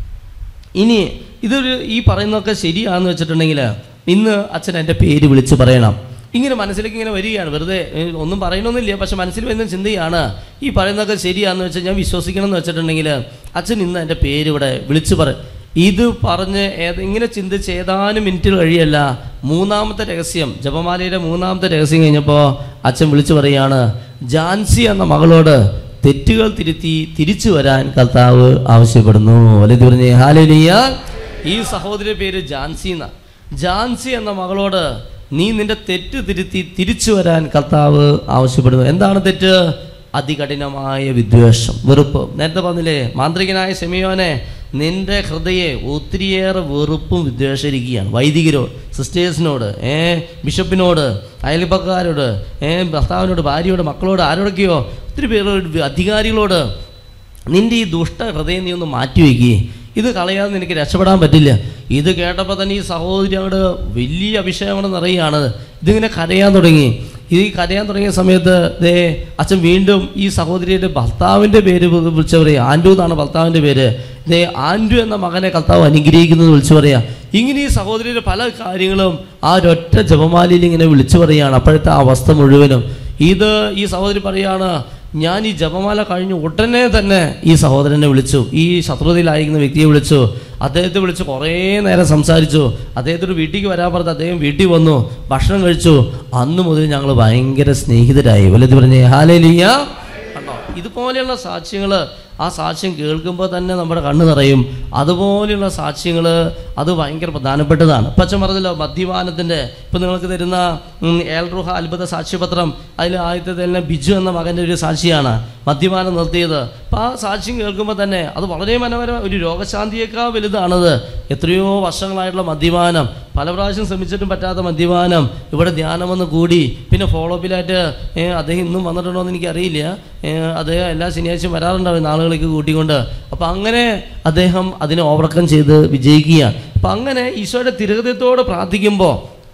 ഇനി ഇതൊരു ഈ പറയുന്നതൊക്കെ ശരിയാണെന്ന് വെച്ചിട്ടുണ്ടെങ്കിൽ ഇന്ന് അച്ഛൻ എൻ്റെ പേര് വിളിച്ച് പറയണം ഇങ്ങനെ മനസ്സിലേക്ക് ഇങ്ങനെ വരികയാണ് വെറുതെ ഏ, ഒന്നും പറയണമെന്നില്ല പക്ഷെ മനസ്സിൽ വരുന്ന ചിന്തയാണ് ഈ പറയുന്നതൊക്കെ ശരിയാണെന്ന് വെച്ചാൽ ഞാൻ വിശ്വസിക്കണം എന്ന് വെച്ചിട്ടുണ്ടെങ്കിൽ അച്ഛൻ ഇന്ന് എൻ്റെ പേര് ഇവിടെ വിളിച്ച് പറ ഇത് പറഞ്ഞ് ഏത് ഇങ്ങനെ ചിന്തിച്ച് ഏതാനും മിനിറ്റുകൾ കഴിയല്ല മൂന്നാമത്തെ രഹസ്യം ജപമാലയുടെ മൂന്നാമത്തെ രഹസ്യം കഴിഞ്ഞപ്പോൾ അച്ഛൻ വിളിച്ചു പറയുകയാണ് ജാൻസി എന്ന മകളോട് തെറ്റുകൾ തിരുത്തി തിരിച്ചു വരാൻ കർത്താവ് ആവശ്യപ്പെടുന്നു അല്ലെ പറഞ്ഞേ ഹാലിയ ഈ സഹോദരി പേര് ജാൻസി എന്ന ജാൻസി എന്ന മകളോട് നീ നിന്റെ തെറ്റ് തിരുത്തി തിരിച്ചു വരാൻ കർത്താവ് ആവശ്യപ്പെടുന്നു എന്താണ് തെറ്റ് അതികഠിനമായ വിദ്വേഷം വെറുപ്പ് നേരത്തെ പറഞ്ഞില്ലേ മാന്ത്രികനായ സെമിയോനെ നിന്റെ ഹൃദയെ ഒത്തിരിയേറെ വെറുപ്പും വിദ്വേഷം ഇരിക്കുകയാണ് വൈദികരോട് സിസ്റ്റേഴ്സിനോട് ഏ ബിഷപ്പിനോട് അയൽപ്പക്കാരോട് ഏ ഭർത്താവിനോട് ഭാര്യയോട് മക്കളോട് ആരോടൊക്കെയോ ഒത്തിരി പേരോട് അധികാരികളോട് നിന്റെ ഈ ദുഷ്ട ഹൃദയം നീ ഒന്ന് മാറ്റി വയ്ക്കുക ഇത് കളയാതെ നിനക്ക് രക്ഷപ്പെടാൻ പറ്റില്ല ഇത് കേട്ടപ്പോൾ തന്നെ ഈ സഹോദരി അങ്ങോട്ട് വലിയ അഭിഷേകം നിറയുകയാണ് ഇതിങ്ങനെ കരയാൻ തുടങ്ങി ഈ കരയാൻ തുടങ്ങിയ സമയത്ത് ദേ അച്ഛൻ വീണ്ടും ഈ സഹോദരിയുടെ ഭർത്താവിൻ്റെ പേര് വി- വിളിച്ചു പറയുക ആൻഡു എന്നാണ് ഭർത്താവിൻ്റെ പേര് ദേ ആൻഡു എന്ന മകനെ കർത്താവ് അനുഗ്രഹിക്കുന്നത് വിളിച്ചു പറയാ ഇങ്ങനെ ഈ സഹോദരിയുടെ പല കാര്യങ്ങളും ആ ഒരൊറ്റ ജപമാലയിൽ ഇങ്ങനെ വിളിച്ചു പറയുകയാണ് അപ്പോഴത്തെ ആ അവസ്ഥ മുഴുവനും ഇത് ഈ സഹോദരി പറയാണ് ഞാൻ ഈ ജപമാല കഴിഞ്ഞ് ഉടനെ തന്നെ ഈ സഹോദരനെ വിളിച്ചു ഈ ശത്രുതയിലായിരിക്കുന്ന വ്യക്തിയെ വിളിച്ചു അദ്ദേഹത്തെ വിളിച്ച് കുറേ നേരം സംസാരിച്ചു അദ്ദേഹത്തോട് വീട്ടിലേക്ക് വരാൻ പറഞ്ഞ് അദ്ദേഹം വീട്ടിൽ വന്നു ഭക്ഷണം കഴിച്ചു അന്ന് മുതൽ ഞങ്ങൾ ഭയങ്കര സ്നേഹിതരായി വലുത് പറഞ്ഞേ ഹാലേലിയ കണ്ടോ ഇതുപോലെയുള്ള സാക്ഷ്യങ്ങൾ ആ സാക്ഷ്യം കേൾക്കുമ്പോൾ തന്നെ നമ്മുടെ കണ്ണ് നിറയും അതുപോലെയുള്ള സാക്ഷ്യങ്ങൾ അത് ഭയങ്കര പ്രധാനപ്പെട്ടതാണ് ഇപ്പം അച്ഛൻ പറഞ്ഞല്ലോ മദ്യപാനത്തിൻ്റെ ഇപ്പം നിങ്ങൾക്ക് തരുന്ന ഉം, ഏൽറുഹ അത്ഭുത സാക്ഷ്യപത്രം അതിൽ ആദ്യത്തെ തന്നെ ബിജു എന്ന മകൻ്റെ ഒരു സാക്ഷിയാണ് മദ്യപാനം നിർത്തിയത് അപ്പം ആ സാക്ഷ്യം കേൾക്കുമ്പോൾ തന്നെ അത് വളരെ മനോഹര ഒരു രോഗശാന്തിയേക്കാൾ വലുതാണത് എത്രയോ വർഷങ്ങളായിട്ടുള്ള മദ്യപാനം പല പ്രാവശ്യം ശ്രമിച്ചിട്ടും പറ്റാത്ത മദ്യപാനം ഇവിടെ ധ്യാനം വന്ന് കൂടി പിന്നെ ഫോളോ അപ്പിലായിട്ട് അദ്ദേഹം ഇന്നും വന്നിട്ടുണ്ടോ എന്ന് എനിക്കറിയില്ല ഏ, അദ്ദേഹം എല്ലാ ശനിയാഴ്ചയും വരാറുണ്ടാവും നാളുകളിലേക്ക് കൂട്ടിക്കൊണ്ട് അപ്പം അങ്ങനെ അദ്ദേഹം അതിനെ ഓവർകം ചെയ്ത് വിജയിക്കുകയാണ് അപ്പം അങ്ങനെ ഈശോയുടെ തിരുഹൃദയത്തോട് പ്രാർത്ഥിക്കുമ്പോൾ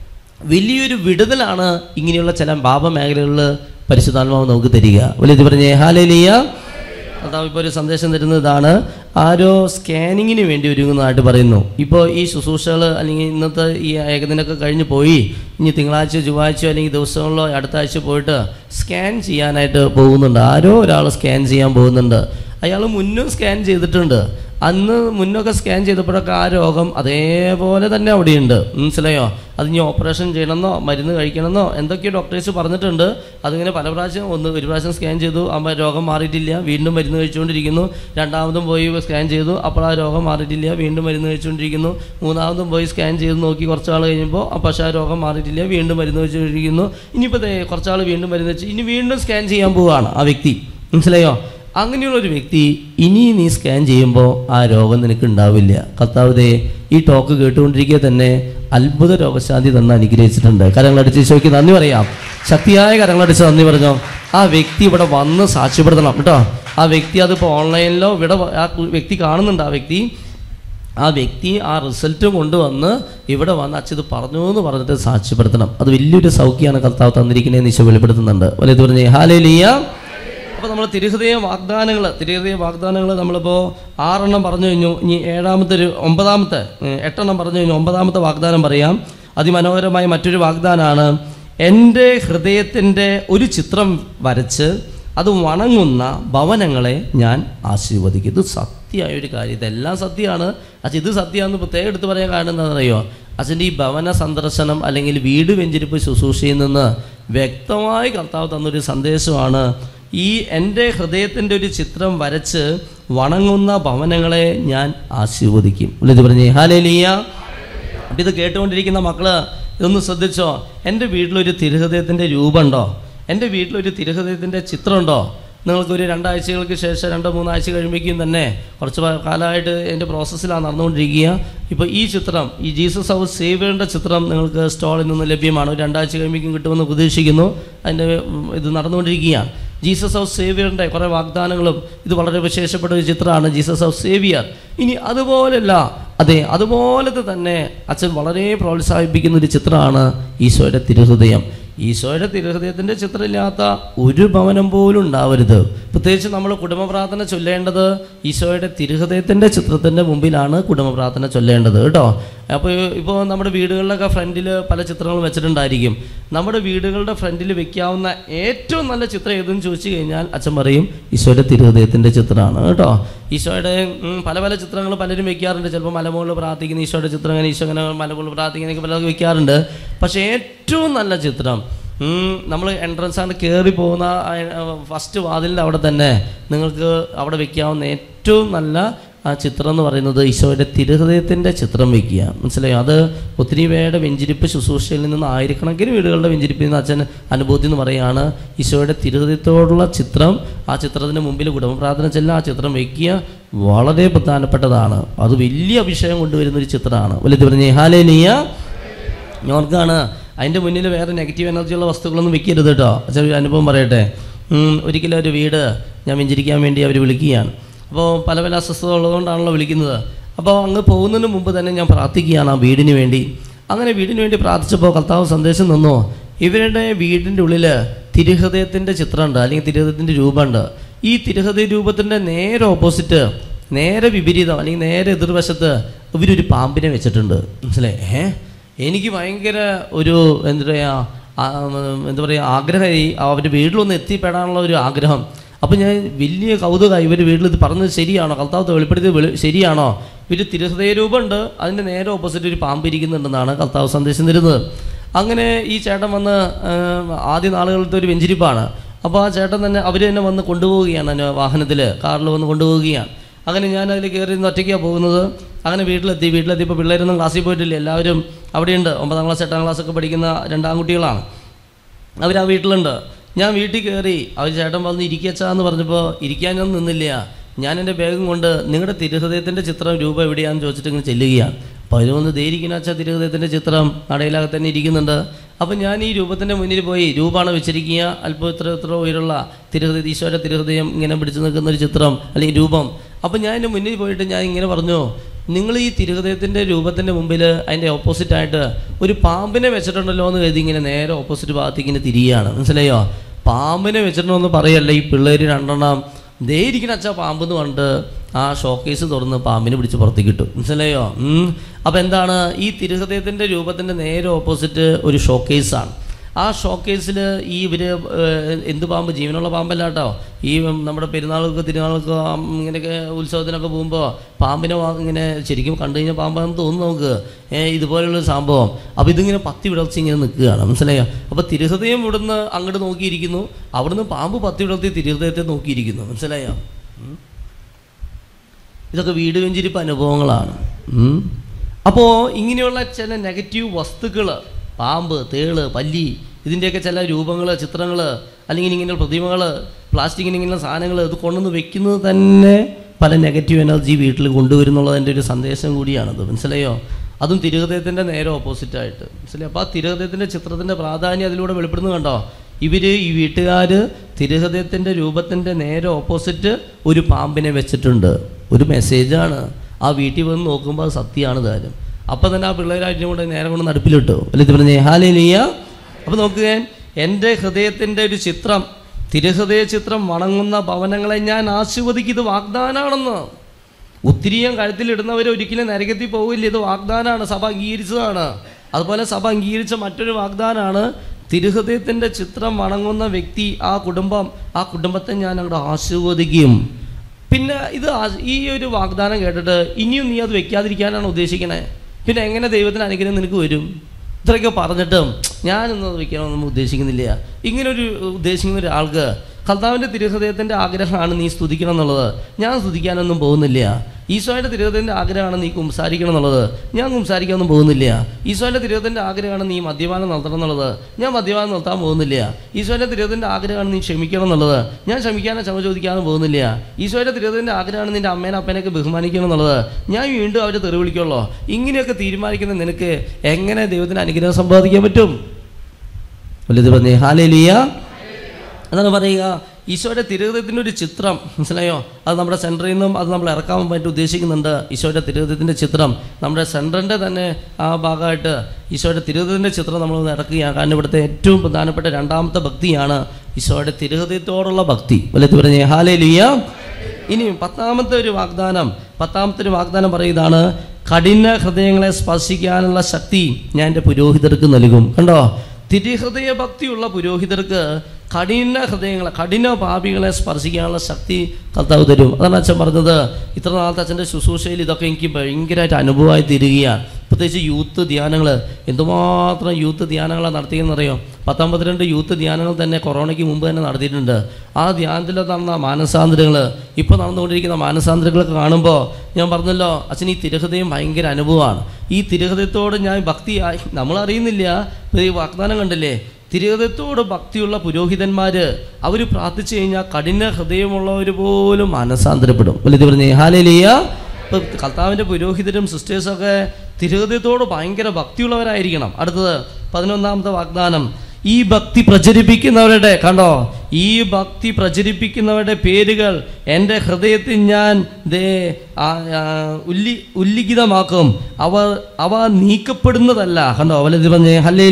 വലിയൊരു വിടുതലാണ് ഇങ്ങനെയുള്ള ചില പാപമേഖലകളിൽ പരിശുദ്ധാത്മാവ് നമുക്ക് തരിക വലിയ പറഞ്ഞേ ഹാലേലിയ കർത്താവ് ഇപ്പോൾ ഒരു സന്ദേശം തരുന്നത് ഇതാണ് ആരോ സ്കാനിങ്ങിന് വേണ്ടി ഒരുങ്ങുന്നതായിട്ട് പറയുന്നു ഇപ്പോൾ ഈ ശുശ്രൂഷകൾ അല്ലെങ്കിൽ ഇന്നത്തെ ഈ ഏകദിനമൊക്കെ കഴിഞ്ഞ് പോയി ഇനി തിങ്കളാഴ്ച ചൊവ്വാഴ്ചയോ അല്ലെങ്കിൽ ദിവസങ്ങളിലോ അടുത്ത ആഴ്ച പോയിട്ട് സ്കാൻ ചെയ്യാനായിട്ട് പോകുന്നുണ്ട് ആരോ ഒരാൾ സ്കാൻ ചെയ്യാൻ പോകുന്നുണ്ട് അയാൾ മുന്നും സ്കാൻ ചെയ്തിട്ടുണ്ട് അന്ന് മുന്നൊക്കെ സ്കാൻ ചെയ്തപ്പോഴൊക്കെ ആ രോഗം അതേപോലെ തന്നെ അവിടെയുണ്ട് മനസ്സിലായോ അത് ഇനി ഓപ്പറേഷൻ ചെയ്യണമെന്നോ മരുന്ന് കഴിക്കണമെന്നോ എന്തൊക്കെയോ ഡോക്ടേഴ്സ് പറഞ്ഞിട്ടുണ്ട് അതിങ്ങനെ പല പ്രാവശ്യം ഒന്ന് ഒരു പ്രാവശ്യം സ്കാൻ ചെയ്തു ആ മ- രോഗം മാറിയിട്ടില്ല വീണ്ടും മരുന്ന് കഴിച്ചുകൊണ്ടിരിക്കുന്നു രണ്ടാമതും പോയി സ്കാൻ ചെയ്തു അപ്പോൾ ആ രോഗം മാറിയിട്ടില്ല വീണ്ടും മരുന്ന് കഴിച്ചുകൊണ്ടിരിക്കുന്നു മൂന്നാമതും പോയി സ്കാൻ ചെയ്ത് നോക്കി കുറച്ച് നാൾ കഴിയുമ്പോൾ ആ പക്ഷേ ആ രോഗം മാറിയിട്ടില്ല വീണ്ടും മരുന്ന് കഴിച്ചുകൊണ്ടിരിക്കുന്നു ഇനിയിപ്പോൾ ദേ കുറച്ചാൾ വീണ്ടും മരുന്ന് വെച്ച് ഇനി വീണ്ടും സ്കാൻ ചെയ്യാൻ പോവുകയാണ് ആ വ്യക്തി മനസ്സിലായോ അങ്ങനെയുള്ള ഒരു വ്യക്തി ഇനി നീ സ്കാൻ ചെയ്യുമ്പോൾ ആ രോഗം നിനക്ക് ഉണ്ടാവില്ല കർത്താവതേ ഈ ടോക്ക് കേട്ടുകൊണ്ടിരിക്കുക തന്നെ അത്ഭുത രോഗശാന്തി തന്ന് അനുഗ്രഹിച്ചിട്ടുണ്ട് കരങ്ങളടിച്ച് ഈശോയ്ക്ക് നന്ദി പറയാം ശക്തിയായ കരങ്ങളടിച്ച് നന്ദി പറഞ്ഞോ ആ വ്യക്തി ഇവിടെ വന്ന് സാക്ഷ്യപ്പെടുത്തണം കേട്ടോ ആ വ്യക്തി അതിപ്പോൾ ഓൺലൈനിലോ ഇവിടെ വ- ആ കു- വ്യക്തി കാണുന്നുണ്ട് ആ വ്യക്തി ആ വ്യക്തി ആ റിസൾട്ട് കൊണ്ടുവന്ന് ഇവിടെ വന്ന് അച്ഛൻ ഇത് പറഞ്ഞു എന്ന് പറഞ്ഞിട്ട് സാക്ഷ്യപ്പെടുത്തണം അത് വലിയൊരു സൗഖ്യമാണ് കർത്താവ് തന്നിരിക്കുന്നതെന്ന് ഈശോ വെളിപ്പെടുത്തുന്നുണ്ട് വലിയ പറഞ്ഞേ ഹാലേ ലിയ അപ്പോൾ നമ്മൾ തിരുഹൃദയ വാഗ്ദാനങ്ങൾ തിരുഹൃദയ വാഗ്ദാനങ്ങൾ നമ്മളിപ്പോൾ ആറെണ്ണം പറഞ്ഞു കഴിഞ്ഞു ഇനി ഏഴാമത്തെ ഒരു ഒമ്പതാമത്തെ ഏഹ്, എട്ടെണ്ണം പറഞ്ഞു കഴിഞ്ഞു ഒമ്പതാമത്തെ വാഗ്ദാനം പറയാം അതിമനോഹരമായ മറ്റൊരു വാഗ്ദാനമാണ് എൻ്റെ ഹൃദയത്തിൻ്റെ ഒരു ചിത്രം വരച്ച് അത് വണങ്ങുന്ന ഭവനങ്ങളെ ഞാൻ ആശീർവദിക്കും ഇത് സത്യമായ ഒരു കാര്യം ഇതെല്ലാം സത്യമാണ് അച്ഛൻ ഇത് സത്യമാണെന്ന് പ്രത്യേകം എടുത്ത് പറയാൻ കാരണം എന്താണെന്നറിയോ അച്ഛൻ്റെ ഈ ഭവന സന്ദർശനം അല്ലെങ്കിൽ വീട് വെഞ്ചിരിപ്പ് ശുശ്രൂഷയിൽ നിന്ന് വ്യക്തമായി കർത്താവ് തന്നൊരു സന്ദേശമാണ് ഈ എൻ്റെ ഹൃദയത്തിൻ്റെ ഒരു ചിത്രം വരച്ച് വണങ്ങുന്ന ഭവനങ്ങളെ ഞാൻ ആശീർവദിക്കും ഇത് പറഞ്ഞേ ഹാലേലിയ അപ്പം ഇത് കേട്ടുകൊണ്ടിരിക്കുന്ന മക്കള് ഇതൊന്ന് ശ്രദ്ധിച്ചോ എൻ്റെ വീട്ടിലൊരു തിരുഹൃദയത്തിൻ്റെ രൂപമുണ്ടോ എൻ്റെ വീട്ടിലൊരു തിരുഹൃദയത്തിൻ്റെ ചിത്രമുണ്ടോ നിങ്ങൾക്കൊരു രണ്ടാഴ്ചകൾക്ക് ശേഷം രണ്ടോ മൂന്നാഴ്ച കഴിയുമ്പോഴേക്കും തന്നെ കുറച്ച് പ- കാലമായിട്ട് എൻ്റെ പ്രോസസ്സിലാണ് നടന്നുകൊണ്ടിരിക്കുക ഇപ്പോൾ ഈ ചിത്രം ഈ ജീസസ് ഹൗസ് സേവിയറിൻ്റെ ചിത്രം നിങ്ങൾക്ക് സ്റ്റോളിൽ നിന്ന് ലഭ്യമാണ് ഒരു രണ്ടാഴ്ച കഴിയുമ്പോഴേക്കും കിട്ടുമെന്ന് പ്രതീക്ഷിക്കുന്നു അതിൻ്റെ ഉം, ഇത് നടന്നുകൊണ്ടിരിക്കുകയാണ് ജീസസ് ഓഫ് സേവിയറിൻ്റെ കുറേ വാഗ്ദാനങ്ങളും ഇത് വളരെ വിശേഷപ്പെട്ട ഒരു ചിത്രമാണ് ജീസസ് ഓഫ് സേവിയർ ഇനി അതുപോലല്ല അതെ അതുപോലത്തെ തന്നെ അച്ഛൻ വളരെ പ്രോത്സാഹിപ്പിക്കുന്ന ഒരു ചിത്രമാണ് ഈശോയുടെ തിരുഹൃദയം ഈശോയുടെ തിരുഹൃദയത്തിൻ്റെ ചിത്രമില്ലാത്ത ഒരു ഭവനം പോലും ഉണ്ടാവരുത് പ്രത്യേകിച്ച് നമ്മൾ കുടുംബ പ്രാർത്ഥന ചൊല്ലേണ്ടത് ഈശോയുടെ തിരുഹൃദയത്തിൻ്റെ ചിത്രത്തിൻ്റെ മുമ്പിലാണ് കുടുംബ പ്രാർത്ഥന ചൊല്ലേണ്ടത് കേട്ടോ അപ്പോൾ ഇപ്പോൾ നമ്മുടെ വീടുകളിലൊക്കെ ഫ്രണ്ടിൽ പല ചിത്രങ്ങളും വെച്ചിട്ടുണ്ടായിരിക്കും നമ്മുടെ വീടുകളുടെ ഫ്രണ്ടിൽ വെക്കാവുന്ന ഏറ്റവും നല്ല ചിത്രം ഏതെന്ന് ചോദിച്ചു കഴിഞ്ഞാൽ അച്ഛൻ പറയും ഈശോയുടെ തിരുഹൃദയത്തിൻ്റെ ചിത്രമാണ് കേട്ടോ ഈശോയുടെ ഉം, പല പല ചിത്രങ്ങൾ പലരും വെക്കാറുണ്ട് ചിലപ്പോൾ മലമുകളിൽ പ്രാർത്ഥിക്കുന്ന ഈശോയുടെ ചിത്രം അങ്ങനെ ഈശോ അങ്ങനെ മലമുകളിൽ പ്രാർത്ഥിക്കുന്നതൊക്കെ പലർക്ക് വെക്കാറുണ്ട് പക്ഷേ ഏറ്റവും നല്ല ചിത്രം നമ്മൾ എൻട്രൻസ് ആണ് കയറി പോകുന്ന ഫസ്റ്റ് വാതിലിൻ്റെ അവിടെ തന്നെ നിങ്ങൾക്ക് അവിടെ വെക്കാവുന്ന ഏറ്റവും നല്ല ആ ചിത്രം എന്ന് പറയുന്നത് ഈശോയുടെ തിരുഹൃദയത്തിൻ്റെ ചിത്രം വയ്ക്കുക മനസ്സിലായോ അത് ഒത്തിരി പേരുടെ വെഞ്ചിരിപ്പ് ശുശ്രൂഷയിൽ നിന്ന് ആയിരക്കണക്കിന് വീടുകളുടെ വെഞ്ചിരിപ്പിൽ നിന്ന് അച്ഛൻ അനുഭൂതി എന്ന് പറയുകയാണ് ഈശോയുടെ തിരുഹൃദയത്തോടുള്ള ചിത്രം ആ ചിത്രത്തിന് മുമ്പിൽ കുടുംബ പ്രാർത്ഥന ചെല്ലുക ആ ചിത്രം വയ്ക്കുക വളരെ പ്രധാനപ്പെട്ടതാണ് അത് വലിയ അഭിഷേകം കൊണ്ടുവരുന്ന ഒരു ചിത്രമാണ് വലുത് പറഞ്ഞേ ഹാലേ നീയ ഞോർക്കാണ് അതിൻ്റെ മുന്നിൽ വേറെ നെഗറ്റീവ് എനർജിയുള്ള വസ്തുക്കളൊന്നും വെക്കരുത് കേട്ടോ അച്ഛൻ ഒരു അനുഭവം പറയട്ടെ ഉം, ഒരിക്കലും ഒരു വീട് ഞാൻ വെഞ്ചരിക്കാൻ വേണ്ടി അവർ വിളിക്കുകയാണ് അപ്പോൾ പല പല അസ്വസ്ഥത ഉള്ളതുകൊണ്ടാണല്ലോ വിളിക്കുന്നത് അപ്പോൾ അങ്ങ് പോകുന്നതിന് മുമ്പ് തന്നെ ഞാൻ പ്രാർത്ഥിക്കുകയാണ് ആ വീടിന് വേണ്ടി അങ്ങനെ വീടിന് വേണ്ടി പ്രാർത്ഥിച്ചപ്പോൾ കർത്താവ് സന്ദേശം തന്നു ഇവരുടെ വീടിൻ്റെ ഉള്ളിൽ തിരുഹൃദയത്തിൻ്റെ ചിത്രമുണ്ട് അല്ലെങ്കിൽ തിരുഹൃദയത്തിൻ്റെ രൂപമുണ്ട് ഈ തിരുഹൃദയ രൂപത്തിൻ്റെ നേരെ ഓപ്പോസിറ്റ് നേരെ വിപരീതം അല്ലെങ്കിൽ നേരെ എതിർവശത്ത് ഇവരൊരു പാമ്പിനെ വെച്ചിട്ടുണ്ട് മനസ്സിലായി ഏ എനിക്ക് ഭയങ്കര ഒരു എന്താ പറയുക ആ, ഉം, എന്താ പറയുക ആഗ്രഹമായി അവരുടെ വീട്ടിലൊന്ന് എത്തിപ്പെടാനുള്ള ഒരു ആഗ്രഹം അപ്പോൾ ഞാൻ വലിയ കൗതുകമായി ഇവർ വീട്ടിൽ ഇത് പറഞ്ഞത് ശരിയാണോ കർത്താവ് വെളിപ്പെടുത്തിയത് വെളി ശരിയാണോ ഇവർ തിരുഹൃദയ രൂപമുണ്ട് അതിൻ്റെ നേരെ ഓപ്പോസിറ്റ് ഒരു പാമ്പ് ഇരിക്കുന്നുണ്ടെന്നാണ് കർത്താവ് സന്ദേശം തരുന്നത് അങ്ങനെ ഈ ചേട്ടൻ വന്ന് ആ, ആദ്യ നാളുകളിലത്തെ ഒരു വെഞ്ചിരിപ്പാണ് അപ്പോൾ ആ ചേട്ടൻ തന്നെ അവർ തന്നെ വന്ന് കൊണ്ടുപോവുകയാണ് വാഹനത്തിൽ കാറിൽ വന്ന് കൊണ്ടുപോവുകയാണ് അങ്ങനെ ഞാൻ അതിൽ കയറി നിന്ന് ഒറ്റയ്ക്കാണ് പോകുന്നത് അങ്ങനെ വീട്ടിലെത്തി വീട്ടിലെത്തിയപ്പോൾ പിള്ളേരൊന്നും ക്ലാസ്സിൽ പോയിട്ടില്ല എല്ലാവരും അവിടെയുണ്ട് ഒമ്പതാം ക്ലാസ് എട്ടാം ക്ലാസ് ഒക്കെ പഠിക്കുന്ന രണ്ടാൺകുട്ടികളാണ് അവർ ആ വീട്ടിലുണ്ട് ഞാൻ വീട്ടിൽ കയറി അവർ ചേട്ടൻ വന്ന് ഇരിക്കച്ചാന്ന് പറഞ്ഞപ്പോൾ ഇരിക്കാൻ ഞാൻ നിന്നില്ല ഞാൻ എൻ്റെ ബാഗും കൊണ്ട് നിങ്ങളുടെ തിരുഹൃദയത്തിൻ്റെ ചിത്രം രൂപ എവിടെയാണെന്ന് ചോദിച്ചിട്ട് ഇങ്ങനെ ചെല്ലുകയാണ് അപ്പോൾ അതിൽ വന്ന് ധൈര്യക്കുന്ന വെച്ചാൽ തിരുഹൃദയത്തിൻ്റെ ചിത്രം നടയിലകത്ത് തന്നെ ഇരിക്കുന്നുണ്ട് അപ്പോൾ ഞാൻ ഈ രൂപത്തിൻ്റെ മുന്നിൽ പോയി രൂപമാണ് വെച്ചിരിക്കുക അല്പം ഇത്ര ഇത്ര ഉയരുള്ള തിരുഹൃദയ ഈശോയുടെ തിരുഹൃദയം ഇങ്ങനെ പിടിച്ചു നിൽക്കുന്ന ഒരു ചിത്രം അല്ലെങ്കിൽ രൂപം അപ്പോൾ ഞാൻ എൻ്റെ മുന്നിൽ പോയിട്ട് ഞാൻ ഇങ്ങനെ പറഞ്ഞു നിങ്ങൾ ഈ തിരുഹൃദയത്തിൻ്റെ രൂപത്തിൻ്റെ മുമ്പിൽ അതിൻ്റെ ഓപ്പോസിറ്റായിട്ട് ഒരു പാമ്പിനെ വെച്ചിട്ടുണ്ടല്ലോ എന്ന് കരുതി ഇങ്ങനെ നേരെ ഓപ്പോസിറ്റ് ഭാഗത്തേക്ക് ഇങ്ങനെ തിരിയുകയാണ് മനസ്സിലായോ പാമ്പിനെ വെച്ചിട്ടുണ്ടോ പറയല്ല ഈ പിള്ളേർ രണ്ടെണ്ണം ദേ ഇരിക്കുന്ന അച്ഛാ പാമ്പ് എന്ന് പറഞ്ഞിട്ട് ആ ഷോക്കേസ് തുറന്ന് പാമ്പിനെ പിടിച്ച് പുറത്തേക്ക് കിട്ടും മനസ്സിലായോ അപ്പോൾ എന്താണ് ഈ തിരുഹൃദയത്തിൻ്റെ രൂപത്തിൻ്റെ നേരെ ഓപ്പോസിറ്റ് ഒരു ഷോക്കേസാണ് ആ ഷോക്കേസിൽ ഈ ഇവർ എന്ത് പാമ്പ് ജീവനുള്ള പാമ്പല്ല കേട്ടോ ഈ നമ്മുടെ പെരുന്നാൾക്ക് തിരുനാൾക്ക് ഇങ്ങനെയൊക്കെ ഉത്സവത്തിനൊക്കെ പോകുമ്പോൾ പാമ്പിനെ വാ- ഇങ്ങനെ ശരിക്കും കണ്ടു കഴിഞ്ഞാൽ പാമ്പാണെന്ന് തോന്നുന്നു നമുക്ക് ഏ ഇതുപോലെയുള്ള സംഭവം അപ്പോൾ ഇതിങ്ങനെ പത്തി വിടർച്ച് ഇങ്ങനെ നിൽക്കുകയാണ് മനസ്സിലായോ അപ്പോൾ തിരുഹൃദയം ഇവിടുന്ന് അങ്ങോട്ട് നോക്കിയിരിക്കുന്നു അവിടുന്ന് പാമ്പ് പത്തി വിടർത്തി തിരുഹൃദയത്തെ നോക്കിയിരിക്കുന്നു മനസ്സിലായോ ഉം. ഇതൊക്കെ വീട് വെഞ്ചിരിപ്പ് അനുഭവങ്ങളാണ് ഉം. അപ്പോൾ ഇങ്ങനെയുള്ള ചില നെഗറ്റീവ് വസ്തുക്കൾ പാമ്പ് തേള് പല്ലി ഇതിൻ്റെയൊക്കെ ചില രൂപങ്ങൾ ചിത്രങ്ങൾ അല്ലെങ്കിൽ ഇങ്ങനെ പ്രതിമകൾ പ്ലാസ്റ്റിക്കിന് ഇങ്ങനെ സാധനങ്ങൾ ഇത് കൊണ്ടുവന്ന് വെക്കുന്നത് തന്നെ പല നെഗറ്റീവ് എനർജി വീട്ടിൽ കൊണ്ടുവരുന്നുള്ളതിൻ്റെ ഒരു സന്ദേശം കൂടിയാണത് മനസ്സിലായോ അതും തിരുഹൃദയത്തിൻ്റെ നേരെ ഓപ്പോസിറ്റായിട്ട് മനസ്സിലായി അപ്പോൾ ആ തിരുഹൃദയത്തിൻ്റെ ചിത്രത്തിൻ്റെ പ്രാധാന്യം അതിലൂടെ വെളിപ്പെടുന്നത് കണ്ടോ ഇവർ ഈ വീട്ടുകാർ തിരുഹൃദയത്തിൻ്റെ രൂപത്തിൻ്റെ നേരെ ഓപ്പോസിറ്റ് ഒരു പാമ്പിനെ വെച്ചിട്ടുണ്ട് ഒരു മെസ്സേജാണ് ആ വീട്ടിൽ വന്ന് നോക്കുമ്പോൾ അത് സത്യമാണ് താനും അപ്പം തന്നെ ആ പിള്ളേരായിട്ടും കൂടെ നേരെ കൊണ്ട് നടുപ്പിലിട്ടു അല്ലെ ഇത് പറഞ്ഞേ ഹാലേലിയ അപ്പോൾ നോക്കുക എൻ്റെ ഹൃദയത്തിൻ്റെ ഒരു ചിത്രം തിരുഹൃദയ ചിത്രം വണങ്ങുന്ന ഭവനങ്ങളെ ഞാൻ ആശീർവദിക്കും ഇത് വാഗ്ദാനാണെന്ന് ഒത്തിരിയും കഴുത്തിലിടുന്നവർ ഒരിക്കലും നരകത്തിൽ പോവില്ല ഇത് വാഗ്ദാനമാണ് സഭ അംഗീകരിച്ചതാണ് അതുപോലെ സഭ അംഗീകരിച്ച മറ്റൊരു വാഗ്ദാനമാണ് തിരുഹൃദയത്തിൻ്റെ ചിത്രം വണങ്ങുന്ന വ്യക്തി ആ കുടുംബം ആ കുടുംബത്തെ ഞാൻ അങ്ങോട്ട് ആശീർവദിക്കും പിന്നെ ഇത് ആ- ഈ ഒരു വാഗ്ദാനം കേട്ടിട്ട് ഇനിയും നീ അത് വെക്കാതിരിക്കാനാണ് ഉദ്ദേശിക്കണേ പിന്നെ എങ്ങനെ ദൈവത്തിന് അനുഗ്രഹം നിനക്ക് വരും ഇത്രയൊക്കെ പറഞ്ഞിട്ടും ഞാനൊന്നും അത് വെക്കണമെന്നൊന്നും ഉദ്ദേശിക്കുന്നില്ല ഇങ്ങനൊരു ഉദ്ദേശിക്കുന്ന ഒരാൾക്ക് കർത്താവിൻ്റെ തിരുഹൃദയത്തിൻ്റെ ആഗ്രഹമാണ് നീ സ്തുതിക്കണം എന്നുള്ളത് ഞാൻ സ്തുതിക്കാനൊന്നും പോകുന്നില്ല ഈശോയുടെ തിരുഹൃദയത്തിൻ്റെ ആഗ്രഹമാണ് നീ കുംസാരിക്കണം എന്നുള്ളത് ഞാൻ കുംസാരിക്കാനൊന്നും പോകുന്നില്ല ഈശോയുടെ തിരുഹൃദയത്തിൻ്റെ ആഗ്രഹമാണ് നീ മദ്യപാനം നടത്തണം എന്നുള്ളത് ഞാൻ മദ്യപാനം നിർത്താൻ പോകുന്നില്ല ഈശോയുടെ തിരുഹൃദയത്തിൻ്റെ ആഗ്രഹമാണ് നീ ക്ഷമിക്കണം എന്നുള്ളത് ഞാൻ ക്ഷമിക്കാനോ ക്ഷമ ചോദിക്കാനും പോകുന്നില്ല ഈശോയുടെ തിരുഹൃദയത്തിൻ്റെ ആഗ്രഹമാണ് നിൻ്റെ അമ്മേനെ അപ്പനെയൊക്കെ ബഹുമാനിക്കണം എന്നുള്ളത് ഞാൻ വീണ്ടും അവരെ തെറി വിളിക്കുള്ളൂ ഇങ്ങനെയൊക്കെ തീരുമാനിക്കുന്ന നിനക്ക് എങ്ങനെ ദൈവത്തിന് അനുഗ്രഹം സമ്പാദിക്കാൻ പറ്റും വലുത് പറഞ്ഞേ ഹാലേലിയ അതാണ് പറയുക ഈശോയുടെ തിരുഹൃദയത്തിൻ്റെ ഒരു ചിത്രം മനസ്സിലായോ അത് നമ്മുടെ സെൻറ്ററിൽ നിന്നും അത് നമ്മൾ ഇറക്കാൻ വേണ്ടി ഉദ്ദേശിക്കുന്നുണ്ട് ഈശോയുടെ തിരുഹൃദയത്തിൻ്റെ ചിത്രം നമ്മുടെ സെൻറ്ററിൻ്റെ തന്നെ ആ ഭാഗമായിട്ട് ഈശോയുടെ തിരുഹൃദയത്തിൻ്റെ ചിത്രം നമ്മൾ ഒന്ന് ഇറക്കുകയാണ് കാരണം ഇവിടുത്തെ ഏറ്റവും പ്രധാനപ്പെട്ട രണ്ടാമത്തെ ഭക്തിയാണ് ഈശോയുടെ തിരുഹൃദയത്തോടുള്ള ഭക്തി വലുത് പറഞ്ഞേ ഹാലേലിയ ഇനി പത്താമത്തെ ഒരു വാഗ്ദാനം പത്താമത്തെ ഒരു വാഗ്ദാനം പറയുന്നതാണ് കഠിന ഹൃദയങ്ങളെ സ്പർശിക്കാനുള്ള ശക്തി ഞാൻ എൻ്റെ പുരോഹിതർക്ക് നൽകും കണ്ടോ തിരുഹൃദയ ഭക്തിയുള്ള പുരോഹിതർക്ക് കഠിന ഹൃദയങ്ങളെ കഠിന പാപികളെ സ്പർശിക്കാനുള്ള ശക്തി കർത്താവ് തരും അതാണ് അച്ഛൻ പറഞ്ഞത് ഇത്ര നാളത്തെ അച്ഛൻ്റെ ശുശ്രൂഷയിൽ ഇതൊക്കെ എനിക്ക് ഭയങ്കരമായിട്ട് അനുഭവമായി തീരുകയാണ് പ്രത്യേകിച്ച് യൂത്ത് ധ്യാനങ്ങൾ എന്തുമാത്രം യൂത്ത് ധ്യാനങ്ങളാണ് നടത്തിയെന്നറിയോ പത്തൊമ്പത്തിരണ്ട് യൂത്ത് ധ്യാനങ്ങൾ തന്നെ കൊറോണയ്ക്ക് മുമ്പ് തന്നെ നടത്തിയിട്ടുണ്ട് ആ ധ്യാനത്തിൽ നടന്ന മാനസാന്തരങ്ങൾ ഇപ്പോൾ നടന്നുകൊണ്ടിരിക്കുന്ന മാനസാന്തരങ്ങളൊക്കെ കാണുമ്പോൾ ഞാൻ പറഞ്ഞല്ലോ അച്ഛൻ ഈ തിരുഹൃദയം ഭയങ്കര അനുഭവമാണ് ഈ തിരുഹൃദയത്തോട് ഞാൻ ഭക്തിയായി നമ്മളറിയുന്നില്ല ഈ വാഗ്ദാനം കണ്ടില്ലേ തിരുഹൃദയത്തോട് ഭക്തിയുള്ള പുരോഹിതന്മാർ അവർ പ്രാർത്ഥിച്ചു കഴിഞ്ഞാൽ കഠിന ഹൃദയമുള്ളവർ പോലും മാനസാന്തരപ്പെടും വലിയ പറഞ്ഞേ ഹാലേലിയ ഇപ്പം കർത്താവിൻ്റെ പുരോഹിതരും സിസ്റ്റേഴ്സൊക്കെ തിരുഹൃദയത്തോട് ഭയങ്കര ഭക്തിയുള്ളവരായിരിക്കണം അടുത്തത് പതിനൊന്നാമത്തെ വാഗ്ദാനം ഈ ഭക്തി പ്രചരിപ്പിക്കുന്നവരുടെ കണ്ടോ ഈ ഭക്തി പ്രചരിപ്പിക്കുന്നവരുടെ പേരുകൾ എൻ്റെ ഹൃദയത്തിൽ ഞാൻ ദേ ആ, ആ, ഉല്ലി ഉല്ലിഖിതമാക്കും അവർ അവ നീക്കപ്പെടുന്നതല്ല കണ്ടോ അവലത് പറഞ്ഞേ ഹല്ലേ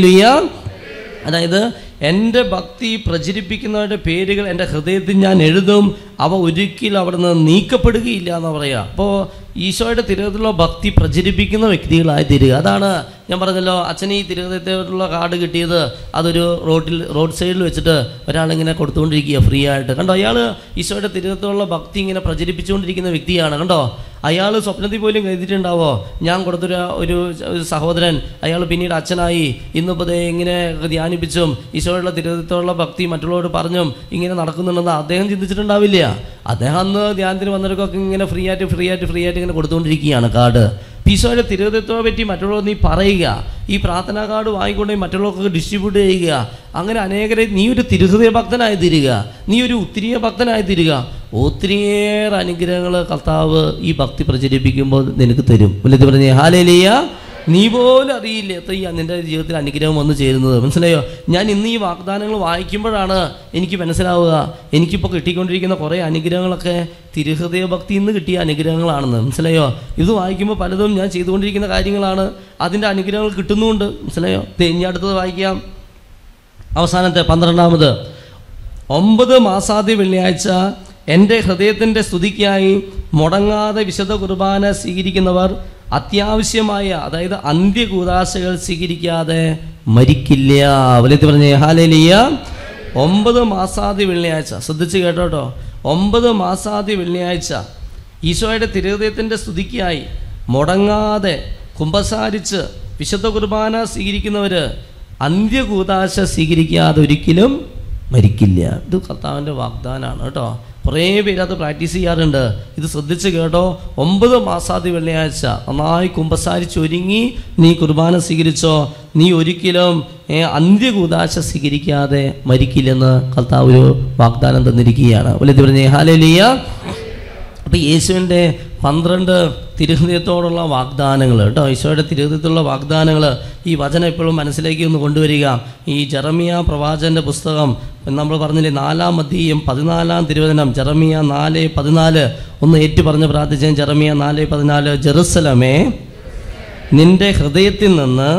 അതായത് എൻ്റെ ഭക്തി പ്രചരിപ്പിക്കുന്നവരുടെ പേരുകൾ എൻ്റെ ഹൃദയത്തിൽ ഞാൻ എഴുതും അവ ഒരിക്കലും അവിടെ നിന്ന് നീക്കപ്പെടുകയില്ല എന്ന് പറയുക അപ്പോൾ ഈശോയുടെ തിരുഹൃദയത്തിലുള്ള ഭക്തി പ്രചരിപ്പിക്കുന്ന വ്യക്തികളായി തീരുക അതാണ് ഞാൻ പറഞ്ഞല്ലോ അച്ഛൻ ഈ തിരുഹൃദയത്തിലുള്ള കാർഡ് കിട്ടിയത് അതൊരു റോഡിൽ റോഡ് സൈഡിൽ വെച്ചിട്ട് ഒരാളിങ്ങനെ കൊടുത്തുകൊണ്ടിരിക്കുക ഫ്രീ ആയിട്ട് കണ്ടോ അയാൾ ഈശോയുടെ തിരുഹൃദയത്തിലുള്ള ഭക്തി ഇങ്ങനെ പ്രചരിപ്പിച്ചുകൊണ്ടിരിക്കുന്ന വ്യക്തിയാണ് കണ്ടോ അയാൾ സ്വപ്നത്തിൽ പോലും കരുതിയിട്ടുണ്ടാവോ ഞാൻ കൊടുത്തൊരു ഒരു ഒരു സഹോദരൻ അയാൾ പിന്നീട് അച്ഛനായി ഇന്നിപ്പോൾ ദേ ഇങ്ങനെ ധ്യാനിപ്പിച്ചും ഈശോയുടെ തിരുവനന്തപുരത്തോടുള്ള ഭക്തി മറ്റുള്ളവരോട് പറഞ്ഞും ഇങ്ങനെ നടക്കുന്നുണ്ടെന്ന് അദ്ദേഹം ചിന്തിച്ചിട്ടുണ്ടാവില്ല അദ്ദേഹം അന്ന് ധ്യാനത്തിന് വന്നവർക്കൊക്കെ ഇങ്ങനെ ഫ്രീ ആയിട്ട് ഫ്രീ ആയിട്ട് ഫ്രീ ആയിട്ട് ഇങ്ങനെ കൊടുത്തുകൊണ്ടിരിക്കുകയാണ് കാർഡ് ഈശോയുടെ തിരുവനന്തപുരത്തെ പറ്റി മറ്റുള്ളവർ നീ പറയുക ഈ പ്രാർത്ഥനാ കാർഡ് വാങ്ങിക്കൊണ്ട് പോയി മറ്റുള്ളവർക്കൊക്കെ ഡിസ്ട്രിബ്യൂട്ട് ചെയ്യുക അങ്ങനെ അനേകരെ നീ ഒരു തിരുഹൃദയ ഭക്തനായി തീരുക നീ ഒരു ഉത്തിരിയ ഭക്തനായി തീരുക ഒത്തിരിയേറെ അനുഗ്രഹങ്ങൾ കർത്താവ് ഈ ഭക്തി പ്രചരിപ്പിക്കുമ്പോൾ നിനക്ക് തരും വലുത് പറഞ്ഞേ ഹാലേലിയ നീ പോലും അറിയില്ല എത്ര ഈ നിൻ്റെ ജീവിതത്തിൽ അനുഗ്രഹം വന്നു ചേരുന്നത് മനസ്സിലായോ ഞാൻ ഇന്ന് ഈ വാഗ്ദാനങ്ങൾ വായിക്കുമ്പോഴാണ് എനിക്ക് മനസ്സിലാവുക എനിക്കിപ്പോൾ കിട്ടിക്കൊണ്ടിരിക്കുന്ന കുറേ അനുഗ്രഹങ്ങളൊക്കെ തിരുഹൃദയ ഭക്തി ഇന്ന് കിട്ടിയ അനുഗ്രഹങ്ങളാണെന്ന് മനസ്സിലായോ ഇത് വായിക്കുമ്പോൾ പലതും ഞാൻ ചെയ്തുകൊണ്ടിരിക്കുന്ന കാര്യങ്ങളാണ് അതിൻ്റെ അനുഗ്രഹങ്ങൾ കിട്ടുന്നുമുണ്ട് മനസ്സിലായോ ദേ, ഇനി അടുത്തത് വായിക്കാം അവസാനത്തെ പന്ത്രണ്ടാമത് ഒമ്പത് മാസാദ്യ വെള്ളിയാഴ്ച എൻ്റെ ഹൃദയത്തിൻ്റെ സ്തുതിക്കായി മുടങ്ങാതെ വിശുദ്ധ കുർബാന സ്വീകരിക്കുന്നവർ അത്യാവശ്യമായ അതായത് അന്ത്യകൂതാശകൾ സ്വീകരിക്കാതെ മരിക്കില്ല വലിയ പറഞ്ഞേ ഹാലേലിയ ഒമ്പത് മാസാദ്യ വെള്ളിയാഴ്ച ശ്രദ്ധിച്ച് കേട്ടോട്ടോ ഒമ്പത് മാസാദ്യ വെള്ളിയാഴ്ച ഈശോയുടെ തിരുഹൃദയത്തിൻ്റെ സ്തുതിക്കായി മുടങ്ങാതെ കുമ്പസാരിച്ച് വിശുദ്ധ കുർബാന സ്വീകരിക്കുന്നവർ അന്ത്യകൂതാശ സ്വീകരിക്കാതെ ഒരിക്കലും മരിക്കില്ല ഇത് കർത്താവിൻ്റെ വാഗ്ദാനമാണ് കേട്ടോ കുറേ പേര് അത് പ്രാക്ടീസ് ചെയ്യാറുണ്ട് ഇത് ശ്രദ്ധിച്ച് കേട്ടോ ഒമ്പത് മാസാദി വെള്ളിയാഴ്ച നന്നായി കുമ്പസാരിച്ച് ഒരുങ്ങി നീ കുർബാന സ്വീകരിച്ചോ നീ ഒരിക്കലും ഏ, അന്ത്യകൂതാശ സ്വീകരിക്കാതെ മരിക്കില്ലെന്ന് കർത്താവ് ഒരു വാഗ്ദാനം തന്നിരിക്കുകയാണ് വലിയ പറഞ്ഞേ ഹാലേലിയ അപ്പോൾ യേശുവിൻ്റെ പന്ത്രണ്ട് തിരുഹൃദയത്തോടുള്ള വാഗ്ദാനങ്ങൾ കേട്ടോ ഈശോയുടെ തിരുഹൃദയത്തിലുള്ള വാഗ്ദാനങ്ങൾ ഈ വചനം എപ്പോഴും മനസ്സിലേക്ക് ഒന്ന് കൊണ്ടുവരിക ഈ ജെറമിയ പ്രവാചകൻ്റെ പുസ്തകം നമ്മൾ പറഞ്ഞില്ലേ നാലാം അധ്യയം പതിനാലാം തിരുവചനം ജെറമിയ നാല് പതിനാല് ഒന്ന് ഏറ്റു പറഞ്ഞ് പ്രാർത്ഥിച്ച ജെറമിയ നാല് പതിനാല് ജെറുസലമേ നിന്റെ ഹൃദയത്തിൽ നിന്ന്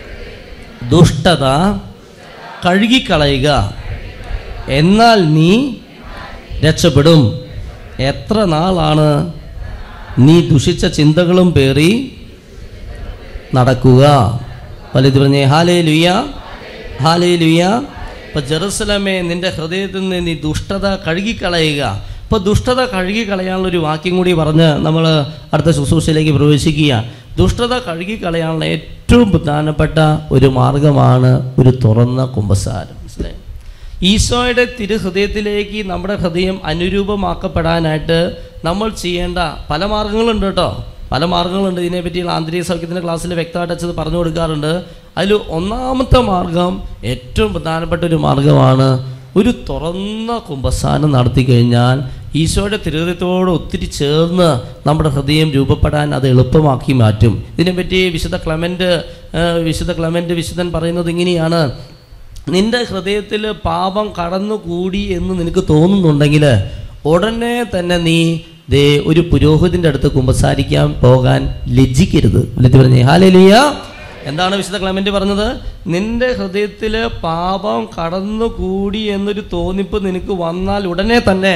ദുഷ്ടത കഴുകിക്കളയുക എന്നാൽ നീ രക്ഷപ്പെടും എത്ര നാളാണ് നീ ദുഷിച്ച ചിന്തകളും പേറി നടക്കുക വലുത് പറഞ്ഞേ ഹാലേ ലുയ്യ ഹാലേ ലുയ്യ ഇപ്പം ജെറുസലമേ നിന്റെ ഹൃദയത്തിൽ നിന്ന് നീ ദുഷ്ടത കഴുകിക്കളയുക ഇപ്പോൾ ദുഷ്ടത കഴുകിക്കളയാനുള്ള ഒരു വാക്യം കൂടി പറഞ്ഞ് നമ്മൾ അടുത്ത ശുശ്രൂഷയിലേക്ക് പ്രവേശിക്കുക ദുഷ്ടത കഴുകിക്കളയാനുള്ള ഏറ്റവും പ്രധാനപ്പെട്ട ഒരു മാർഗമാണ് ഒരു തുറന്ന കുമ്പസാരം മനസ്സിലായി ഈശോയുടെ തിരുഹൃദയത്തിലേക്ക് നമ്മുടെ ഹൃദയം അനുരൂപമാക്കപ്പെടാനായിട്ട് നമ്മൾ ചെയ്യേണ്ട പല മാർഗങ്ങളുണ്ട് കേട്ടോ പല മാർഗങ്ങളുണ്ട് ഇതിനെപ്പറ്റിയുള്ള ആന്തരിക സൗഖ്യത്തിൻ്റെ ക്ലാസ്സിൽ വ്യക്തമായിട്ട് അച്ഛത് പറഞ്ഞു കൊടുക്കാറുണ്ട് അതിൽ ഒന്നാമത്തെ മാർഗം ഏറ്റവും പ്രധാനപ്പെട്ട ഒരു മാർഗമാണ് ഒരു തുറന്ന കുമ്പസാരം നടത്തി കഴിഞ്ഞാൽ ഈശോയുടെ തിരുഹൃദയത്തോട് ഒത്തിരി ചേർന്ന് നമ്മുടെ ഹൃദയം രൂപപ്പെടാൻ അത് എളുപ്പമാക്കി മാറ്റും ഇതിനെപ്പറ്റി വിശുദ്ധ ക്ലമൻ്റ് വിശുദ്ധ ക്ലമൻ്റ് വിശുദ്ധൻ പറയുന്നത് ഇങ്ങനെയാണ് നിന്റെ ഹൃദയത്തിൽ പാപം കടന്നുകൂടി എന്ന് നിനക്ക് തോന്നുന്നുണ്ടെങ്കിൽ ഉടനെ തന്നെ നീ ദേ ഒരു പുരോഹിതൻ്റെ അടുത്ത് കുമ്പസാരിക്കാൻ പോകാൻ ലജ്ജിക്കരുത് വിളിച്ച് പറഞ്ഞേ ഹാലേലിയ എന്താണ് വിശുദ്ധ ക്ലമൻ്റ് പറഞ്ഞത് നിന്റെ ഹൃദയത്തിൽ പാപം കടന്നുകൂടി എന്നൊരു തോന്നിപ്പ് നിനക്ക് വന്നാൽ ഉടനെ തന്നെ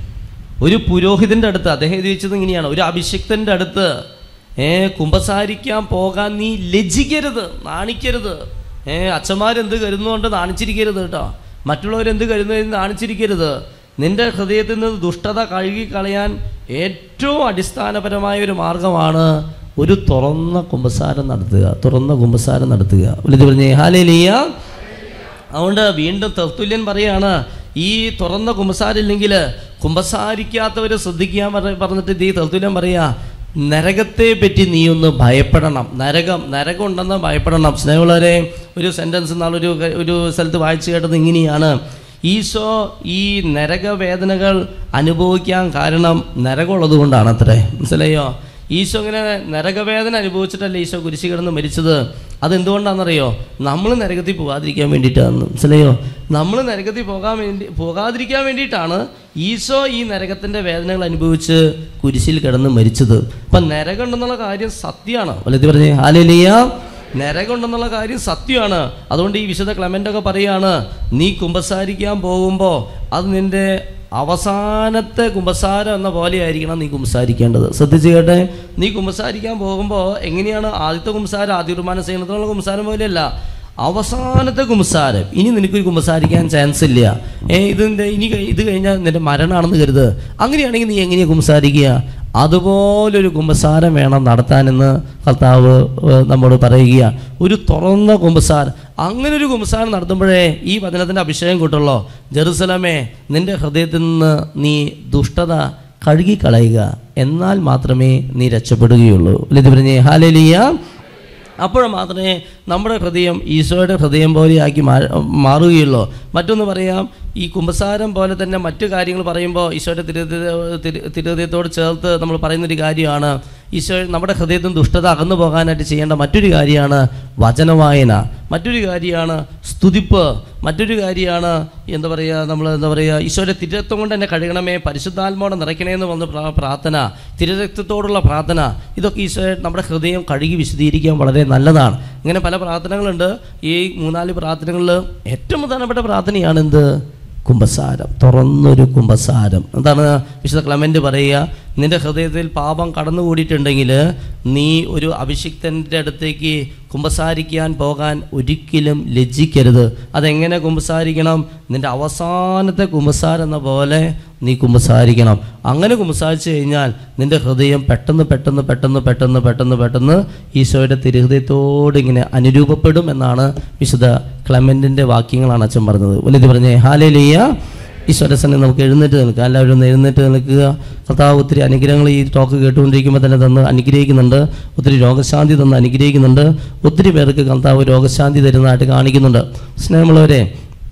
ഒരു പുരോഹിതൻ്റെ അടുത്ത് അദ്ദേഹം എഴുതി വെച്ചത് ഇങ്ങനെയാണ് ഒരു അഭിഷിക്തൻ്റെ അടുത്ത് ഏ കുമ്പസാരിക്കാൻ പോകാൻ നീ ലജ്ജിക്കരുത് നാണിക്കരുത് ഏ അച്ഛന്മാരെന്ത് കരുതുന്നുകൊണ്ട് നാണിച്ചിരിക്കരുത് കേട്ടോ മറ്റുള്ളവരെന്ത് കരുതുന്നതിന് നാണിച്ചിരിക്കരുത് നിന്റെ ഹൃദയത്തിൽ നിന്ന് ദുഷ്ടത കഴുകി കളയാൻ ഏറ്റവും അടിസ്ഥാനപരമായ ഒരു മാർഗമാണ് ഒരു തുറന്ന കുമ്പസാരം നടത്തുക തുറന്ന കുമ്പസാരം നടത്തുക വിളിച്ച് പറഞ്ഞേ ഹാലേലിയ അതുകൊണ്ട് വീണ്ടും തത്തുല്യൻ പറയാണ് ഈ തുറന്ന കുമ്പസാരം ഇല്ലെങ്കിൽ കുമ്പസാരിക്കാത്തവർ ശ്രദ്ധിക്കാൻ പറ- പറഞ്ഞിട്ട് ഈ തത്തുല്യൻ പറയാ നരകത്തെ പറ്റി നീ ഒന്ന് ഭയപ്പെടണം നരകം നരകം ഉണ്ടെന്ന് ഭയപ്പെടണം സ്നേഹമുള്ളവരെ ഒരു സെൻറ്റൻസ് നാളൊരു ഒരു സ്ഥലത്ത് വായിച്ചു കേട്ടത് ഇങ്ങനെയാണ് ഈശോ ഈ നരകവേദനകൾ അനുഭവിക്കാൻ കാരണം നരകമുള്ളത് കൊണ്ടാണ് അത്രേ മനസ്സിലായോ ഈശോ ഇങ്ങനെ നരകവേദന അനുഭവിച്ചിട്ടല്ലേ ഈശോ കുരിശി കിടന്ന് മരിച്ചത് അതെന്തുകൊണ്ടാണെന്നറിയോ നമ്മൾ നരകത്തിൽ പോകാതിരിക്കാൻ വേണ്ടിയിട്ടാണ് മനസ്സിലായോ നമ്മൾ നരകത്തിൽ പോകാൻ വേണ്ടി പോകാതിരിക്കാൻ വേണ്ടിയിട്ടാണ് ഈശോ ഈ നരകത്തിൻ്റെ വേദനകൾ അനുഭവിച്ച് കുരിശിൽ കിടന്ന് മരിച്ചത് അപ്പം നരകം ഉണ്ടെന്നുള്ള കാര്യം സത്യമാണ് വലുതി പറഞ്ഞേ ഹാലേലിയ നരകം ഉണ്ടെന്നുള്ള കാര്യം സത്യമാണ് അതുകൊണ്ട് ഈ വിശുദ്ധ ക്ലമൻ്റ് ഒക്കെ പറയാണ് നീ കുമ്പസാരിക്കാൻ പോകുമ്പോൾ അത് നിൻ്റെ അവസാനത്തെ കുമ്പസാരം എന്ന പോലെ ആയിരിക്കണം നീ കുമ്പസാരിക്കേണ്ടത് ശ്രദ്ധിച്ചു കേട്ടെ നീ കുമ്പസാരിക്കാൻ പോകുമ്പോൾ എങ്ങനെയാണ് ആദ്യത്തെ കുമ്പസാരം ആദ്യ കുർബാന ചെയ്യുന്നതിനുള്ള കുമ്പസാരം പോലെയല്ല അവസാനത്തെ കുമ്പസാരം ഇനി നിനക്കൊരു കുമ്പസാരിക്കാൻ ചാൻസ് ഇല്ല ഏ ഇതിൻ്റെ ഇനി കഴി- ഇത് കഴിഞ്ഞാൽ നിന്റെ മരണമാണെന്ന് കരുത് അങ്ങനെയാണെങ്കിൽ നീ എങ്ങനെയാണ് കുമ്പസാരിക്കുക അതുപോലൊരു കുമ്പസാരം വേണം നടത്താനെന്ന് കർത്താവ് ഏഹ്, നമ്മോട് പറയുക ഒരു തുറന്ന കുമ്പസാരം അങ്ങനെ ഒരു കുമ്പസാരം നടത്തുമ്പോഴേ ഈ വചനത്തിൻ്റെ അഭിഷേകം കിട്ടുള്ളൂ ജെറുസലമേ നിന്റെ ഹൃദയത്തിൽ നിന്ന് നീ ദുഷ്ടത കഴുകിക്കളയുക എന്നാൽ മാത്രമേ നീ രക്ഷപ്പെടുകയുള്ളൂ ഇത് പറഞ്ഞേ ഹാലേലിയ അപ്പോൾ മാത്രമേ നമ്മുടെ ഹൃദയം ഈശോയുടെ ഹൃദയം പോലെയാക്കി മാ മാറുകയുള്ളൂ മറ്റൊന്ന് പറയാം ഈ കുമ്പസാരം പോലെ തന്നെ മറ്റു കാര്യങ്ങൾ പറയുമ്പോൾ ഈശോയുടെ തിരുഹൃദയ തിരു തിരുഹൃദയത്തോട് ചേർത്ത് നമ്മൾ പറയുന്നൊരു കാര്യമാണ് ഈശോ നമ്മുടെ ഹൃദയത്തിൽ നിന്ന് ദുഷ്ടത അകന്നു പോകാനായിട്ട് ചെയ്യേണ്ട മറ്റൊരു കാര്യമാണ് വചനവായന മറ്റൊരു കാര്യമാണ് സ്തുതിപ്പ് മറ്റൊരു കാര്യമാണ് എന്താ പറയുക നമ്മൾ എന്താ പറയുക ഈശോയുടെ തിരുരക്തം കൊണ്ട് എന്നെ കഴുകണമേ പരിശുദ്ധാത്മാവോടെ നിറയ്ക്കണേ എന്ന് പറഞ്ഞ പ്രാ- പ്രാർത്ഥന തിരുരക്തത്തോടുള്ള പ്രാർത്ഥന ഇതൊക്കെ ഈശോയെ നമ്മുടെ ഹൃദയം കഴുകി വിശദീകരിക്കാൻ വളരെ നല്ലതാണ് ഇങ്ങനെ പല പ്രാർത്ഥനകളുണ്ട് ഈ മൂന്നാല് പ്രാർത്ഥനകളിൽ ഏറ്റവും പ്രധാനപ്പെട്ട പ്രാർത്ഥനയാണ് എന്ത് കുംഭസാരം തുറന്നൊരു കുംഭസാരം എന്താണ് വിശുദ്ധ ക്ലമൻ്റ് പറയുക നിന്റെ ഹൃദയത്തിൽ പാപം കടന്നുകൂടിയിട്ടുണ്ടെങ്കിൽ നീ ഒരു അഭിഷിക്തൻ്റെ അടുത്തേക്ക് കുമ്പസാരിക്കാൻ പോകാൻ ഒരിക്കലും ലജ്ജിക്കരുത് അതെങ്ങനെ കുമ്പസാരിക്കണം നിന്റെ അവസാനത്തെ കുമ്പസാരം എന്ന പോലെ നീ കുമ്പസാരിക്കണം അങ്ങനെ കുമ്പസാരിച്ചു കഴിഞ്ഞാൽ നിന്റെ ഹൃദയം പെട്ടെന്ന് പെട്ടെന്ന് പെട്ടെന്ന് പെട്ടെന്ന് പെട്ടെന്ന് പെട്ടെന്ന് ഈശോയുടെ തിരുഹൃദയത്തോട് ഇങ്ങനെ അനുരൂപപ്പെടും എന്നാണ് വിശുദ്ധ ക്ലമൻറ്റിൻ്റെ വാക്യങ്ങളാണ് അച്ഛൻ പറഞ്ഞത് വലിയത് പറഞ്ഞേ ഹാലേലിയ ഈശ്വരസനെ നമുക്ക് എഴുന്നേറ്റ് നിൽക്കുക എല്ലാവരും ഒന്ന് എഴുന്നേറ്റ് നിൽക്കുക കർത്താവ് ഒത്തിരി അനുഗ്രഹങ്ങൾ ഈ ടോക്ക് കേട്ടുകൊണ്ടിരിക്കുമ്പോൾ തന്നെ തന്ന് അനുഗ്രഹിക്കുന്നുണ്ട് ഒത്തിരി രോഗശാന്തി തന്ന് അനുഗ്രഹിക്കുന്നുണ്ട് ഒത്തിരി പേർക്ക് കർത്താവ് രോഗശാന്തി തരുന്നതായിട്ട് കാണിക്കുന്നുണ്ട് സ്നേഹമുള്ളവരെ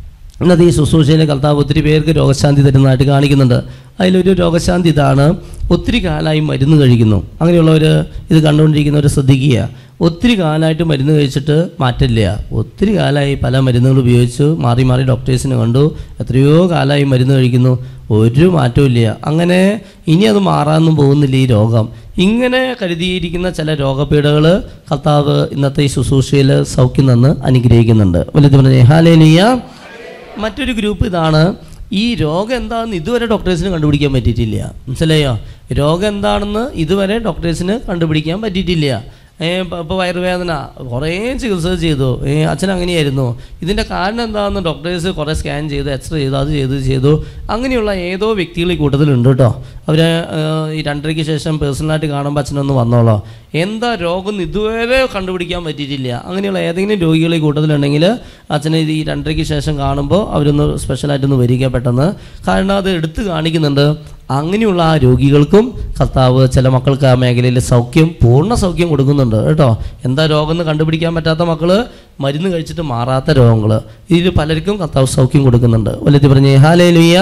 ഇന്നത്തെ ഈ ശുശ്രൂഷയിലെ കർത്താവ് ഒത്തിരി പേർക്ക് രോഗശാന്തി തരുന്നതായിട്ട് കാണിക്കുന്നുണ്ട് അതിലൊരു രോഗശാന്തി ഇതാണ് ഒത്തിരി കാലമായി മരുന്ന് കഴിക്കുന്നു അങ്ങനെയുള്ളവർ ഇത് കണ്ടുകൊണ്ടിരിക്കുന്നവർ ശ്രദ്ധിക്കുക ഒത്തിരി കാലമായിട്ട് മരുന്ന് കഴിച്ചിട്ട് മാറ്റില്ല ഒത്തിരി കാലമായി പല മരുന്നുകൾ ഉപയോഗിച്ചു മാറി മാറി ഡോക്ടേഴ്സിനെ കണ്ടു എത്രയോ കാലമായി മരുന്ന് കഴിക്കുന്നു ഒരു മാറ്റവും ഇല്ല അങ്ങനെ ഇനി അത് മാറാനൊന്നും പോകുന്നില്ല ഈ രോഗം ഇങ്ങനെ കരുതിയിരിക്കുന്ന ചില രോഗപീഠകൾ കർത്താവ് ഇന്നത്തെ ഈ ശുശ്രൂഷയിൽ സൗഖ്യം തന്ന് അനുഗ്രഹിക്കുന്നുണ്ട് വലുത് പറഞ്ഞേ ഹാലേലിയ മറ്റൊരു ഗ്രൂപ്പ് ഇതാണ് ഈ രോഗം എന്താണെന്ന് ഇതുവരെ ഡോക്ടേഴ്സിന് കണ്ടുപിടിക്കാൻ പറ്റിയിട്ടില്ല മനസ്സിലായോ രോഗം എന്താണെന്ന് ഇതുവരെ ഡോക്ടേഴ്സിന് കണ്ടുപിടിക്കാൻ പറ്റിയിട്ടില്ല ഇപ്പോൾ വയറുവേദന കുറേ ചികിത്സ ചെയ്തു ഏ, അച്ഛൻ അങ്ങനെയായിരുന്നു ഇതിൻ്റെ കാരണം എന്താണെന്ന് ഡോക്ടേഴ്സ് കുറേ സ്കാൻ ചെയ്തു എക്സ്റേ ചെയ്തു അത് ചെയ്തു ഇത് ചെയ്തു അങ്ങനെയുള്ള ഏതോ വ്യക്തികൾ ഈ കൂട്ടത്തിലുണ്ട് കേട്ടോ അവരെ ഈ രണ്ടരയ്ക്ക് ശേഷം പേഴ്സണലായിട്ട് കാണുമ്പോൾ അച്ഛനൊന്ന് വന്നോളോ എന്താ രോഗം എന്ന് ഇതുവരെ കണ്ടുപിടിക്കാൻ പറ്റിയിട്ടില്ല അങ്ങനെയുള്ള ഏതെങ്കിലും രോഗികൾ ഈ കൂട്ടത്തിലുണ്ടെങ്കിൽ അച്ഛനെ ഇത് ഈ രണ്ടരയ്ക്ക് ശേഷം കാണുമ്പോൾ അവരൊന്ന് സ്പെഷ്യലായിട്ടൊന്ന് വരിക പെട്ടെന്ന് കാരണം അത് എടുത്തു കാണിക്കുന്നുണ്ട് അങ്ങനെയുള്ള ആ രോഗികൾക്കും കർത്താവ് ചില മക്കൾക്ക് ആ മേഖലയിൽ സൗഖ്യം പൂർണ്ണ സൗഖ്യം കൊടുക്കുന്നുണ്ട് കേട്ടോ എന്താ രോഗം എന്ന് കണ്ടുപിടിക്കാൻ പറ്റാത്ത മക്കള് മരുന്ന് കഴിച്ചിട്ട് മാറാത്ത രോഗങ്ങൾ ഇതിൽ പലർക്കും കർത്താവ് സൗഖ്യം കൊടുക്കുന്നുണ്ട് വല്ലത്തി പറഞ്ഞേ ഹാലേ ലുയ്യ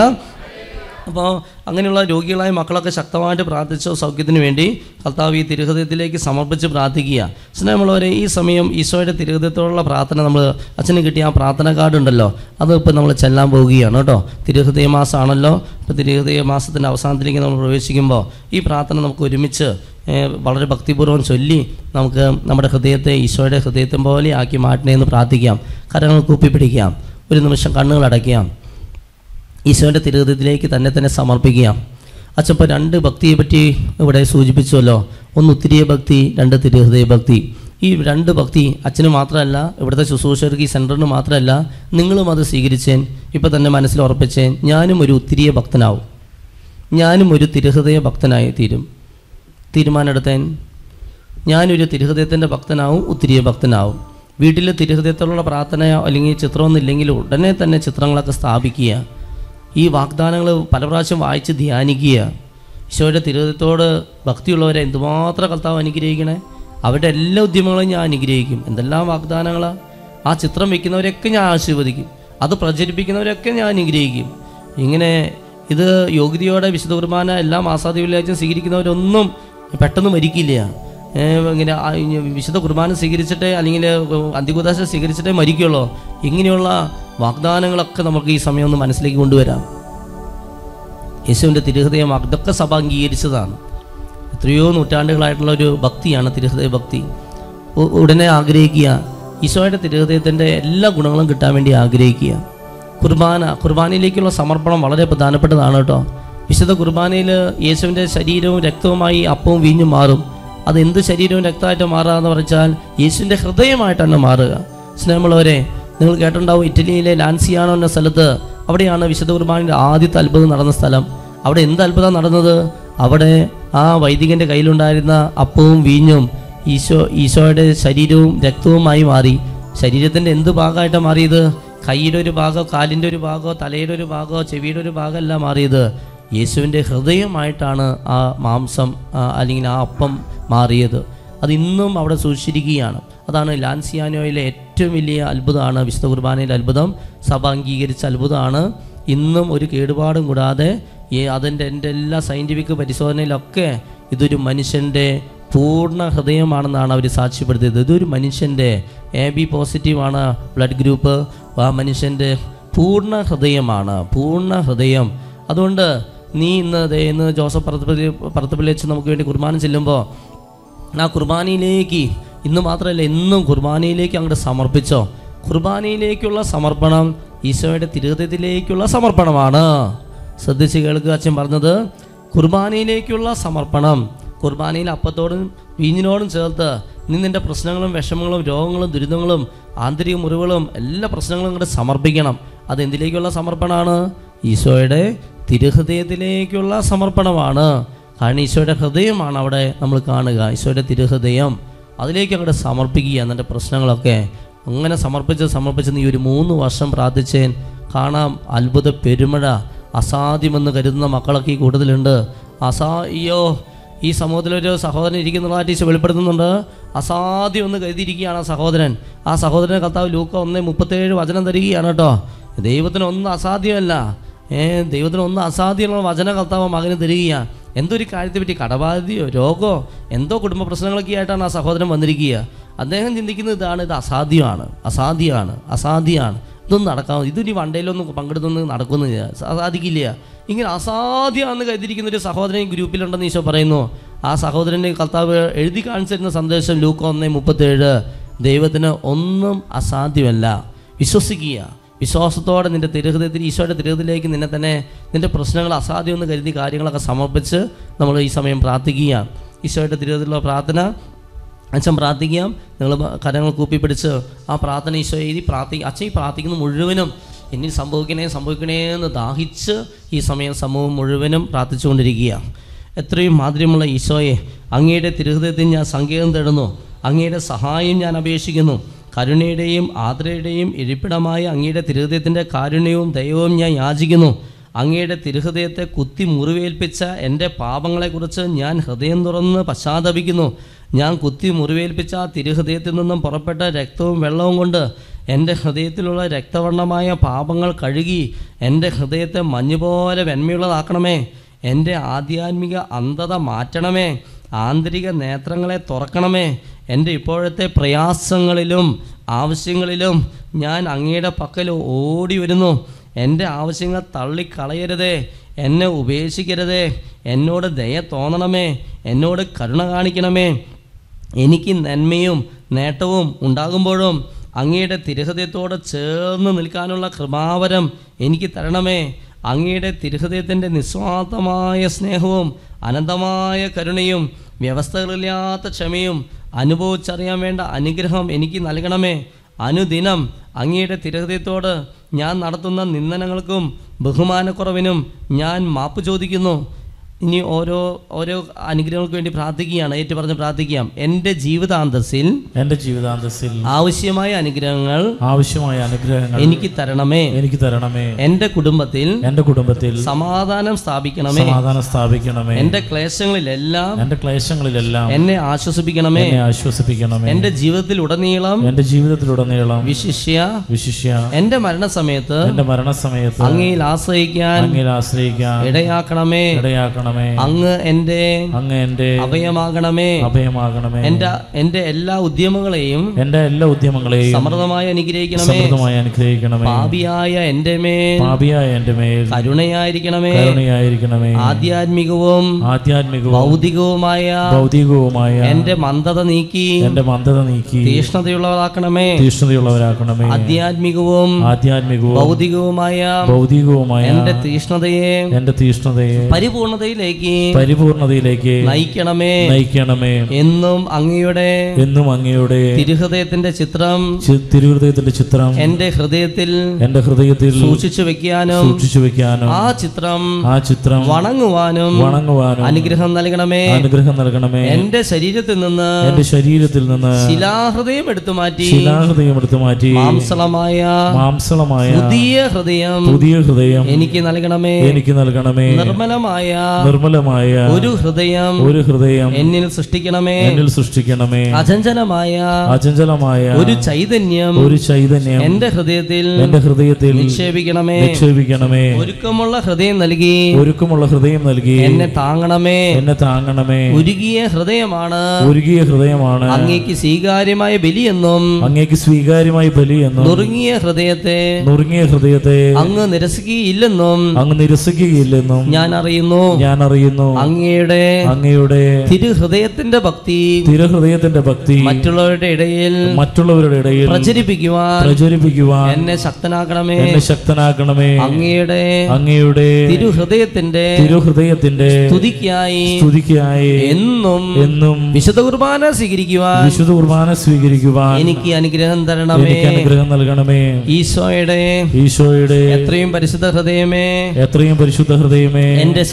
അപ്പോൾ അങ്ങനെയുള്ള രോഗികളായ മക്കളൊക്കെ ശക്തമായിട്ട് പ്രാർത്ഥിച്ചോ സൗഖ്യത്തിന് വേണ്ടി കർത്താവ് ഈ തിരുഹൃദയത്തിലേക്ക് സമർപ്പിച്ച് പ്രാർത്ഥിക്കുക സ്നേഹമുള്ളവരെ ഈ സമയം ഈശോയുടെ തിരുഹൃദയത്തോടുള്ള പ്രാർത്ഥന നമ്മൾ അച്ഛന് കിട്ടിയ ആ പ്രാർത്ഥന കാർഡ് ഉണ്ടല്ലോ അത് ഇപ്പോൾ നമ്മൾ ചെല്ലാൻ പോവുകയാണ് കേട്ടോ തിരുഹൃദയ മാസമാണല്ലോ ഇപ്പോൾ തിരുഹൃദയ മാസത്തിൻ്റെ അവസാനത്തിലേക്ക് നമ്മൾ പ്രവേശിക്കുമ്പോൾ ഈ പ്രാർത്ഥന നമുക്ക് ഒരുമിച്ച് ഏഹ്, വളരെ ഭക്തിപൂർവ്വം ചൊല്ലി നമുക്ക് നമ്മുടെ ഹൃദയത്തെ ഈശോയുടെ ഹൃദയത്തെ പോലെ ആക്കി മാറ്റണേ എന്ന് പ്രാർത്ഥിക്കാം കരങ്ങൾ കൂപ്പിപ്പിടിക്കാം ഒരു നിമിഷം കണ്ണുകൾ അടയ്ക്കാം ഈശോയുടെ തിരുഹൃദയത്തിലേക്ക് തന്നെ തന്നെ സമർപ്പിക്കുക അച്ഛപ്പോൾ രണ്ട് ഭക്തിയെ പറ്റി ഇവിടെ സൂചിപ്പിച്ചുവല്ലോ ഒന്ന് ഉത്തിരിയ ഭക്തി രണ്ട് തിരുഹൃദയ ഭക്തി ഈ രണ്ട് ഭക്തി അച്ഛന് മാത്രമല്ല ഇവിടുത്തെ ശുശ്രൂഷകർക്ക് ഈ സെൻറ്ററിന് മാത്രമല്ല നിങ്ങളും അത് സ്വീകരിച്ചേൻ ഇപ്പോൾ തന്നെ മനസ്സിൽ ഉറപ്പിച്ചേൻ ഞാനും ഒരു ഉത്തിരിയ ഭക്തനാവും ഞാനും ഒരു തിരുഹൃദയ ഭക്തനായി തീരും തീരുമാനമെടുത്തേൻ ഞാനൊരു തിരുഹൃദയത്തിൻ്റെ ഭക്തനാവും ഉത്തിരിയ ഭക്തനാവും വീട്ടിൽ തിരുഹൃദയത്തോടുള്ള പ്രാർത്ഥനയോ അല്ലെങ്കിൽ ചിത്രമൊന്നും ഇല്ലെങ്കിൽ ഉടനെ തന്നെ ചിത്രങ്ങളൊക്കെ സ്ഥാപിക്കുക ഈ വാഗ്ദാനങ്ങൾ പല പ്രാവശ്യം വായിച്ച് ധ്യാനിക്കുക ഈശോയുടെ തിരുഹൃദയത്തോട് ഭക്തിയുള്ളവരെ എന്തുമാത്രം കർത്താവ് അനുഗ്രഹിക്കണേ അവരുടെ എല്ലാ ഉദ്യമങ്ങളും ഞാൻ അനുഗ്രഹിക്കും എന്തെല്ലാം വാഗ്ദാനങ്ങളാണ് ആ ചിത്രം വയ്ക്കുന്നവരെയൊക്കെ ഞാൻ ആശീർവദിക്കും അത് പ്രചരിപ്പിക്കുന്നവരൊക്കെ ഞാൻ അനുഗ്രഹിക്കും ഇങ്ങനെ ഇത് യോഗ്യതയോടെ വിശുദ്ധ കുർബാന എല്ലാ മാസാദി വെള്ളിയാഴ്ചയും സ്വീകരിക്കുന്നവരൊന്നും പെട്ടെന്ന് മരിക്കില്ല ഏ, ഇങ്ങനെ ആ, ഇനി വിശുദ്ധ കുർബാന സ്വീകരിച്ചിട്ടേ അല്ലെങ്കിൽ അന്തികുദാശ സ്വീകരിച്ചിട്ടേ മരിക്കുള്ളൂ ഇങ്ങനെയുള്ള വാഗ്ദാനങ്ങളൊക്കെ നമുക്ക് ഈ സമയം ഒന്ന് മനസ്സിലേക്ക് കൊണ്ടുവരാം യേശുവിൻ്റെ തിരുഹൃദയം അതൊക്കെ സഭ അംഗീകരിച്ചതാണ് എത്രയോ നൂറ്റാണ്ടുകളായിട്ടുള്ള ഒരു ഭക്തിയാണ് തിരുഹൃദയ ഭക്തി ഉ- ഉടനെ ആഗ്രഹിക്കുക ഈശോയുടെ തിരുഹൃദയത്തിൻ്റെ എല്ലാ ഗുണങ്ങളും കിട്ടാൻ വേണ്ടി ആഗ്രഹിക്കുക കുർബാന കുർബാനയിലേക്കുള്ള സമർപ്പണം വളരെ പ്രധാനപ്പെട്ടതാണ് കേട്ടോ വിശുദ്ധ കുർബാനയിൽ യേശുവിൻ്റെ ശരീരവും രക്തവുമായി അപ്പവും വീഞ്ഞും മാറും അത് എന്ത് ശരീരവും രക്തമായിട്ട് മാറുക എന്ന് പറഞ്ഞാൽ യേശുവിൻ്റെ ഹൃദയമായിട്ടാണ് മാറുക സ്നേഹമുള്ളവരെ നിങ്ങൾ കേട്ടിട്ടുണ്ടാവും ഇറ്റലിയിലെ ലാൻസിയാനോ എന്ന സ്ഥലത്ത് അവിടെയാണ് വിശുദ്ധ കുർബാനയുടെ ആദ്യത്തെ അത്ഭുതം നടന്ന സ്ഥലം അവിടെ എന്ത് അത്ഭുതം നടന്നത് അവിടെ ആ വൈദികന്റെ കയ്യിലുണ്ടായിരുന്ന അപ്പവും വീഞ്ഞും ഈശോ ഈശോയുടെ ശരീരവും രക്തവുമായി മാറി ശരീരത്തിൻ്റെ എന്ത് ഭാഗമായിട്ടാണ് മാറിയത് കൈയുടെ ഒരു ഭാഗമോ കാലിൻ്റെ ഒരു ഭാഗമോ തലയുടെ ഒരു ഭാഗമോ ചെവിയുടെ ഒരു ഭാഗമല്ല മാറിയത് യേശുവിൻ്റെ ഹൃദയമായിട്ടാണ് ആ മാംസം ആ, അല്ലെങ്കിൽ ആ അപ്പം മാറിയത് അത് ഇന്നും അവിടെ സൂക്ഷിച്ചിരിക്കുകയാണ് അതാണ് ലാൻസിയാനോയിലെ ഏറ്റവും വലിയ അത്ഭുതമാണ് വിശുദ്ധ കുർബാനയിലെ അത്ഭുതം സഭ അംഗീകരിച്ച അത്ഭുതമാണ് ഇന്നും ഒരു കേടുപാടും കൂടാതെ ഈ അതിൻ്റെ എൻ്റെ എല്ലാ സയൻറ്റിഫിക് പരിശോധനയിലൊക്കെ ഇതൊരു മനുഷ്യൻ്റെ പൂർണ്ണ ഹൃദയമാണെന്നാണ് അവർ സാക്ഷ്യപ്പെടുത്തിയത് ഇതൊരു മനുഷ്യൻ്റെ എ ബി പോസിറ്റീവാണ് ബ്ലഡ് ഗ്രൂപ്പ് ആ മനുഷ്യൻ്റെ പൂർണ്ണ ഹൃദയമാണ് പൂർണ്ണ ഹൃദയം അതുകൊണ്ട് നീ ഇന്ന് ദേ ഇന്ന് ജോസഫ് പറത്തപ്പള്ളി പറത്തപ്പള്ളി വെച്ച് നമുക്ക് വേണ്ടി കുർബാന ചെല്ലുമ്പോൾ ആ കുർബാനയിലേക്ക് ഇന്ന് മാത്രമല്ല എന്നും കുർബാനയിലേക്ക് അങ്ങോട്ട് സമർപ്പിച്ചോ കുർബാനയിലേക്കുള്ള സമർപ്പണം ഈശോയുടെ തിരുഹൃദയത്തിലേക്കുള്ള സമർപ്പണമാണ് ശ്രദ്ധിച്ച് കേൾക്കുക അച്ഛൻ പറഞ്ഞത് കുർബാനയിലേക്കുള്ള സമർപ്പണം കുർബാനയിൽ അപ്പത്തോടും വീഞ്ഞിനോടും ചേർത്ത് നീ നിന്റെ പ്രശ്നങ്ങളും വിഷമങ്ങളും രോഗങ്ങളും ദുരിതങ്ങളും ആന്തരിക മുറിവുകളും എല്ലാ പ്രശ്നങ്ങളും കൂടെ സമർപ്പിക്കണം അത് എന്തിലേക്കുള്ള സമർപ്പണമാണ് ഈശോയുടെ തിരുഹൃദയത്തിലേക്കുള്ള സമർപ്പണമാണ് കാരണം ഈശോയുടെ ഹൃദയമാണ് അവിടെ നമ്മൾ കാണുക ഈശോയുടെ തിരുഹൃദയം അതിലേക്ക് അങ്ങോട്ട് സമർപ്പിക്കുക എന്നിട്ട് പ്രശ്നങ്ങളൊക്കെ അങ്ങനെ സമർപ്പിച്ച് സമർപ്പിച്ച് നീ ഒരു മൂന്ന് വർഷം പ്രാർത്ഥിച്ചേൻ കാണാം അത്ഭുത പെരുമഴ അസാധ്യമെന്ന് കരുതുന്ന മക്കളൊക്കെ ഈ കൂടുതലുണ്ട് അസാ അയ്യോ ഈ സമൂഹത്തിലൊരു സഹോദരൻ ഇരിക്കുന്നതായിട്ട് ഈശോ വെളിപ്പെടുത്തുന്നുണ്ട് അസാധ്യം എന്ന് കരുതിയിരിക്കുകയാണ് ആ സഹോദരൻ ആ സഹോദരനെ കർത്താവ് ലൂക്ക ഒന്ന് മുപ്പത്തേഴ് വചനം തരികയാണ് കേട്ടോ ദൈവത്തിന് ഒന്നും അസാധ്യമല്ല ഏ ദൈവത്തിന് ഒന്നും അസാധ്യമുള്ള വചന കർത്താവ് മകന് തരികയാണ് എന്തോ ഒരു കാര്യത്തെ പറ്റി കടബാധ്യതയോ രോഗമോ എന്തോ കുടുംബ പ്രശ്നങ്ങളൊക്കെ ആയിട്ടാണ് ആ സഹോദരൻ വന്നിരിക്കുക അദ്ദേഹം ചിന്തിക്കുന്നത് ഇതാണ് ഇത് അസാധ്യമാണ് അസാധ്യമാണ് അസാധ്യമാണ് ഇതൊന്നും നടക്കാം ഇതിനി വണ്ടയിലൊന്നും പങ്കെടുത്തൊന്നും നടക്കുന്നില്ല സാധിക്കില്ല ഇങ്ങനെ അസാധ്യമാണെന്ന് കരുതിയിരിക്കുന്ന ഒരു സഹോദരൻ ഗ്രൂപ്പിലുണ്ടെന്ന് ഈശോ പറയുന്നു ആ സഹോദരൻ്റെ കർത്താവ് എഴുതി കാണിച്ചിരുന്ന സന്ദേശം ലൂക്ക ഒന്ന് മുപ്പത്തേഴ് ദൈവത്തിന് ഒന്നും അസാധ്യമല്ല വിശ്വസിക്കുക വിശ്വാസത്തോടെ നിന്റെ തിരുഹൃദയത്തിൽ ഈശോയുടെ തിരുഹൃദയത്തിലേക്ക് നിന്നെ തന്നെ നിന്റെ പ്രശ്നങ്ങൾ അസാധ്യമെന്ന് കരുതി കാര്യങ്ങളൊക്കെ സമർപ്പിച്ച് നമ്മൾ ഈ സമയം പ്രാർത്ഥിക്കുക ഈശോയുടെ തിരുഹൃദയത്തിലുള്ള പ്രാർത്ഥന അച്ഛൻ പ്രാർത്ഥിക്കാം നിങ്ങൾ കരങ്ങൾ കൂപ്പി പിടിച്ച് ആ പ്രാർത്ഥന ഈശോ എഴുതി പ്രാർത്ഥി അച്ഛൻ ഈ പ്രാർത്ഥിക്കുന്ന മുഴുവനും എന്നിൽ സംഭവിക്കണേ സംഭവിക്കണേ എന്ന് ദാഹിച്ച് ഈ സമയം സമൂഹം മുഴുവനും പ്രാർത്ഥിച്ചുകൊണ്ടിരിക്കുക എത്രയും മാധുര്യമുള്ള ഈശോയെ അങ്ങയുടെ തിരുഹൃദയത്തിൽ ഞാൻ സങ്കേതം തേടുന്നു അങ്ങയുടെ സഹായം ഞാൻ അപേക്ഷിക്കുന്നു കരുണയുടെയും ആദരയുടെയും ഇരിപ്പിടമായ അങ്ങയുടെ തിരുഹൃദയത്തിൻ്റെ കാരുണ്യവും ദൈവവും ഞാൻ യാചിക്കുന്നു അങ്ങയുടെ തിരുഹൃദയത്തെ കുത്തി മുറിവേൽപ്പിച്ച എൻ്റെ പാപങ്ങളെക്കുറിച്ച് ഞാൻ ഹൃദയം തുറന്ന് പശ്ചാത്തപിക്കുന്നു ഞാൻ കുത്തി മുറിവേൽപ്പിച്ച ആ തിരുഹൃദയത്തിൽ നിന്നും പുറപ്പെട്ട രക്തവും വെള്ളവും കൊണ്ട് എൻ്റെ ഹൃദയത്തിലുള്ള രക്തവർണ്ണമായ പാപങ്ങൾ കഴുകി എൻ്റെ ഹൃദയത്തെ മഞ്ഞുപോലെ വെന്മയുള്ളതാക്കണമേ എൻ്റെ ആധ്യാത്മിക അന്ധത മാറ്റണമേ ആന്തരിക നേത്രങ്ങളെ തുറക്കണമേ എൻ്റെ ഇപ്പോഴത്തെ പ്രയാസങ്ങളിലും ആവശ്യങ്ങളിലും ഞാൻ അങ്ങയുടെ പക്കൽ ഓടി വരുന്നു എൻ്റെ ആവശ്യങ്ങൾ തള്ളിക്കളയരുതേ എന്നെ ഉപേക്ഷിക്കരുതേ എന്നോട് ദയ തോന്നണമേ എന്നോട് കരുണ കാണിക്കണമേ എനിക്ക് നന്മയും നേട്ടവും ഉണ്ടാകുമ്പോഴും അങ്ങയുടെ തിരുഹൃദയത്തോട് ചേർന്ന് നിൽക്കാനുള്ള കൃപാവരം എനിക്ക് തരണമേ അങ്ങയുടെ തിരുഹൃദയത്തിൻ്റെ നിസ്വാർത്ഥമായ സ്നേഹവും അനന്തമായ കരുണയും വ്യവസ്ഥകളില്ലാത്ത ക്ഷമയും അനുഭവിച്ചറിയാൻ വേണ്ട അനുഗ്രഹം എനിക്ക് നൽകണമേ അനുദിനം അങ്ങയുടെ തിരുഹൃദയത്തോട് ഞാൻ നടത്തുന്ന നിന്ദനങ്ങൾക്കും ബഹുമാനക്കുറവിനും ഞാൻ മാപ്പ് ചോദിക്കുന്നു ഇനി ഓരോ ഓരോ അനുഗ്രഹങ്ങൾക്ക് വേണ്ടി പ്രാർത്ഥിക്കുകയാണ് ഏറ്റു പറഞ്ഞ് പ്രാർത്ഥിക്കാം എൻ്റെ ജീവിതാന്തസ്സിൽ എന്റെ ജീവിതാന്തസ്സിൽ ആവശ്യമായ അനുഗ്രഹങ്ങൾ ആവശ്യമായ അനുഗ്രഹങ്ങൾ എനിക്ക് തരണമേ എനിക്ക് തരണമേ എൻ്റെ കുടുംബത്തിൽ എന്റെ കുടുംബത്തിൽ സമാധാനം സ്ഥാപിക്കണമേ സമാധാനം സ്ഥാപിക്കണമേ എൻ്റെ ക്ലേശങ്ങളിലെല്ലാം എന്റെ ക്ലേശങ്ങളിലെല്ലാം എന്നെ ആശ്വസിപ്പിക്കണമേ എന്നെ ആശ്വസിപ്പിക്കണമേ എൻ്റെ ജീവിതത്തിൽ ഉടനീളം എന്റെ ജീവിതത്തിലുടനീളം വിശിഷ്യ വിശിഷ്യ എൻ്റെ മരണസമയത്ത് എന്റെ മരണസമയത്ത് അങ്ങയിൽ ആശ്രയിക്കാൻ അങ്ങയിൽ ആശ്രയിക്കാൻ ഇടയാക്കണമേ ഇടയാക്കണമേ അങ്ങ് എൻ്റെ അങ്ങ് എന്റെ അഭയമാകണമേ അഭയമാകണമേ എൻ്റെ എൻ്റെ എല്ലാ ഉദ്യമങ്ങളെയും എന്റെ എല്ലാ ഉദ്യമങ്ങളെയും സമൃദ്ധമായി അനുഗ്രഹിക്കണമേ സമൃദ്ധമായി അനുഗ്രഹിക്കണമേ പാപിയായ എൻ്റെ മേൽ പാപിയായ എന്റെ മേൽ കരുണയായിരിക്കണമേ കരുണയായിരിക്കണമേ ആധ്യാത്മികവും ആധ്യാത്മികവും ഭൗതികവുമായ ഭൗതികവുമായ എൻ്റെ മന്ദത നീക്കി എന്റെ മന്ദത നീക്കി തീഷ്ണതയുള്ളവരാക്കണമേ തീഷ്ണതയുള്ളവരാക്കണമേ ആധ്യാത്മികവും ആധ്യാത്മികവും ഭൗതികവുമായ ഭൗതികവുമായ എൻ്റെ തീഷ്ണതയെ എന്റെ തീഷ്ണതയെ പരിപൂർണതയിലേക്ക് പരിപൂർണതയിലേക്ക് നയിക്കണമേ നയിക്കണമേ എന്നും അങ്ങയുടെ എന്നും അങ്ങയുടെ തിരുഹൃദയത്തിന്റെ ചിത്രം ചി- തിരുഹൃദയത്തിന്റെ ചിത്രം എൻ്റെ ഹൃദയത്തിൽ എന്റെ ഹൃദയത്തിൽ സൂക്ഷിച്ചു വെക്കാനും സൂക്ഷിച്ചു വെക്കാനും ആ ചിത്രം ആ ചിത്രം വണങ്ങുവാനും വണങ്ങുവാനും അനുഗ്രഹം നൽകണമേ അനുഗ്രഹം നൽകണമേ എന്റെ ശരീരത്തിൽ നിന്ന് എന്റെ ശരീരത്തിൽ നിന്ന് ശിലാഹൃദയം എടുത്തു മാറ്റി ശിലാഹൃദയം എടുത്തു മാറ്റി മാംസളമായ മാംസളമായ പുതിയ ഹൃദയം പുതിയ ഹൃദയം എനിക്ക് നൽകണമേ എനിക്ക് നൽകണമേ നിർമ്മലമായ നിർമ്മലമായ ഒരു ഹൃദയം ഒരു ഹൃദയം എന്നിൽ സൃഷ്ടിക്കണമേ എന്നിൽ സൃഷ്ടിക്കണമേ അചഞ്ചലമായ അചഞ്ചലമായ ഒരു ചൈതന്യം ഒരു ചൈതന്യം എന്റെ ഹൃദയത്തിൽ എന്റെ ഹൃദയത്തിൽ നിക്ഷേപിക്കണമേ നിക്ഷേപിക്കണമേ ഒരുക്കമുള്ള ഹൃദയം നൽകി ഒരുക്കമുള്ള ഹൃദയം നൽകി എന്നെ താങ്ങണമേ എന്നെ താങ്ങണമേ ഉരുകിയ ഹൃദയമാണ് ഒരുകിയ ഹൃദയമാണ് അങ്ങേക്ക് സ്വീകാര്യമായ ബലിയെന്നും അങ്ങേക്ക് സ്വീകാര്യമായി ബലി എന്നും നുറുങ്ങിയ ഹൃദയത്തെ നുറുങ്ങിയ ഹൃദയത്തെ അങ്ങ് നിരസിക്കുകയില്ലെന്നും അങ്ങ് നിരസിക്കുകയില്ലെന്നും ഞാൻ അറിയുന്നു ഞാൻ അറിയുന്നു അങ്ങയുടെ അങ്ങയുടെ തിരുഹൃദയത്തിന്റെ ഭക്തി തിരഹൃദയത്തിന്റെ ഭക്തി മറ്റുള്ളവരുടെ ഇടയിൽ മറ്റുള്ളവരുടെ ഇടയിൽ പ്രചരിപ്പിക്കുവാൻ പ്രചരിപ്പിക്കുവാൻ എന്നെ ശക്തനാക്കണമേ എന്നെ ശക്തനാക്കണമേ അങ്ങയുടെ അങ്ങയുടെ തിരുഹൃദയത്തിന്റെ തിരുഹൃദയത്തിന്റെ സ്തുതിക്കായി സ്തുതിക്കായി എന്നും എന്നും വിശുദ്ധ കുർബാന സ്വീകരിക്കുവാൻ വിശുദ്ധ കുർബാന സ്വീകരിക്കുവാൻ എനിക്ക് അനുഗ്രഹം തരണമേ എനിക്ക് അനുഗ്രഹം നൽകണമേ ഈശോയുടെ ഈശോയുടെ എത്രയും പരിശുദ്ധ ഹൃദയമേ എത്രയും പരിശുദ്ധ ഹൃദയമേ എന്റെ ശരണം മുഴുവൻ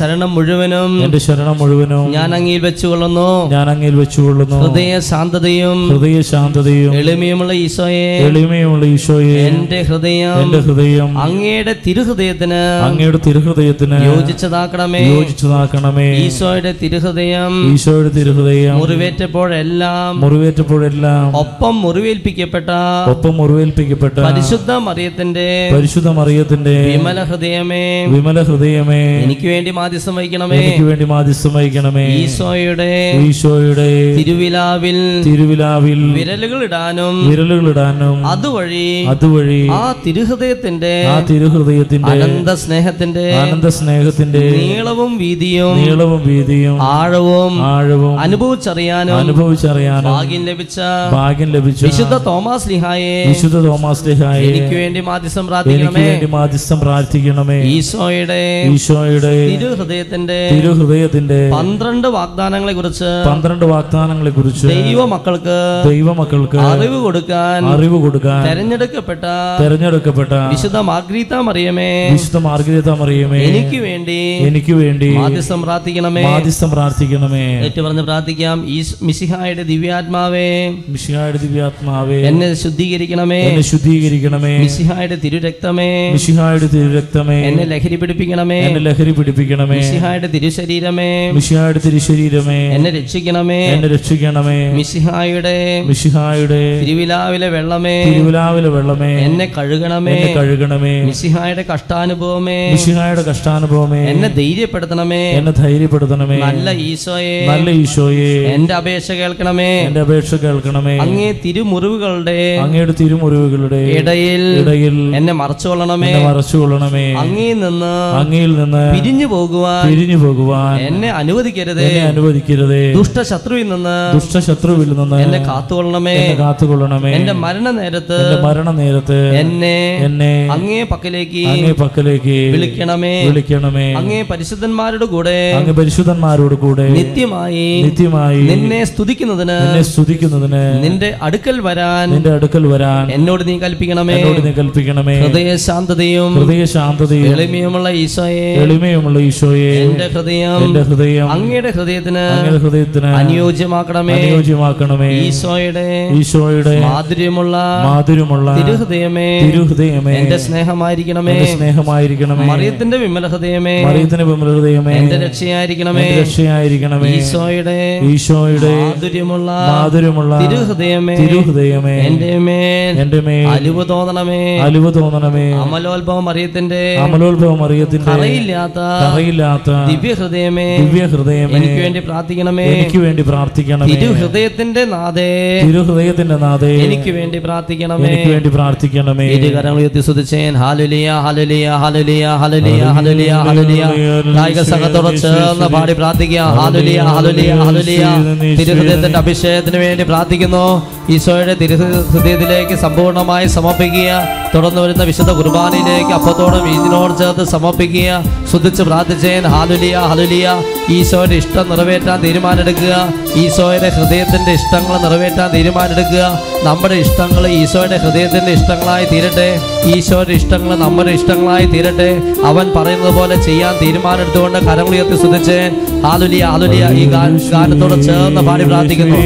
മുഴുവനും എന്റെ ശരണം മുഴുവനും ഞാൻ അങ്ങിൽ വെച്ചുകൊള്ളുന്നു ഞാൻ അങ്ങിൽ വെച്ചുകൊള്ളുന്നു ഹൃദയ ശാന്തതയും ഹൃദയ ശാന്തതയും എളിമയുമുള്ള ഈശോയെ എളിമയുമുള്ള ഈശോയെ എന്റെ ഹൃദയം എന്റെ ഹൃദയം അങ്ങയുടെ തിരുഹൃദയത്തിന് അങ്ങയുടെ തിരുഹൃദയത്തിന് യോജിച്ചതാക്കണമേ യോജിച്ചതാക്കണമേ ഈശോയുടെ തിരുഹൃദയം ഈശോയുടെ തിരുഹൃദയം മുറിവേറ്റപ്പോഴെല്ലാം മുറിവേറ്റപ്പോഴെല്ലാം ഒപ്പം മുറിവേൽപ്പിക്കപ്പെട്ട ഒപ്പം മുറിവേൽപ്പിക്കപ്പെട്ട പരിശുദ്ധ മറിയത്തിന്റെ പരിശുദ്ധ മറിയത്തിന്റെ വിമല ഹൃദയമേ വിമല ഹൃദയമേ എനിക്ക് വേണ്ടി മാധ്യസ്ഥം വഹിക്കണമേ എനിക്ക് വേണ്ടി മാധ്യസ്ഥം വഹിക്കണമേ ഈശോയുടെ ഈശോയുടെ തിരുവിലാവിൽ തിരുവിലാവിൽ വിരലുകൾ ഇടാനും വിരലുകളിടാനും അതുവഴി അതുവഴി ആ തിരുഹൃദയത്തിന്റെ ആ തിരുഹൃദയത്തിന്റെ അനന്ത സ്നേഹത്തിന്റെ ആനന്ദ സ്നേഹത്തിന്റെ നീളവും വീതിയും നീളവും വീതിയും ആഴവും ആഴവും അനുഭവിച്ചറിയാനും അനുഭവിച്ചറിയാനും ഭാഗ്യം ലഭിച്ച ഭാഗ്യം ലഭിച്ച വിശുദ്ധ തോമാസ് ലിഹായെ വിശുദ്ധ തോമാസ് ലിഹായെ എനിക്ക് വേണ്ടി മാധ്യസ്ഥം എനിക്ക് പ്രാർത്ഥിക്കണമേ വേണ്ടി മാധ്യസ്ഥം പ്രാർത്ഥിക്കണമേ ഈശോയുടെ ഈശോയുടെ തിരുഹൃദയത്തിന്റെ തിരുഹൃദയത്തിന്റെ പന്ത്രണ്ട് വാഗ്ദാനങ്ങളെ കുറിച്ച് പന്ത്രണ്ട് വാഗ്ദാനങ്ങളെ കുറിച്ച് ദൈവ മക്കൾക്ക് ദൈവമക്കൾക്ക് അറിവ് കൊടുക്കാൻ അറിവ് കൊടുക്കാൻ തെരഞ്ഞെടുക്കപ്പെട്ട തെരഞ്ഞെടുക്കപ്പെട്ട വിശുദ്ധ മാഗ്രീത മറിയമേ വിശുദ്ധ മാർഗരേത മറിയമേ എനിക്ക് വേണ്ടി എനിക്ക് വേണ്ടി മാധ്യസ്ഥം പ്രാർത്ഥിക്കണമേ മാധ്യസ്ഥം പ്രാർത്ഥിക്കണമേ ഏറ്റു പറഞ്ഞ് പ്രാർത്ഥിക്കാം ഈ മിസിഹായുടെ ദിവ്യാത്മാവേ മിഷിഹായുടെ ദിവ്യാത്മാവേ എന്നെ ശുദ്ധീകരിക്കണമേ എന്നെ ശുദ്ധീകരിക്കണമേ മിസിഹായുടെ തിരുരക്തമേ മിഷിഹായുടെ തിരുരക്തമേ എന്നെ ലഹരി പിടിപ്പിക്കണമേ എന്നെ ലഹരി പിടിപ്പിക്കണമേ മിസിഹായുടെ തിരുശരീരമേ മിഷിഹായുടെ തിരുശരീരമേ എന്നെ രക്ഷിക്കണമേ എന്നെ രക്ഷിക്കണമേ മിസിഹായുടെ മിഷിഹായുടെ തിരുവിലാവിലെ വെള്ളമേ തിരുവിലാവിലെ വെള്ളമേ എന്നെ കഴുകണമേ എന്നെ കഴുകണമേ മിസിഹായുടെ കഷ്ടാനുഭവമേ മിഷിഹായുടെ കഷ്ടാനുഭവമേ എന്നെ ധൈര്യപ്പെടുത്തണമേ എന്നെ ധൈര്യപ്പെടുത്തണമേ നല്ല ഈശോയെ നല്ല ഈശോയെ എന്റെ അപേക്ഷ കേൾക്കണമേ എന്റെ അപേക്ഷ കേൾക്കണമേ അങ്ങേ തിരുമുറിവുകളുടെ അങ്ങയുടെ തിരുമുറിവുകളുടെ ഇടയിൽ ഇടയിൽ എന്നെ മറച്ചുകൊള്ളണമേ എന്നെ മറച്ചുകൊള്ളണമേ അങ്ങേ നിന്ന് അങ്ങയിൽ നിന്ന് പിരിഞ്ഞു പോകുവാൻ പിരിഞ്ഞു പോകുവാൻ എന്നെ അനുവദിക്കരുതേ എന്നെ അനുവദിക്കരുതേ ദുഷ്ടശത്രുവിൽ നിന്ന് ദുഷ്ടശത്രുവിൽ നിന്ന് എന്നെ കാത്തുകൊള്ളണമേ എന്നെ കാത്തുകൊള്ളണമേ എന്റെ മരണ നേരത്ത് എന്റെ മരണ നേരത്ത് എന്നെ എന്നെ അങ്ങേ പക്കലേക്ക് അങ്ങേ പക്കലേക്ക് വിളിക്കണമേ വിളിക്കണമേ അങ്ങേ പരിശുദ്ധന്മാരുടെ കൂടെ അങ്ങ് പരിശുദ്ധന്മാരോട് കൂടെ നിത്യമായി നിത്യമായി നിന്നെ സ്തുതിക്കുന്നതിന് എന്നെ സ്തുതിക്കുന്നതിന് നിന്റെ അടുക്കൽ വരാൻ നിന്റെ അടുക്കൽ വരാൻ എന്നോട് നീ കൽപ്പിക്കണമേ എന്നോട് നീ കൽപ്പിക്കണമേ ഹൃദയ ശാന്തതയും ഹൃദയ ശാന്തതയും എളിമയുമുള്ള ഈശോയെ എളിമയുമുള്ള ഈശോയെ എന്റെ ഹൃദയം എന്റെ ഹൃദയം അങ്ങയുടെ ഹൃദയത്തിന് അങ്ങയുടെ ഹൃദയത്തിന് അനുയോജ്യമാക്കണമേ അനുയോജ്യമാക്കണമേ ഈശോയുടെ ഈശോയുടെ മാധുര്യമുള്ള മാധുര്യമുള്ള തിരുഹൃദയമേ തിരുഹൃദയമേ എന്റെ സ്നേഹമായിരിക്കണമേ എന്റെ സ്നേഹമായിരിക്കണമേ മറിയത്തിന്റെ വിമല ഹൃദയമേ മറിയത്തിന്റെ വിമല ഹൃദയമേ എന്റെ രക്ഷയായിരിക്കണമേ എന്റെ രക്ഷയായിരിക്കണമേ ഈശോയുടെ ഈശോയുടെ മാധുര്യമുള്ള മാധുര്യമുള്ള തിരുഹൃദയമേ തിരുഹൃദയമേ എന്റെ മേൽ എന്റെ മേൽ അലിവ് തോന്നണമേ അലിവ് തോന്നണമേ അമലോത്ഭവം മറിയത്തിന്റെ അമലോത്ഭവം അറിയത്തിന്റെ കറയില്ലാത്ത കറയില്ലാത്ത ദിവ്യഹൃദയമേ ദിവ്യ ഹൃദയമേ എനിക്ക് വേണ്ടി പ്രാർത്ഥിക്കണമേ എനിക്ക് വേണ്ടി പ്രാർത്ഥിക്കണമേ തിരുഹൃദയത്തിന്റെ നാഥേ തിരുഹൃദയത്തിന്റെ നാഥേ എനിക്ക് വേണ്ടി പ്രാർത്ഥിക്കണമേ എനിക്ക് വേണ്ടി പ്രാർത്ഥിക്കണമേ ഇരുകരങ്ങൾ ഉയർത്തി സ്തുതിച്ചേൻ hallelujah hallelujah hallelujah hallelujah hallelujah hallelujah ഗായിക സംഘത്തോട് ചേർന്ന് പാടി പ്രാർത്ഥിക്കുക ഹാലുലിയ ഹാലുലിയ ഹാലുലിയ തിരുഹൃദയത്തിന്റെ അഭിഷേകത്തിന് വേണ്ടി പ്രാർത്ഥിക്കുന്നു ഈശോയുടെ തിരുഹൃദയത്തിലേക്ക് സമ്പൂർണ്ണമായി സമർപ്പിക്കുക തുടർന്ന് വരുന്ന വിശുദ്ധ കുർബാനയിലേക്ക് അപ്പത്തോടും ഇതിനോട് ചേർത്ത് സമർപ്പിക്കുക ശ്രദ്ധിച്ച് പ്രാർത്ഥിച്ചേൻ ഹാലുലിയ ഹാലുലിയ ഈശോയുടെ ഇഷ്ടം നിറവേറ്റാൻ തീരുമാനമെടുക്കുക ഈശോയുടെ ഹൃദയത്തിന്റെ ഇഷ്ടങ്ങൾ നിറവേറ്റാൻ തീരുമാനമെടുക്കുക നമ്മുടെ ഇഷ്ടങ്ങൾ ഈശോയുടെ ഹൃദയത്തിന്റെ ഇഷ്ടങ്ങളായി തീരട്ടെ ഈശോയുടെ ഇഷ്ടങ്ങൾ നമ്മുടെ ഇഷ്ടങ്ങളായി തീരട്ടെ അവൻ പറയുന്നത് പോലെ ചെയ്യാൻ തീരുമാനമെടുത്തുകൊണ്ട് കരങ്ങളുയർത്തി ശ്രദ്ധിച്ച് ഹാലുലിയ ഹാലുലിയ ഈ ഗാ- ഗാനത്തോട് ചേർന്ന് പാടി പ്രാർത്ഥിക്കുന്നു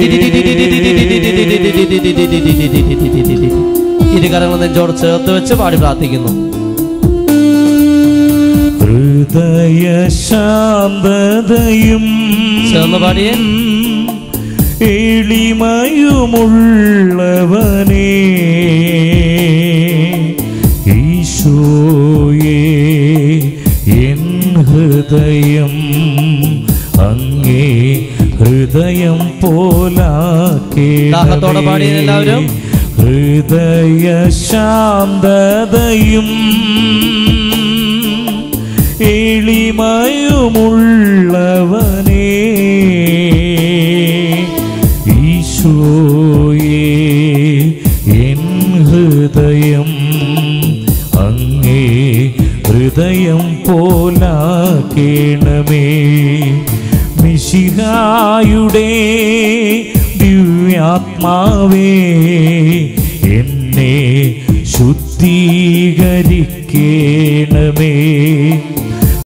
ഇരു കരങ്ങൾ നെഞ്ചോട് ചേർത്ത് വെച്ച് പാടി പ്രാർത്ഥിക്കുന്നു ഹൃദയ ശാന്തതയും ചേർന്ന് പാടിയേ എളിമയുമുള്ളവനേ ഈശോയേ എൻ ഹൃദയം അങ്ങേ ഹൃദയം ദാഹത്തോടെ പാടിയേ പോലാക്കേ എല്ലാവരും. ഹൃദയ ശാന്തതയും എളിമയുമുള്ളവനേ ഈശോയേ എൻ ഹൃദയം അങ്ങേ ഹൃദയം പോലാക്കേണമേ മിശിഹായുടെ ദിവ്യാത്മാവേ എന്നെ ശുദ്ധീകരിക്കേണമേ